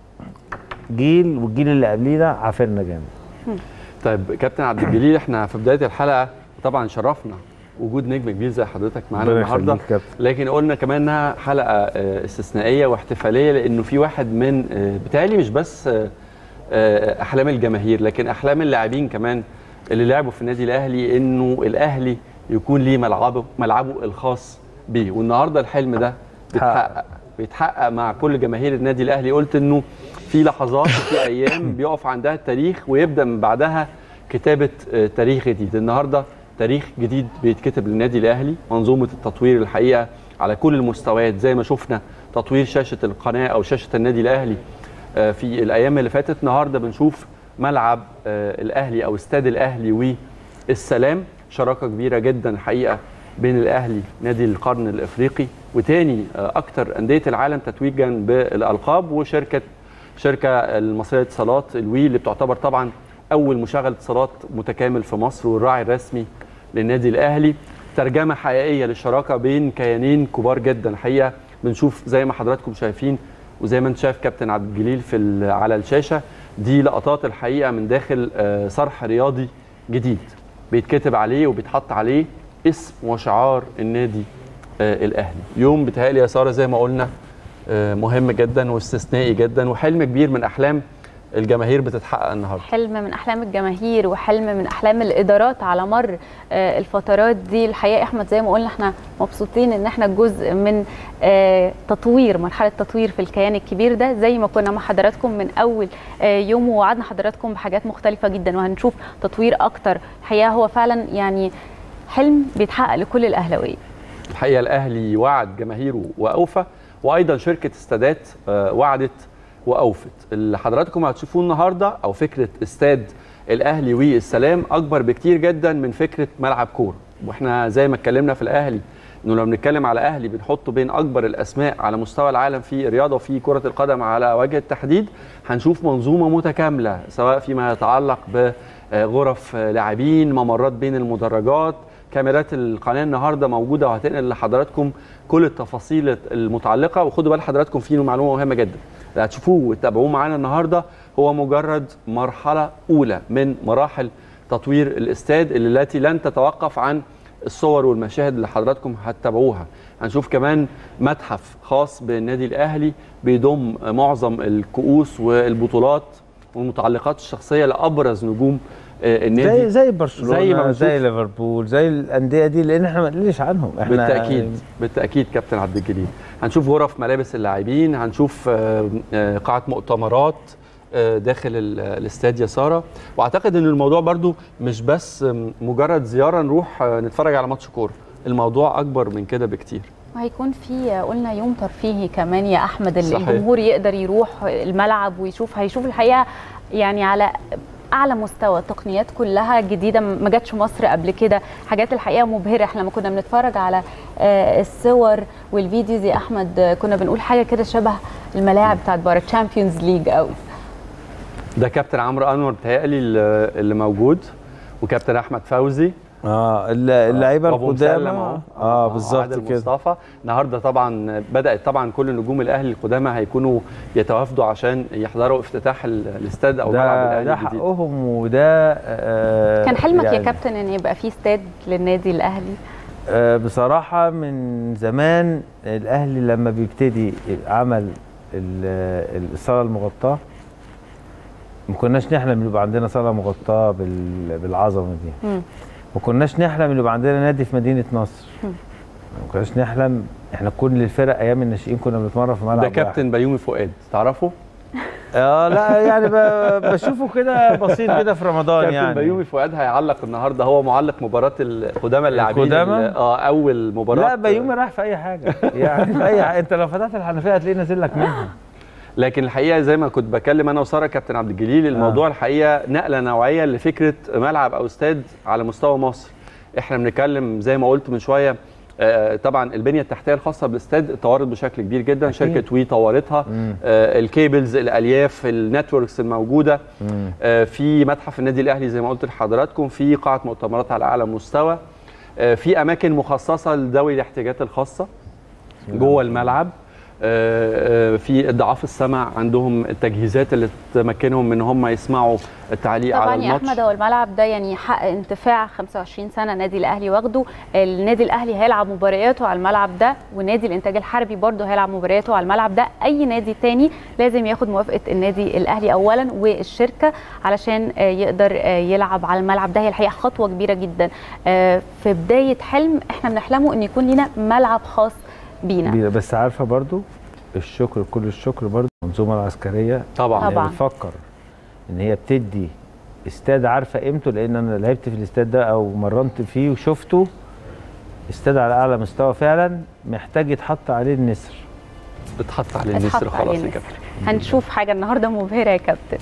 جيل والجيل اللي قبلينا عافرنا جامد طيب كابتن عبد الجليل احنا في بدايه الحلقه طبعا شرفنا وجود نجم كبير زي حضرتك معانا ربنا النهارده يخليك كابتن. لكن قلنا كمان انها حلقه آه، استثنائيه واحتفاليه لانه في واحد من آه، بيتهيألي مش بس آه، آه، احلام الجماهير لكن احلام اللاعبين كمان اللي لعبوا في النادي الاهلي انه الاهلي يكون ليه ملعبه ملعبه الخاص بيه والنهارده الحلم ده بيتحقق بيتحقق مع كل جماهير النادي الاهلي قلت انه في لحظات وفي ايام بيقف عندها التاريخ ويبدا من بعدها كتابه آه، تاريخ جديد النهارده تاريخ جديد بيتكتب للنادي الاهلي منظومه التطوير الحقيقه على كل المستويات زي ما شفنا تطوير شاشه القناه او شاشه النادي الاهلي آه، في الايام اللي فاتت النهارده بنشوف ملعب آه، الاهلي او استاد الاهلي والسلام شراكه كبيره جدا الحقيقه بين الاهلي نادي القرن الافريقي وتاني آه، اكتر انديه العالم تتويجا بالالقاب وشركه شركه المصريه للاتصالات الوي اللي بتعتبر طبعا اول مشغل اتصالات متكامل في مصر والراعي الرسمي للنادي الاهلي ترجمه حقيقيه للشراكه بين كيانين كبار جدا الحقيقه بنشوف زي ما حضراتكم شايفين وزي ما انت شايف كابتن عبد الجليل في ال- على الشاشه دي لقطات الحقيقه من داخل آه، صرح رياضي جديد بيتكتب عليه وبيتحط عليه اسم وشعار النادي آه، الاهلي يوم بيتهيألي يا ساره زي ما قلنا آه، مهم جدا واستثنائي جدا وحلم كبير من احلام الجماهير بتتحقق النهارده حلم من احلام الجماهير وحلم من احلام الادارات على مر آه، الفترات دي الحقيقه احمد زي ما قلنا احنا مبسوطين ان احنا جزء من آه، تطوير مرحله تطوير في الكيان الكبير ده زي ما كنا مع حضراتكم من اول آه، يوم ووعدنا حضراتكم بحاجات مختلفه جدا وهنشوف تطوير اكتر الحقيقه هو فعلا يعني حلم بيتحقق لكل الاهلاويه الحقيقه الاهلي وعد جماهيره واوفى وايضا شركه استادات آه، وعدت واوفت اللي حضراتكم هتشوفوه النهارده او فكره استاد الاهلي والسلام اكبر بكتير جدا من فكره ملعب كوره واحنا زي ما اتكلمنا في الاهلي انه لما بنتكلم على اهلي بنحطه بين اكبر الاسماء على مستوى العالم في الرياضه وفي كره القدم على وجه التحديد هنشوف منظومه متكامله سواء فيما يتعلق بغرف لاعبين ممرات بين المدرجات كاميرات القناه النهارده موجوده وهتنقل لحضراتكم كل التفاصيل المتعلقه وخدوا بال حضراتكم فيه معلومه مهمه جدا اللي هتشوفوه وتتابعوه معانا النهارده هو مجرد مرحله اولى من مراحل تطوير الاستاد اللي التي لن تتوقف عن الصور والمشاهد اللي حضراتكم هتتابعوها هنشوف كمان متحف خاص بالنادي الاهلي بيضم معظم الكؤوس والبطولات والمتعلقات الشخصيه لابرز نجوم آه، النادي زي زي برشلونه زي زي, ما بنشوف. زي ليفربول زي الانديه دي لان احنا ما نقلش عنهم احنا بالتاكيد بالتاكيد كابتن عبد الجليل هنشوف غرف ملابس اللاعبين هنشوف آه، آه، قاعه مؤتمرات آه، داخل ال- الاستاد يا ساره واعتقد ان الموضوع برضو مش بس آم، مجرد زياره نروح آه، نتفرج على ماتش كوره الموضوع اكبر من كده بكتير وهيكون في قلنا يوم ترفيهي كمان يا احمد اللي صحيح. الجمهور يقدر يروح الملعب ويشوف هيشوف الحقيقه يعني على اعلى مستوى التقنيات كلها جديده ما جاتش مصر قبل كده حاجات الحقيقه مبهره احنا لما كنا بنتفرج على آه، الصور والفيديوز يا احمد آه، كنا بنقول حاجه كده شبه الملاعب بتاعت بره تشامبيونز ليج قوي ده كابتن عمرو انور بتهيألي اللي اللي موجود وكابتن احمد فوزي اه الل- اللعيبه أبو مسلم القدامى أهو. اه بالظبط عادل كده مصطفى النهارده طبعا بدات طبعا كل نجوم الاهلي القدامى هيكونوا يتوافدوا عشان يحضروا افتتاح ال- الاستاد او ملعب ده الاهلي ده الجديد حقهم وده آه كان حلمك يا يعني كابتن ان يبقى في استاد للنادي الاهلي آه بصراحه من زمان الاهلي لما بيبتدي عمل ال- الصاله المغطاه ما كناش نحلم ان يبقى عندنا صاله مغطاه بال- بالعظمه دي مم. ما كناش نحلم ان يبقى عندنا نادي في مدينه نصر مم. ما كناش نحلم احنا كل الفرق ايام الناشئين كنا بنتمرن في ملعب ده واحد. كابتن بيومي فؤاد تعرفه اه لا يعني ب- بشوفه كده بسيط كده في رمضان كابتن يعني بيومي فؤاد هيعلق النهارده هو معلق مباراه القدامى اللاعبين القدامى؟ ال- اه اول مباراه لا بيومي راح في اي حاجه يعني في اي حاجه انت لو فتحت الحنفيه هتلاقيه نازل لك منها لكن الحقيقه زي ما كنت بكلم انا وساره كابتن عبد الجليل الموضوع الحقيقه نقله نوعيه لفكره ملعب او استاد على مستوى مصر احنا بنتكلم زي ما قلت من شويه آه، طبعا البنيه التحتيه الخاصه بالاستاد اتطورت بشكل كبير جدا أكيد. شركه وي طورتها مم. آه، الكيبلز الالياف النتوركس الموجوده مم. آه، في متحف النادي الاهلي زي ما قلت لحضراتكم في قاعه مؤتمرات على اعلى مستوى آه، في اماكن مخصصه لذوي الاحتياجات الخاصه جوه الملعب آه، آه، في ضعاف السمع عندهم التجهيزات اللي تمكنهم من هم يسمعوا التعليق طبعا على يا الماتش احمد هو الملعب ده يعني حق انتفاع 25 سنه النادي الاهلي واخده النادي الاهلي هيلعب مبارياته على الملعب ده ونادي الانتاج الحربي برضه هيلعب مبارياته على الملعب ده اي نادي تاني لازم ياخد موافقه النادي الاهلي اولا والشركه علشان آه، يقدر آه، يلعب على الملعب ده هي الحقيقه خطوه كبيره جدا آه، في بدايه حلم احنا بنحلمه ان يكون لنا ملعب خاص بينا كبيرة. بس عارفه برضو الشكر كل الشكر برضو المنظومه العسكريه طبعا إن هي طبعاً. بتفكر ان هي بتدي استاد عارفه قيمته لان انا لعبت في الاستاد ده او مرنت فيه وشفته استاد على اعلى مستوى فعلا محتاج يتحط عليه النسر بتحط عليه اتحط النسر عليه خلاص يا النسر. كابتن هنشوف حاجه النهارده مبهره يا كابتن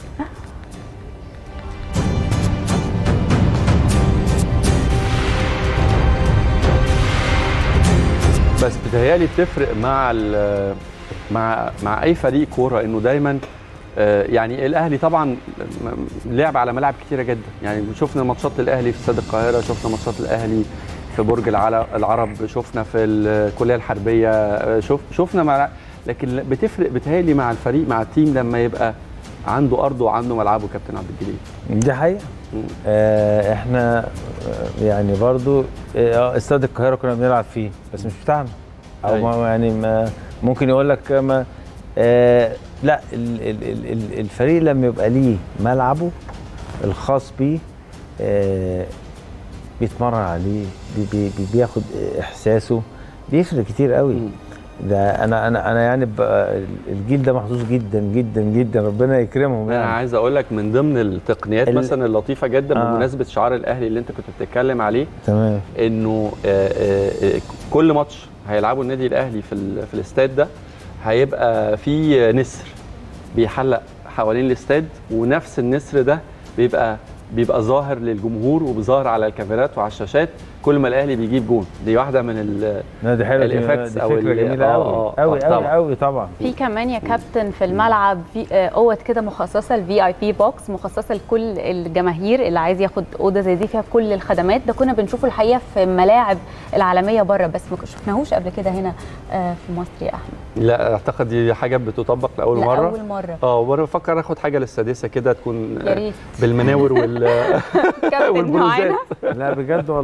بس بتهيألي بتفرق مع ال- مع مع اي فريق كوره انه دايما آه، يعني الاهلي طبعا م- لعب على ملاعب كتيره جدا يعني شفنا ماتشات الاهلي في استاد القاهره شفنا ماتشات الاهلي في برج العل- العرب شفنا في الكليه الحربيه آه، شوف شفنا مع لكن بتفرق بتهيألي مع الفريق مع التيم لما يبقى عنده ارضه وعنده ملعبه كابتن عبد الجليل دي حقيقه مم. آه احنا آه، يعني برضو آه، استاد القاهره كنا بنلعب فيه بس مش بتاعنا او أيوة. ما يعني ما ممكن يقول لك ما آه لا ال ال ال ال الفريق لما يبقى ليه ملعبه الخاص بيه آه بيتمرن عليه بي بي بي بياخد احساسه بيفرق كتير قوي مم. ده انا انا انا يعني بقى الجيل ده محظوظ جدا جدا جدا ربنا يكرمهم انا يعني عايز اقول لك من ضمن التقنيات ال- مثلا اللطيفه جدا آه. بمناسبه شعار الاهلي اللي انت كنت بتتكلم عليه تمام انه آه، آه، آه، كل ماتش هيلعبه النادي الاهلي في ال- في الاستاد ده هيبقى في نسر بيحلق حوالين الاستاد ونفس النسر ده بيبقى بيبقى ظاهر للجمهور وبيظهر على الكاميرات وعلى الشاشات كل ما الاهلي بيجيب جون دي واحده من ال لا دي حلوه دي, الإفكتس دي أو فكره ال- جميله آه، قوي آه، قوي آه، قوي طبعاً. قوي طبعا في كمان يا كابتن في الملعب في آه، اوض كده مخصصه الفي اي بي بوكس مخصصه لكل الجماهير اللي عايز ياخد اوضه زي دي فيها كل الخدمات ده كنا بنشوفه الحقيقه في الملاعب العالميه بره بس ما شفناهوش قبل كده هنا آه، في مصر يا احمد لا اعتقد دي حاجه بتطبق لاول مره لاول مره اه وانا بفكر اخد حاجه للسادسه كده تكون يا ريت بالمناور وال كابتن والبروزات. معانا لا بجد والله اذا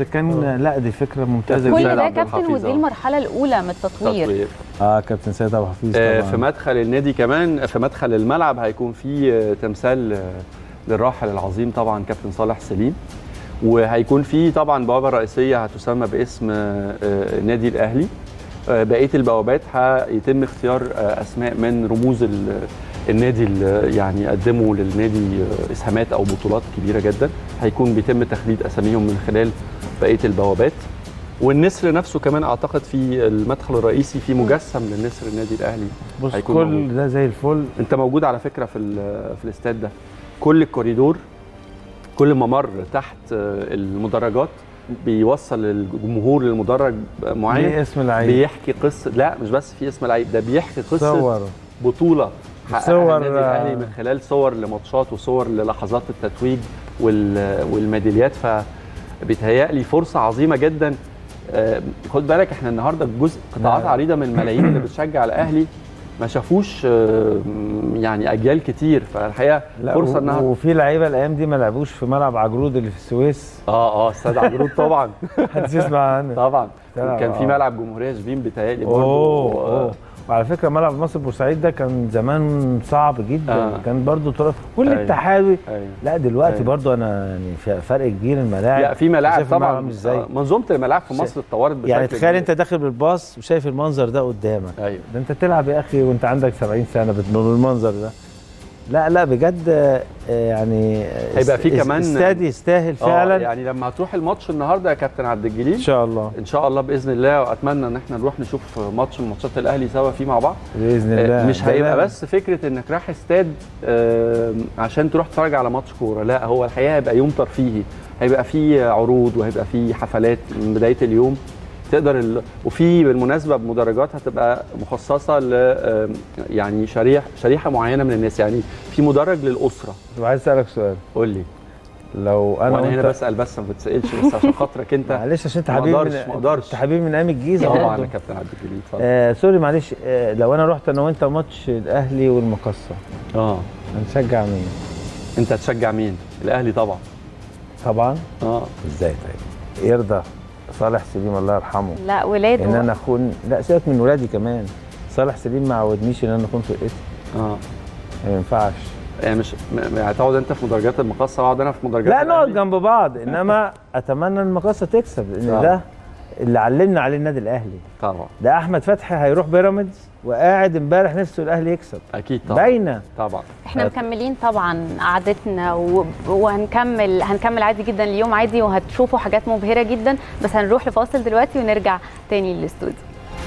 كان لا دي فكره ممتازه كل سيد ده عبد كابتن الحفيظ، ودي آه. المرحله الاولى من التطوير تطوير اه كابتن سيد ابو حفيظ آه، طبعا في مدخل النادي كمان في مدخل الملعب هيكون في آه، تمثال آه، للراحل العظيم طبعا كابتن صالح سليم وهيكون في طبعا بوابه رئيسيه هتسمى باسم آه، آه، النادي الاهلي آه، بقيه البوابات هيتم اختيار آه، اسماء من رموز ال- النادي اللي يعني قدموا للنادي آه، اسهامات او بطولات كبيره جدا هيكون بيتم تخليد اساميهم من خلال بقيه البوابات والنسر نفسه كمان اعتقد في المدخل الرئيسي في مجسم للنسر النادي الاهلي بص هيكون كل موجود. ده زي الفل انت موجود على فكره في ال- في الاستاد ده كل الكوريدور كل ممر تحت آه، المدرجات بيوصل الجمهور للمدرج معين ليه اسم لعيب بيحكي قصه لا مش بس في اسم لعيب ده بيحكي قصه صور بطوله حققها صور، النادي الاهلي من خلال صور لماتشات وصور للحظات التتويج وال- والميداليات فبيتهيألي فرصه عظيمه جدا آه، خد بالك احنا النهارده جزء قطاعات لا. عريضه من الملايين اللي بتشجع الاهلي ما شافوش آه، يعني اجيال كتير فالحقيقه لا فرصه و- انها وفي لعيبه الايام دي ما لعبوش في ملعب عجرود اللي في السويس اه اه استاد عجرود طبعا محدش يسمع عنه طبعا طبعاً، كان في آه. ملعب جمهوريه شبين بيتهيألي برضه اوه آه، اوه وعلى فكره ملعب مصر بورسعيد ده كان زمان صعب جدا آه. كان برضو طرف كل أيوة. التحاوي أيوة. لا دلوقتي أيوة. برضو انا يعني في فرق كبير الملاعب لا في ملاعب شايف الملعب طبعا عامل ازاي آه، منظومه الملاعب في مصر اتطورت بشكل يعني تخيل كبير. انت داخل بالباص وشايف المنظر ده قدامك ايوه ده انت تلعب يا اخي وانت عندك 70 سنه بت- بالمنظر ده لا لا بجد آه، يعني هيبقى في است- كمان- استاد يستاهل آه، فعلا يعني لما هتروح الماتش النهارده يا كابتن عبد ان الجليل شاء الله ان شاء الله باذن الله واتمنى ان احنا نروح نشوف ماتش من ماتشات الاهلي سوا فيه مع بعض باذن آه، الله مش ده هيبقى لا- بس فكره انك رايح استاد آه، عشان تروح تتفرج على ماتش كوره لا هو الحقيقه هيبقى يوم ترفيهي هيبقى فيه عروض وهيبقى فيه حفلات من بدايه اليوم تقدر ال... وفي بالمناسبه بمدرجات هتبقى مخصصه ل آه، يعني شريح شريحه معينه من الناس يعني في مدرج للاسره طب عايز اسالك سؤال قول لي لو انا وانا هنا وانت بسال بس ما بتسالش بس عشان خاطرك انت معلش عشان انت ما حبيبي اقدرش من ما اقدرش انت حبيبي من ايام الجيزه طبعا برضه. يا كابتن عبد الجليل اتفضل آه سوري معلش آه لو انا رحت انا وانت ماتش الاهلي والمقصه اه هنشجع مين؟ انت هتشجع مين الاهلي طبعا طبعا اه ازاي طيب؟ يرضى صالح سليم الله يرحمه لا ولاده ان انا اكون لا سيبك من ولادي كمان صالح سليم ما عودنيش ان انا اكون في الاسم اه ما ينفعش يعني مش م- هتقعد انت في مدرجات المقصه واقعد انا في مدرجات لا نقعد الأهلي؟ جنب بعض انما اتمنى ان المقصه تكسب لان آه. ده اللي علمنا عليه النادي الاهلي طبعا ده احمد فتحي هيروح بيراميدز وقاعد امبارح نفسه الاهلي يكسب اكيد طبعا باينه طبعا احنا مكملين طبعا قعدتنا و- وهنكمل هنكمل عادي جدا اليوم عادي وهتشوفوا حاجات مبهره جدا بس هنروح لفاصل دلوقتي ونرجع تاني للاستوديو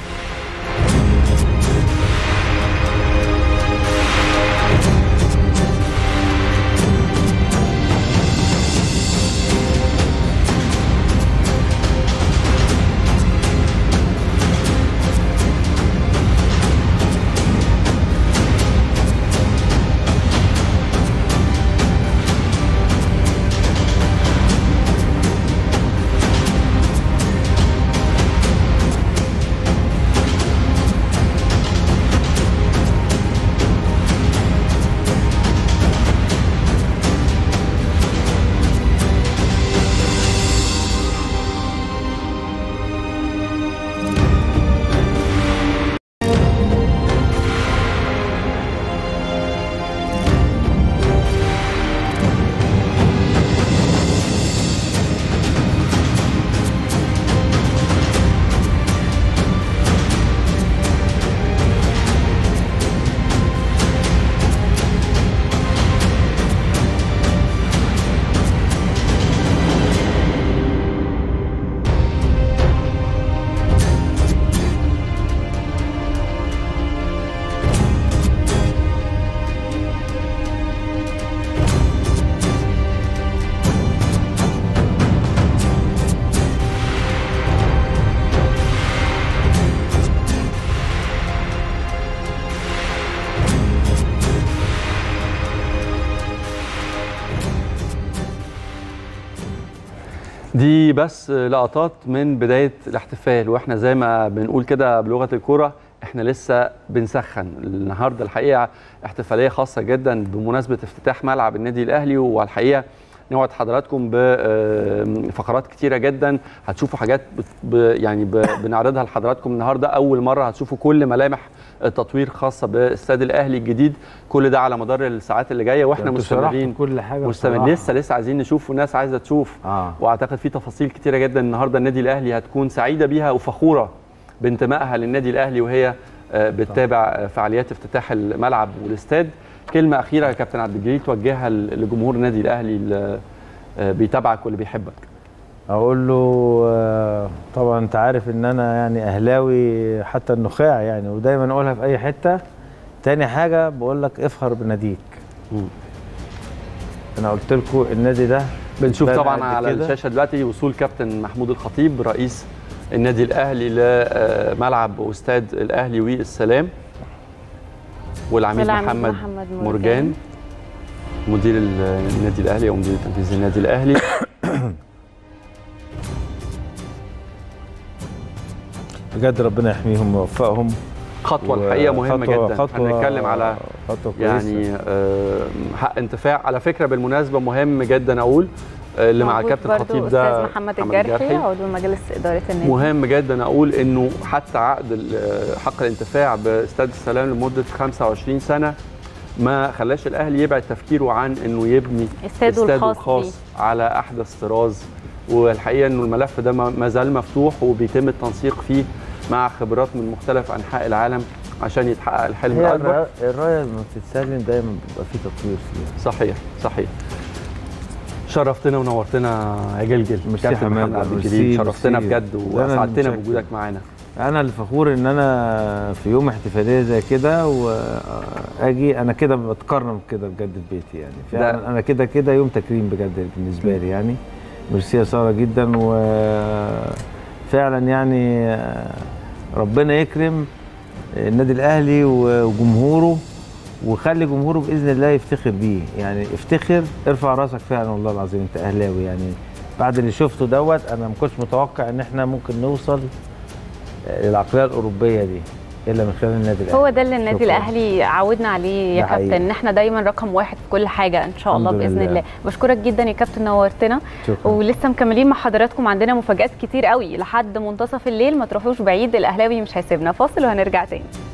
دي بس لقطات من بدايه الاحتفال واحنا زي ما بنقول كده بلغه الكوره احنا لسه بنسخن النهارده الحقيقه احتفاليه خاصه جدا بمناسبه افتتاح ملعب النادي الاهلي والحقيقه نوعد حضراتكم بفقرات كتيره جدا هتشوفوا حاجات بت- ب- يعني ب- بنعرضها لحضراتكم النهارده اول مره هتشوفوا كل ملامح التطوير خاصه باستاد الاهلي الجديد كل ده على مدار الساعات اللي جايه واحنا انتوا شرحتوا مستمرين كل حاجه مستمر بصراحة. لسه لسه عايزين نشوف وناس عايزه تشوف اه واعتقد في تفاصيل كتيره جدا النهارده النادي الاهلي هتكون سعيده بيها وفخوره بانتمائها للنادي الاهلي وهي آه، بتتابع آه، فعاليات افتتاح الملعب والاستاد كلمه اخيره يا كابتن عبد الجليل توجهها ل- لجمهور النادي الاهلي اللي آه، بيتابعك واللي بيحبك اقول له آه، طبعا انت عارف ان انا يعني اهلاوي حتى النخاع يعني ودايما اقولها في اي حته تاني حاجه بقول لك افخر بناديك مم. انا قلت لكم النادي ده بنشوف بقى طبعا قد على كده. الشاشه دلوقتي وصول كابتن محمود الخطيب رئيس النادي الاهلي لملعب واستاد الاهلي والسلام والعميد والعميد محمد, محمد مرجان مرجان. مدير ال- النادي الاهلي او مدير التنفيذي للنادي الاهلي بجد ربنا يحميهم ويوفقهم خطوه و- الحقيقه مهمه خطوة- جدا خطوة هنتكلم على خطوه كويسه يعني آه، حق انتفاع على فكره بالمناسبه مهم جدا اقول آه، اللي مع موجود الكابتن برضو الخطيب ده استاذ محمد الجرحي عضو مجلس اداره النادي مهم جدا اقول انه حتى عقد ال- حق الانتفاع باستاد السلام لمده 25 سنه ما خلاش الاهلي يبعد تفكيره عن انه يبني استاده استاده الخاص الخاص على احدث طراز والحقيقه انه الملف ده ما ما زال مفتوح وبيتم التنسيق فيه مع خبرات من مختلف انحاء العالم عشان يتحقق الحلم هي الاكبر الرايه الراية لما بتتسلم دايما بيبقى في تطوير فيها صحيح صحيح شرفتنا ونورتنا يا جلجل ميرسي يا كابتن حماد، محمد عبد ميرسي، الجليل شرفتنا ميرسي. بجد ده أنا واسعدتنا المتشكر. بوجودك معانا انا اللي فخور ان انا في يوم احتفاليه زي كده واجي انا كده بتكرم كده بجد في بيتي يعني فعلا انا كده كده يوم تكريم بجد بالنسبه لي يعني ميرسي يا ساره جدا وفعلا يعني ربنا يكرم النادي الاهلي وجمهوره وخلي جمهوره باذن الله يفتخر بيه يعني افتخر ارفع راسك فعلا والله العظيم انت اهلاوي يعني بعد اللي شفته دوت انا ما كنتش متوقع ان احنا ممكن نوصل للعقليه الاوروبيه دي الا من خلال النادي الاهلي هو ده اللي النادي شكراً. الاهلي عودنا عليه يا ده حقيقي. كابتن ان احنا دايما رقم واحد في كل حاجه ان شاء الله الحمد باذن لله. الله بشكرك جدا يا كابتن نورتنا شكرا ولسه مكملين مع حضراتكم عندنا مفاجات كتير قوي لحد منتصف الليل ما تروحوش بعيد الاهلاوي مش هيسيبنا فاصل وهنرجع تاني